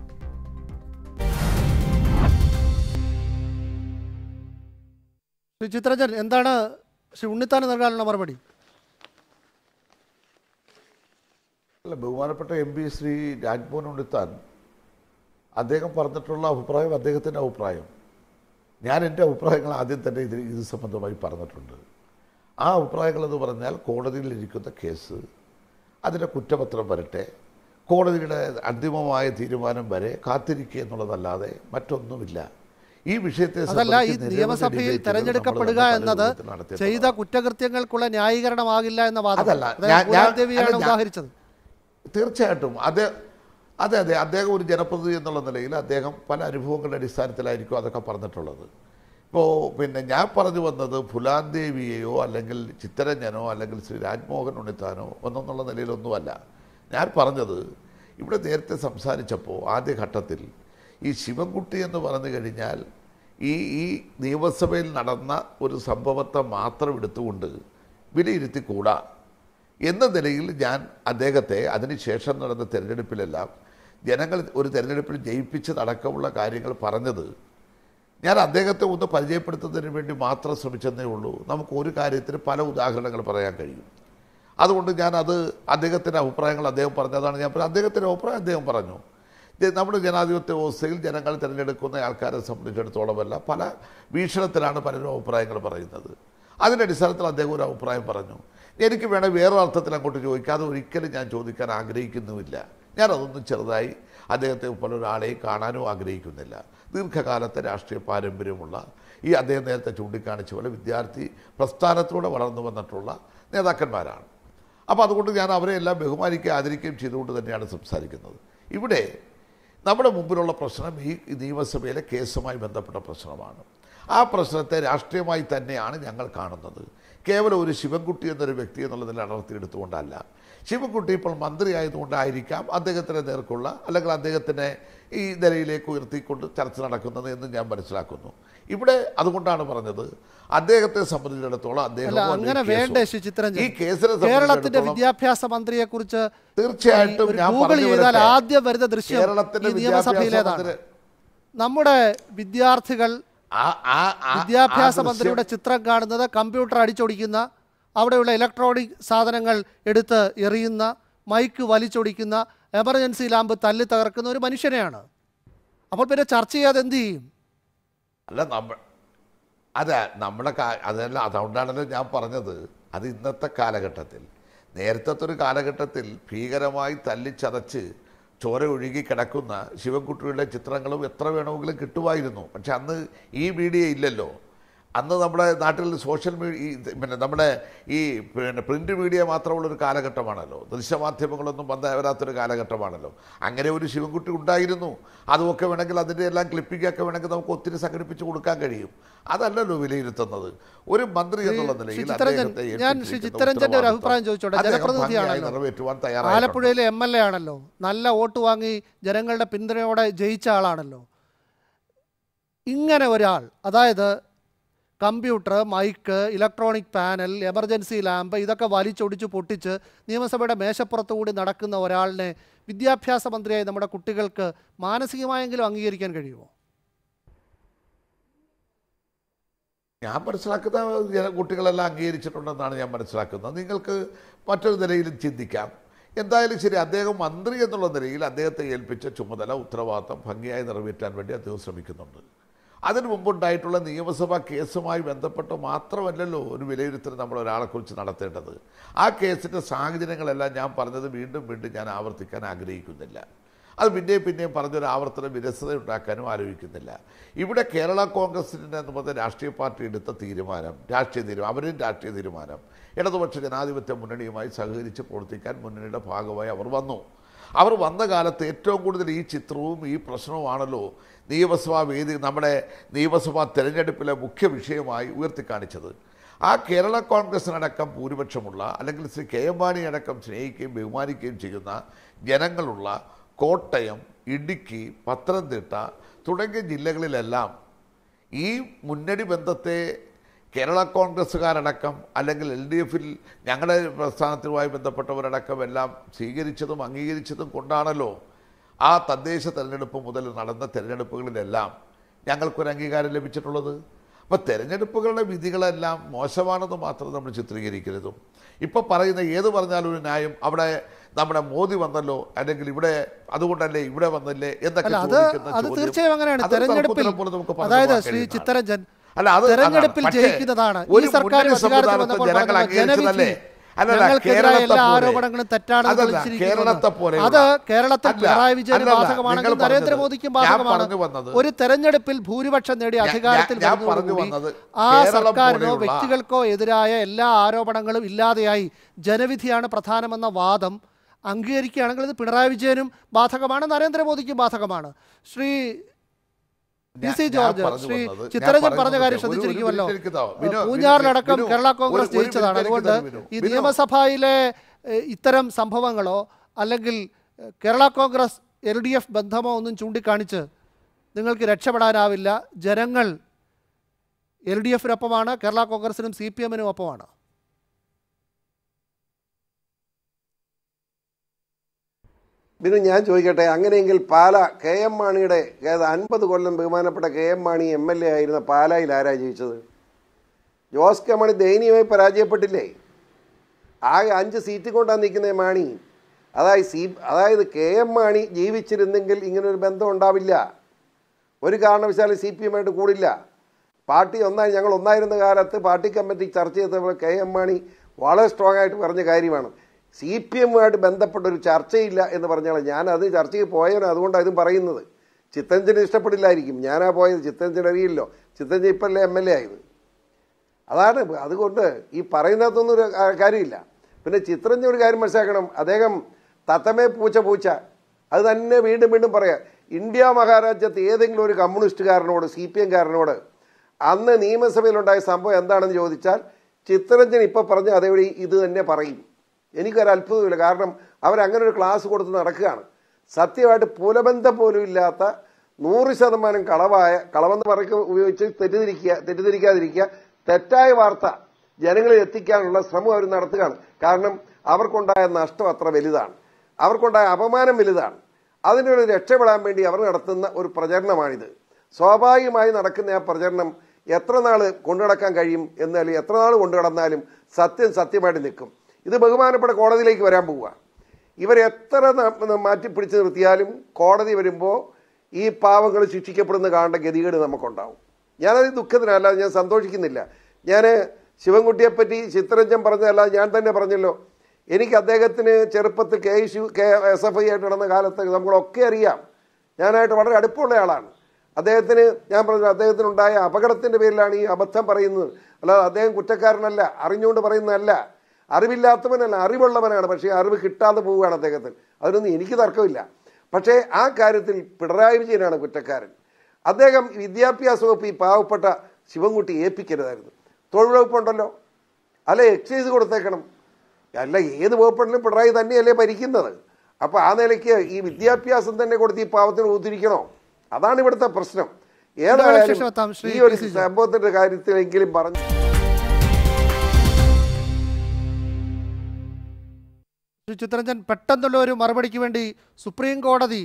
ശ്രീ ചിത്രജൻ എന്താണ് ശ്രീ ഉണ്ണിത്താന് നൽകാനുള്ള മറുപടി അല്ല ബഹുമാനപ്പെട്ട എം പി ശ്രീ രാജ്മോഹൻ ഉണ്ണിത്താൻ അദ്ദേഹം പറഞ്ഞിട്ടുള്ള അഭിപ്രായം അദ്ദേഹത്തിൻ്റെ അഭിപ്രായം ഞാൻ എൻ്റെ അഭിപ്രായങ്ങൾ ആദ്യം തന്നെ ഇതിൽ ഇത് സംബന്ധമായി പറഞ്ഞിട്ടുണ്ട് ആ അഭിപ്രായങ്ങൾ എന്ന് പറഞ്ഞാൽ കോടതിയിലിരിക്കുന്ന കേസ് അതിൻ്റെ കുറ്റപത്രം വരട്ടെ കോടതിയുടെ അന്തിമമായ തീരുമാനം വരെ കാത്തിരിക്കുക എന്നുള്ളതല്ലാതെ മറ്റൊന്നുമില്ല ഈ വിഷയത്തെ അതല്ല ഈ സംബന്ധിച്ച് നിരവധി നിയമസഭയിൽ ഡിബേറ്റുകൾ തെരഞ്ഞെടുക്കപ്പെടുക നമ്മൾ എന്നത് പല രൂപത്തിൽ നടത്തിയിട്ടുള്ളതാണ്. ചെയ്ത കുറ്റകൃത്യങ്ങൾക്കുള്ള ന്യായീകരണമാകില്ല എന്ന വാദം അതല്ല, അതായത് ഞാൻ- ഞാൻ- ദേവിയാണ് അല്ല, ഞാൻ- ഉദാഹരിച്ചത് തീർച്ചയായിട്ടും അതെ അതെ അതെ അദ്ദേഹം ഒരു ജനപ്രതിനിധി എന്നുള്ള നിലയിൽ അദ്ദേഹം പല അനുഭവങ്ങളുടെ അടിസ്ഥാനത്തിലായിരിക്കും അതൊക്കെ പറഞ്ഞിട്ടുള്ളത് ഇപ്പോൾ പിന്നെ ഞാൻ പറഞ്ഞു വന്നത് ഫുലാൻ ദേവിയെയോ അല്ലെങ്കിൽ ചിത്തരഞ്ജനോ അല്ലെങ്കിൽ ശ്രീ രാജ്മോഹൻ ഉണ്ണിത്താനോ ഒന്നെന്നുള്ള നിലയിലൊന്നുമല്ല ഞാൻ പറഞ്ഞത് ഇവിടെ നേരത്തെ സംസാരിച്ചപ്പോൾ ആദ്യഘട്ടത്തിൽ ഈ ശിവൻകുട്ടി എന്ന് പറഞ്ഞു കഴിഞ്ഞാൽ ഈ ഈ നിയമസഭയിൽ നടന്ന ഒരു സംഭവത്തെ മാത്രം എടുത്തുകൊണ്ട് വിലയിരുത്തിക്കൂടാ എന്ന നിലയിൽ ഞാൻ അദ്ദേഹത്തെ അതിനുശേഷം നടന്ന തിരഞ്ഞെടുപ്പിലെല്ലാം ജനങ്ങൾ ഒരു തിരഞ്ഞെടുപ്പിൽ ജയിപ്പിച്ചതടക്കമുള്ള കാര്യങ്ങൾ പറഞ്ഞത് ഞാൻ അദ്ദേഹത്തെ ഒന്ന് പരിചയപ്പെടുത്തുന്നതിന് വേണ്ടി മാത്രം ശ്രമിച്ചെന്നേ ഉള്ളൂ നമുക്ക് ഒരു കാര്യത്തിന് പല ഉദാഹരണങ്ങൾ പറയാൻ കഴിയും അതുകൊണ്ട് ഞാൻ അത് അദ്ദേഹത്തിൻ്റെ അഭിപ്രായങ്ങൾ അദ്ദേഹം പറഞ്ഞതാണ് ഞാൻ പറഞ്ഞത് അദ്ദേഹത്തിൻ്റെ അഭിപ്രായം അദ്ദേഹം പറഞ്ഞു ഇത് നമ്മുടെ ജനാധിപത്യ വ്യവസ്ഥയിൽ ജനങ്ങൾ തിരഞ്ഞെടുക്കുന്ന ആൾക്കാരെ സംബന്ധിച്ചിടത്തോളമല്ല പല വീക്ഷണത്തിലാണ് പലരും അഭിപ്രായങ്ങൾ പറയുന്നത് അതിൻ്റെ അടിസ്ഥാനത്തിൽ അദ്ദേഹം ഒരു അഭിപ്രായം പറഞ്ഞു എനിക്ക് വേണേൽ വേറൊരു അർത്ഥത്തിൽ അങ്ങോട്ട് ചോദിക്കാതെ ഒരിക്കലും ഞാൻ ചോദിക്കാൻ ആഗ്രഹിക്കുന്നുമില്ല ഞാനതൊന്നും ചെറുതായി അദ്ദേഹത്തെ പോലെ ഒരാളെയും കാണാനും ആഗ്രഹിക്കുന്നില്ല ദീർഘകാലത്തെ രാഷ്ട്രീയ പാരമ്പര്യമുള്ള ഈ അദ്ദേഹം നേരത്തെ ചൂണ്ടിക്കാണിച്ച പോലെ വിദ്യാർത്ഥി പ്രസ്ഥാനത്തിലൂടെ വളർന്നു വന്നിട്ടുള്ള നേതാക്കന്മാരാണ് അപ്പോൾ അതുകൊണ്ട് ഞാൻ അവരെ എല്ലാം ബഹുമാനിക്കുകയും ആദരിക്കുകയും ചെയ്തുകൊണ്ട് തന്നെയാണ് സംസാരിക്കുന്നത് ഇവിടെ നമ്മുടെ മുമ്പിലുള്ള പ്രശ്നം ഈ നിയമസഭയിലെ കേസുമായി ബന്ധപ്പെട്ട പ്രശ്നമാണ് ആ പ്രശ്നത്തെ രാഷ്ട്രീയമായി തന്നെയാണ് ഞങ്ങൾ കാണുന്നത് കേവലം ഒരു ശിവൻകുട്ടി എന്നൊരു വ്യക്തി എന്നുള്ളതിൽ അടർത്തിയെടുത്തുകൊണ്ടല്ല ശിവൻകുട്ടി ഇപ്പോൾ മന്ത്രി ആയതുകൊണ്ടായിരിക്കാം അദ്ദേഹത്തിന് നേർക്കുള്ള അല്ലെങ്കിൽ അദ്ദേഹത്തിനെ ഈ നിലയിലേക്ക് ഉയർത്തിക്കൊണ്ട് ചർച്ച നടക്കുന്നത് എന്ന് ഞാൻ മനസ്സിലാക്കുന്നു ഇവിടെ അതുകൊണ്ടാണ് പറഞ്ഞത് അദ്ദേഹത്തെ സംബന്ധിച്ചിടത്തോളം അദ്ദേഹം അല്ല അങ്ങനെ വേണ്ടേ ശ്രീ ചിത്രഞ്ജൻ ഈ കേസിനെ കേരളത്തിന്റെ സംബന്ധിച്ചിടത്തോളം വിദ്യാഭ്യാസ മന്ത്രിയെ കുറിച്ച് തീർച്ചയായിട്ടും ഞാൻ ഗൂഗിൾ പറഞ്ഞു ചെയ്താൽ വരട്ടെ. ആദ്യം വരുന്ന ദൃശ്യം കേരളത്തിന്റെ ഈ നിയമസഭയിലേതാണ് വിദ്യാഭ്യാസ നമ്മുടെ വിദ്യാർത്ഥികൾ ആ- ആ- ആ- വിദ്യാഭ്യാസ ആ ദൃശ്യം- മന്ത്രിയുടെ ചിത്രം കാണുന്നത് കമ്പ്യൂട്ടർ അടിച്ചൊടിക്കുന്ന അവിടെയുള്ള ഇലക്ട്രോണിക് സാധനങ്ങൾ എടുത്ത് എറിയുന്ന മൈക്ക് വലിച്ചൊടിക്കുന്ന എമർജൻസി ലാമ്പ് തല്ലി തകർക്കുന്ന ഒരു മനുഷ്യനെയാണ് അപ്പോൾ പിന്നെ ചർച്ച ചെയ്യാതെ എന്ത് ചെയ്യും അല്ല നമ്മ അതെ നമ്മുടെ കാ- അതല്ല അതുകൊണ്ടാണല്ലോ ഞാൻ പറഞ്ഞത് അത് ഇന്നത്തെ കാലഘട്ടത്തിൽ നേരത്തെ ഒരു കാലഘട്ടത്തിൽ ഭീകരമായി തല്ലിച്ചതച്ച് ചോര ഒഴുകി കിടക്കുന്ന ശിവൻകുട്ടിയുടെ ചിത്രങ്ങളും എത്ര വേണമെങ്കിലും കിട്ടുമായിരുന്നു പക്ഷെ അന്ന് ഈ മീഡിയ ഇല്ലല്ലോ അന്ന് നമ്മുടെ നാട്ടിൽ സോഷ്യൽ മീഡിയ ഈ പിന്നെ നമ്മുടെ ഈ പിന്നെ പ്രിന്റ് മീഡിയ മാത്രമുള്ളൊരു കാലഘട്ടമാണല്ലോ ദൃശ്യമാധ്യമങ്ങളൊന്നും വന്ന വരാത്തൊരു കാലഘട്ടമാണല്ലോ അങ്ങനെ ഒരു ശിവൻകുട്ടി ഉണ്ടായിരുന്നു അതുമൊക്കെ വേണമെങ്കിൽ അതിൻ്റെ എല്ലാം ക്ലിപ്പിംഗൊക്കെ വേണമെങ്കിൽ നമുക്ക് ഒത്തിരി സംഘടിപ്പിച്ച് കൊടുക്കാൻ കഴിയും അതല്ലല്ലോ വിലയിരുത്തുന്നത് ഒരു മന്ത്രി എന്നുള്ള ശ്രീ നിലയിൽ ചിത്തരഞ്ജൻ, അദ്ദേഹത്തെ ഞാൻ ശ്രീ ഏൽപ്പിച്ചിരിക്കുന്ന ചിത്തരഞ്ജന്റെ ഒരു ഉത്തരവാദിത്വം അഭിപ്രായം ചോദിച്ചോട്ടെ അദ്ദേഹം ജനപ്രതിനിധിയാണല്ലോ ഭംഗിയായി നിറവേറ്റുവാൻ തയ്യാറായിട്ടുണ്ട് ആലപ്പുഴയിലെ എം എൽ എ ആണല്ലോ നല്ല വോട്ട് വാങ്ങി ജനങ്ങളുടെ പിന്തുണയോടെ ജയിച്ച ആളാണല്ലോ ഇങ്ങനെ ഒരാൾ അതായത് computer mic electronic panel emergency lamp ഇതൊക്കെ വലിച്ചൊടിച്ച് പൊട്ടിച്ച് നിയമസഭയുടെ മേശപ്പുറത്ത് കൂടി നടക്കുന്ന ഒരാളിനെ വിദ്യാഭ്യാസ മന്ത്രിയായി നമ്മുടെ കുട്ടികൾക്ക് മാനസികമായെങ്കിലും അംഗീകരിക്കാൻ കഴിയുമോ ഞാൻ മനസ്സിലാക്കുന്ന ജന- കുട്ടികളെല്ലാം അംഗീകരിച്ചിട്ടുണ്ടെന്നാണ് ഞാൻ മനസ്സിലാക്കുന്നത് നിങ്ങൾക്ക് മറ്റൊരു നിലയിലും ചിന്തിക്കാം എന്തായാലും ശരി അദ്ദേഹം മന്ത്രി എന്നുള്ള നിലയിൽ അദ്ദേഹത്തെ ഏൽപ്പിച്ച ചുമതല ഉത്തരവാദിത്തം ഭംഗിയായി നിറവേറ്റാൻ വേണ്ടി അദ്ദേഹം ശ്രമിക്കുന്നുണ്ട് അതിനു മുമ്പുണ്ടായിട്ടുള്ള നിയമസഭാ കേസുമായി ബന്ധപ്പെട്ട് മാത്രമല്ലല്ലോ ഒരു വിലയിരുത്തൽ നമ്മൾ ഒരാളെക്കുറിച്ച് നടത്തേണ്ടത് ആ കേസിൻ്റെ സാഹചര്യങ്ങളെല്ലാം ഞാൻ പറഞ്ഞത് വീണ്ടും വീണ്ടും ഞാൻ ആവർത്തിക്കാൻ ആഗ്രഹിക്കുന്നില്ല അത് പിന്നെയും പിന്നെയും പറഞ്ഞൊരു ആവർത്തന വിരസത ഉണ്ടാക്കാനും ആലോചിക്കുന്നില്ല ഇവിടെ കേരള കോൺഗ്രസിൻ്റെ എന്ന് പറഞ്ഞ രാഷ്ട്രീയ പാർട്ടി എടുത്ത തീരുമാനം രാഷ്ട്രീയ തീരുമാനം അവരും രാഷ്ട്രീയ തീരുമാനം ഇടതുപക്ഷ ജനാധിപത്യ മുന്നണിയുമായി സഹകരിച്ച് പ്രവർത്തിക്കാൻ മുന്നണിയുടെ ഭാഗമായി അവർ വന്നു അവർ വന്ന കാലത്ത് ഏറ്റവും കൂടുതൽ ഈ ചിത്രവും ഈ പ്രശ്നവുമാണല്ലോ നിയമസഭാ വേദി നമ്മുടെ നിയമസഭാ തെരഞ്ഞെടുപ്പിലെ മുഖ്യ വിഷയമായി ഉയർത്തിക്കാണിച്ചത് ആ കേരള കോൺഗ്രസിനടക്കം ഭൂരിപക്ഷമുള്ള അല്ലെങ്കിൽ ശ്രീ കെ എം മാണി അടക്കം സ്നേഹിക്കുകയും ബഹുമാനിക്കുകയും ചെയ്യുന്ന ജനങ്ങളുള്ള കോട്ടയം ഇടുക്കി പത്തനംതിട്ട തുടങ്ങിയ ജില്ലകളിലെല്ലാം ഈ മുന്നണി ബന്ധത്തെ കേരള കോൺഗ്രസ്സുകാരടക്കം അല്ലെങ്കിൽ എൽ ഡി എഫിൽ ഞങ്ങളുടെ പ്രസ്ഥാനത്തുമായി ബന്ധപ്പെട്ടവരടക്കം എല്ലാം സ്വീകരിച്ചതും അംഗീകരിച്ചതും കൊണ്ടാണല്ലോ ആ തദ്ദേശ തെരഞ്ഞെടുപ്പ് മുതൽ നടന്ന തെരഞ്ഞെടുപ്പുകളിലെല്ലാം ഞങ്ങൾക്കൊരു അംഗീകാരം ലഭിച്ചിട്ടുള്ളത് അപ്പോൾ തെരഞ്ഞെടുപ്പുകളുടെ വിധികളെല്ലാം മോശമാണെന്ന് മാത്രം നമ്മൾ ചിത്രീകരിക്കരുതും ഇപ്പോൾ പറയുന്ന ഏത് പറഞ്ഞാലും ഒരു ന്യായം അവിടെ നമ്മുടെ മോദി വന്നല്ലോ അല്ലെങ്കിൽ ഇവിടെ അതുകൊണ്ടല്ലേ ഇവിടെ വന്നില്ലേ എന്നൊക്കെ അല്ല അത് ചോദിക്കുന്ന അത് ചോദ്യം, തീർച്ചയായും അങ്ങനെയാണ് അതൊരു തെരഞ്ഞെടുപ്പിൽ തർക്കത്തിനെ പോലെ നമുക്ക് പറഞ്ഞു അതായത് പോകാൻ ശ്രീ കഴിയുന്നതാണ്. ചിത്തരഞ്ജൻ അല്ല, അത് തെരഞ്ഞെടുപ്പിൽ അതാണ്. പക്ഷേ ജയിക്കുന്നതാണ് ഈ ഒരു സർക്കാർ മുന്നണി അധികാരത്തിൽ സംവിധാനത്തെ വന്നപ്പോൾ ജനങ്ങൾ പറഞ്ഞത് അംഗീകരിച്ചതല്ലേ? ജനവിധി അല്ലല്ല, ഞങ്ങൾക്കെതിരായ കേരളത്തെ എല്ലാ പോലെ- ആരോപണങ്ങളും തെറ്റാണെന്ന് അതല്ല, തെളിയിച്ചിരിക്കുന്നു കേരളത്തെ പോലെയുള്ള- അത് കേരളത്തിൽ അല്ല, പിണറായി വിജയന് അല്ലല്ല, ബാധകമാണെങ്കിൽ നിങ്ങൾ പറഞ്ഞത് നരേന്ദ്രമോദിക്കും ഞാൻ ബാധകമാണ് പറഞ്ഞു വന്നത് ഒരു തെരഞ്ഞെടുപ്പിൽ ഭൂരിപക്ഷം നേടി ഞാൻ- അധികാരത്തിൽ ഞാൻ പറഞ്ഞു വരുന്നതോടുകൂടി വന്നത് ആ കേരളം സർക്കാരിനോ പോലെയുള്ള- വ്യക്തികൾക്കോ എതിരായ എല്ലാ ആരോപണങ്ങളും ഇല്ലാതെയായി ജനവിധിയാണ് പ്രധാനമെന്ന വാദം അംഗീകരിക്കുകയാണെങ്കിൽ ഇത് പിണറായി വിജയനും ബാധകമാണ് നരേന്ദ്രമോദിക്കും ബാധകമാണ് ശ്രീ പി സി ഞാൻ ജോർജ് പറഞ്ഞു ശ്രീ വന്നത്, ഞാൻ ചിത്തരഞ്ജൻ പറഞ്ഞു പറഞ്ഞ കാര്യം വന്നത് ഒരു- ഒരു ശ്രദ്ധിച്ചിരിക്കുമല്ലോ മിനിറ്റ് എനിക്ക് താ. വിനു, പൂഞ്ഞാറിലടക്കം വിനു, കേരള ഒരു- കോൺഗ്രസ് ഒരു ജയിച്ചതാണ് മിനിറ്റ് എനിക്ക് അതുകൊണ്ട് തരൂ, ഈ വിനു. നിയമസഭയിലെ ഏഹ്, ഇത്തരം സംഭവങ്ങളോ അല്ലെങ്കിൽ ഏഹ്, Kerala Congress L D F ബന്ധമോ ഒന്നും ചൂണ്ടിക്കാണിച്ച് നിങ്ങൾക്ക് രക്ഷപ്പെടാനാവില്ല ജനങ്ങൾ എൽ ഡി എഫിനൊപ്പമാണ് കേരള കോൺഗ്രസിനും സി പി എമ്മിനും ഒപ്പമാണ് പിന്നെ ഞാൻ ചോദിക്കട്ടെ അങ്ങനെയെങ്കിൽ പാല കെ എം മാണിയുടെ ഏത് അൻപത് കൊല്ലം ബഹുമാനപ്പെട്ട K M Mani M L A ആയിരുന്ന പാലായിൽ ആരാ ജയിച്ചത് ജോസ് കെ മാണി ദയനീയമായി പരാജയപ്പെട്ടില്ലേ ആകെ അഞ്ച് സീറ്റ് കൊണ്ടാണ് നിൽക്കുന്നത് മാണി അതായത് സി അതായത് കെ എം മാണി ജീവിച്ചിരുന്നെങ്കിൽ ഇങ്ങനൊരു ബന്ധം ഉണ്ടാവില്ല ഒരു കാരണവശാലും സി പി എമ്മായിട്ട് കൂടില്ല പാർട്ടി ഒന്നായി ഞങ്ങൾ ഒന്നായിരുന്ന കാലത്ത് പാർട്ടി കമ്മിറ്റി ചർച്ച ചെയ്തപ്പോൾ കെ എം മാണി വളരെ സ്ട്രോങ് ആയിട്ട് പറഞ്ഞ കാര്യമാണ് സി പി എമ്മുമായിട്ട് ബന്ധപ്പെട്ട ഒരു ചർച്ചയില്ല എന്ന് പറഞ്ഞാൽ ഞാൻ അത് ചർച്ചയ്ക്ക് പോയവന് അതുകൊണ്ടാണ് ഇതും പറയുന്നത് ചിത്തഞ്ചന് ഇഷ്ടപ്പെടില്ലായിരിക്കും ഞാനാ പോയത് ചിത്തഞ്ചൻ അറിയില്ലോ ചിത്തഞ്ചൻ ഇപ്പല്ലേ എം എൽ എ ആയത് അതാണ് അതുകൊണ്ട് ഈ പറയുന്നതൊന്നും ഒരു കാ- കാര്യമില്ല പിന്നെ ചിത്രഞ്ജൻ ഒരു കാര്യം മനസ്സിലാക്കണം അദ്ദേഹം തത്തമേ പൂച്ച പൂച്ച അത് തന്നെ വീണ്ടും വീണ്ടും പറയാം ഇന്ത്യ മഹാരാജ്യത്ത് ഏതെങ്കിലും ഒരു കമ്മ്യൂണിസ്റ്റുകാരനോട് സി പി എംകാരനോട് അന്ന് നിയമസഭയിലുണ്ടായ സംഭവം എന്താണെന്ന് ചോദിച്ചാൽ ചിത്രഞ്ജൻ ഇപ്പം പറഞ്ഞ അതേപടി ഇത് തന്നെ പറയും എനിക്കൊരു അത്ഭുതമില്ല കാരണം അവരങ്ങനെ ഒരു ക്ലാസ് കൊടുത്ത് നടക്കുകയാണ് സത്യമായിട്ട് പുലബന്ധം പോലും ഇല്ലാത്ത നൂറ് ശതമാനം കളവായ കളവെന്ന് പറയുക ഉപയോഗിച്ച് തെറ്റിദ്ധരിക്കുക തെറ്റിദ്ധരിക്കാതിരിക്കുക തെറ്റായ വാർത്ത ജനങ്ങളിൽ എത്തിക്കാനുള്ള ശ്രമം അവർ നടത്തുകയാണ് കാരണം അവർക്കുണ്ടായ നഷ്ടം അത്ര വലുതാണ് അവർക്കുണ്ടായ അപമാനം വലുതാണ് അതിനൊരു രക്ഷപ്പെടാൻ വേണ്ടി അവർ നടത്തുന്ന ഒരു പ്രചരണമാണിത് സ്വാഭാവികമായി നടക്കുന്ന ആ പ്രചരണം എത്ര നാൾ കൊണ്ടുനടക്കാൻ കഴിയും എന്നാൽ എത്ര നാൾ കൊണ്ടു നടന്നാലും സത്യം സത്യമായിട്ട് നിൽക്കും ഇത് ബഹുമാനപ്പെട്ട കോടതിയിലേക്ക് വരാൻ പോവുക ഇവരെത്ര ന- മാറ്റി പിടിച്ചു നിർത്തിയാലും കോടതി വരുമ്പോൾ ഈ പാവങ്ങൾ ശിക്ഷിക്കപ്പെടുന്ന കാണേണ്ട ഗതികേട് നമുക്കുണ്ടാവും ഞാനത് ദുഃഖത്തിനല്ലാതെ ഞാൻ സന്തോഷിക്കുന്നില്ല ഞാൻ ശിവൻകുട്ടിയെപ്പറ്റി ചിത്രരഞ്ജൻ പറഞ്ഞതല്ല ഞാൻ തന്നെ പറഞ്ഞല്ലോ എനിക്ക് അദ്ദേഹത്തിന് ചെറുപ്പത്തിൽ K S U K S F I ആയിട്ട് നടന്ന കാലത്ത് നമ്മളൊക്കെ അറിയാം ഞാനായിട്ട് വളരെ അടുപ്പമുള്ള ആളാണ് അദ്ദേഹത്തിന് ഞാൻ പറഞ്ഞു അദ്ദേഹത്തിനുണ്ടായ അപകടത്തിൻ്റെ പേരിലാണ് ഈ അബദ്ധം പറയുന്നത് അല്ലാതെ അദ്ദേഹം കുറ്റക്കാരനല്ല അറിഞ്ഞുകൊണ്ട് പറയുന്നതല്ല അറിവില്ലാത്തവനല്ല അറിവുള്ളവനാണ് പക്ഷേ അറിവ് കിട്ടാതെ പോവുകയാണ് അദ്ദേഹത്തിന് അതിനൊന്നും എനിക്ക് തർക്കമില്ല പക്ഷേ ആ കാര്യത്തിൽ പിണറായി വിജയനാണ് കുറ്റക്കാരൻ അദ്ദേഹം വിദ്യാഭ്യാസ വകുപ്പ് ഈ പാവപ്പെട്ട ശിവൻകുട്ടി ഏൽപ്പിക്കരുതായിരുന്നു തൊഴിൽ വകുപ്പുണ്ടല്ലോ അല്ല എക്സൈസ് കൊടുത്തേക്കണം അല്ല ഏത് വകുപ്പുണ്ടെങ്കിലും പിണറായി തന്നെയല്ലേ ഭരിക്കുന്നത് അപ്പോൾ ആ നിലയ്ക്ക് ഈ വിദ്യാഭ്യാസം തന്നെ കൊടുത്ത് ഈ പാവത്തിന് ഊത്തിരിക്കണോ അതാണ് ഇവിടുത്തെ പ്രശ്നം ശേഷം എത്താം, ഏതായാലും ശ്രീ ഈ ഒരു പി. സി. ജോർജ്. സംഭവത്തിന്റെ കാര്യത്തിലെങ്കിലും പറഞ്ഞു ശ്രീ ചിത്രരഞ്ജൻ പെട്ടെന്നുള്ള ഒരു മറുപടിക്ക് വേണ്ടി സുപ്രീം കോടതി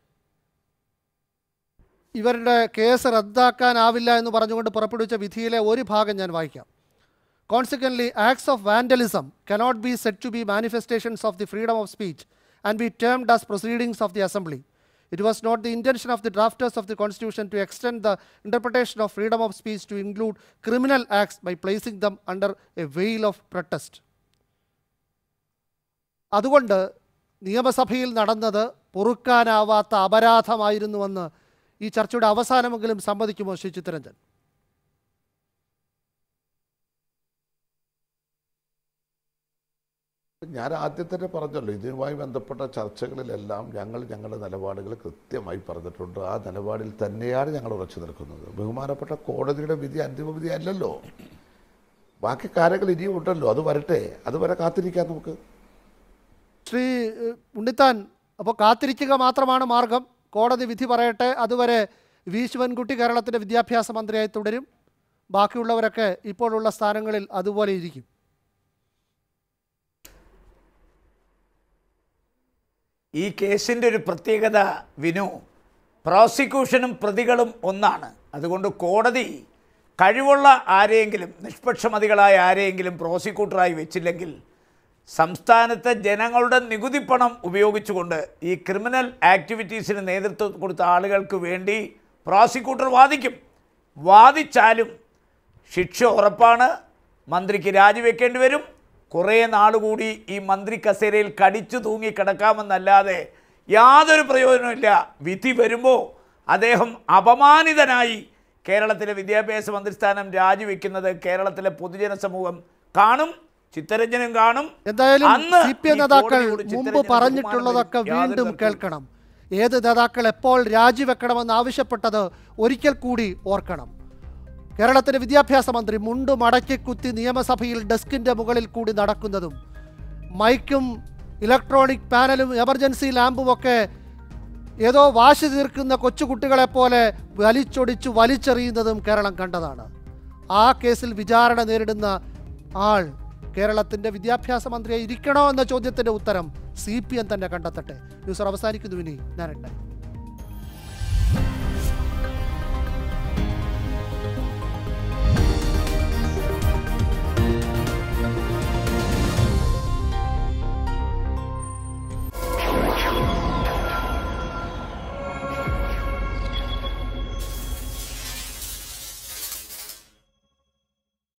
ഇവരുടെ കേസ് റദ്ദാക്കാനാവില്ല എന്ന് പറഞ്ഞുകൊണ്ട് പുറപ്പെടുവിച്ച വിധിയിലെ ഒരു ഭാഗം ഞാൻ വായിക്കാം consequently acts of vandalism cannot be said to be manifestations of the freedom of speech and be termed as proceedings of the assembly it was not the intention of the drafters of the constitution to extend the interpretation of freedom of speech to include criminal acts by placing them under a veil of protest അതുകൊണ്ട് നിയമസഭയിൽ നടന്നത് പൊറുക്കാനാവാത്ത അപരാധമായിരുന്നുവെന്ന് ഈ ചർച്ചയുടെ അവസാനമെങ്കിലും സമ്മതിക്കുമോ ശ്രീ ചിത്തരഞ്ജൻ ഞാൻ ആദ്യം തന്നെ പറഞ്ഞല്ലോ ഇതുമായി ബന്ധപ്പെട്ട ചർച്ചകളിലെല്ലാം ഞങ്ങൾ ഞങ്ങളുടെ നിലപാടുകൾ കൃത്യമായി പറഞ്ഞിട്ടുണ്ട് ആ നിലപാടിൽ തന്നെയാണ് ഞങ്ങൾ ഉറച്ചു നിൽക്കുന്നത് ബഹുമാനപ്പെട്ട കോടതിയുടെ വിധി അന്തിമ വിധി അല്ലല്ലോ ബാക്കി കാര്യങ്ങൾ ഇനിയും ഉണ്ടല്ലോ അത് വരട്ടെ അതുവരെ കാത്തിരിക്കാം നമുക്ക് ശ്രീ ഏഹ്, ഉണ്ണിത്താൻ അപ്പോൾ കാത്തിരിക്കുക മാത്രമാണ് മാർഗം കോടതി വിധി പറയട്ടെ അതുവരെ വി ശിവൻകുട്ടി കേരളത്തിൻ്റെ വിദ്യാഭ്യാസ മന്ത്രിയായി തുടരും ബാക്കിയുള്ളവരൊക്കെ ഇപ്പോഴുള്ള സ്ഥാനങ്ങളിൽ അതുപോലെ ഇരിക്കും ഈ കേസിൻ്റെ ഒരു പ്രത്യേകത വിനു പ്രോസിക്യൂഷനും പ്രതികളും ഒന്നാണ് അതുകൊണ്ട് കോടതി കഴിവുള്ള ആരെയെങ്കിലും നിഷ്പക്ഷമതികളായ ആരെയെങ്കിലും പ്രോസിക്യൂട്ടറായി വെച്ചില്ലെങ്കിൽ സംസ്ഥാനത്തെ ജനങ്ങളുടെ നികുതി പണം ഉപയോഗിച്ചുകൊണ്ട് ഈ ക്രിമിനൽ ആക്ടിവിറ്റീസിന് നേതൃത്വം കൊടുത്ത ആളുകൾക്ക് വേണ്ടി പ്രോസിക്യൂട്ടർ വാദിക്കും വാദിച്ചാലും ശിക്ഷ ഉറപ്പാണ് മന്ത്രിക്ക് രാജിവെക്കേണ്ടി വരും കുറേ നാളുകൂടി ഈ മന്ത്രി കസേരയിൽ കടിച്ചു തൂങ്ങി കിടക്കാമെന്നല്ലാതെ യാതൊരു പ്രയോജനമില്ല വിധി വരുമ്പോൾ അദ്ദേഹം അപമാനിതനായി കേരളത്തിലെ വിദ്യാഭ്യാസ മന്ത്രിസ്ഥാനം രാജിവെക്കുന്നത് കേരളത്തിലെ പൊതുജന സമൂഹം കാണും ചിത്തരഞ്ജനും കാണും എന്തായാലും അന്ന് സി പി എം ഈ നേതാക്കൾ കോടതിയോട് മുമ്പ് ചിത്തരഞ്ജന് പറഞ്ഞിട്ടുള്ളതൊക്കെ ബഹുമാനം വരും. വീണ്ടും യാതൊരു കേൾക്കണം ഏത് നേതാക്കൾ എപ്പോൾ രാജിവെക്കണമെന്ന് ആവശ്യപ്പെട്ടത് ഒരിക്കൽ കൂടി ഓർക്കണം കേരളത്തിലെ വിദ്യാഭ്യാസ മന്ത്രി മുണ്ട് മടക്കി കുത്തി നിയമസഭയിൽ ഡെസ്കിന്റെ മുകളിൽ കൂടി നടക്കുന്നതും മൈക്കും ഇലക്ട്രോണിക് പാനലും എമർജൻസി ലാമ്പും ഒക്കെ ഏതോ വാശി തീർക്കുന്ന കൊച്ചുകുട്ടികളെ പോലെ വലിച്ചൊടിച്ചു വലിച്ചെറിയുന്നതും കേരളം കണ്ടതാണ് ആ കേസിൽ വിചാരണ നേരിടുന്ന ആൾ കേരളത്തിന്റെ വിദ്യാഭ്യാസ മന്ത്രിയായി ഇരിക്കണോ എന്ന ചോദ്യത്തിന്റെ ഉത്തരം സി പി എം തന്നെ കണ്ടെത്തട്ടെ ന്യൂസ് അവസാനിക്കുന്നു ഇനി ഞാൻ ഉണ്ടായി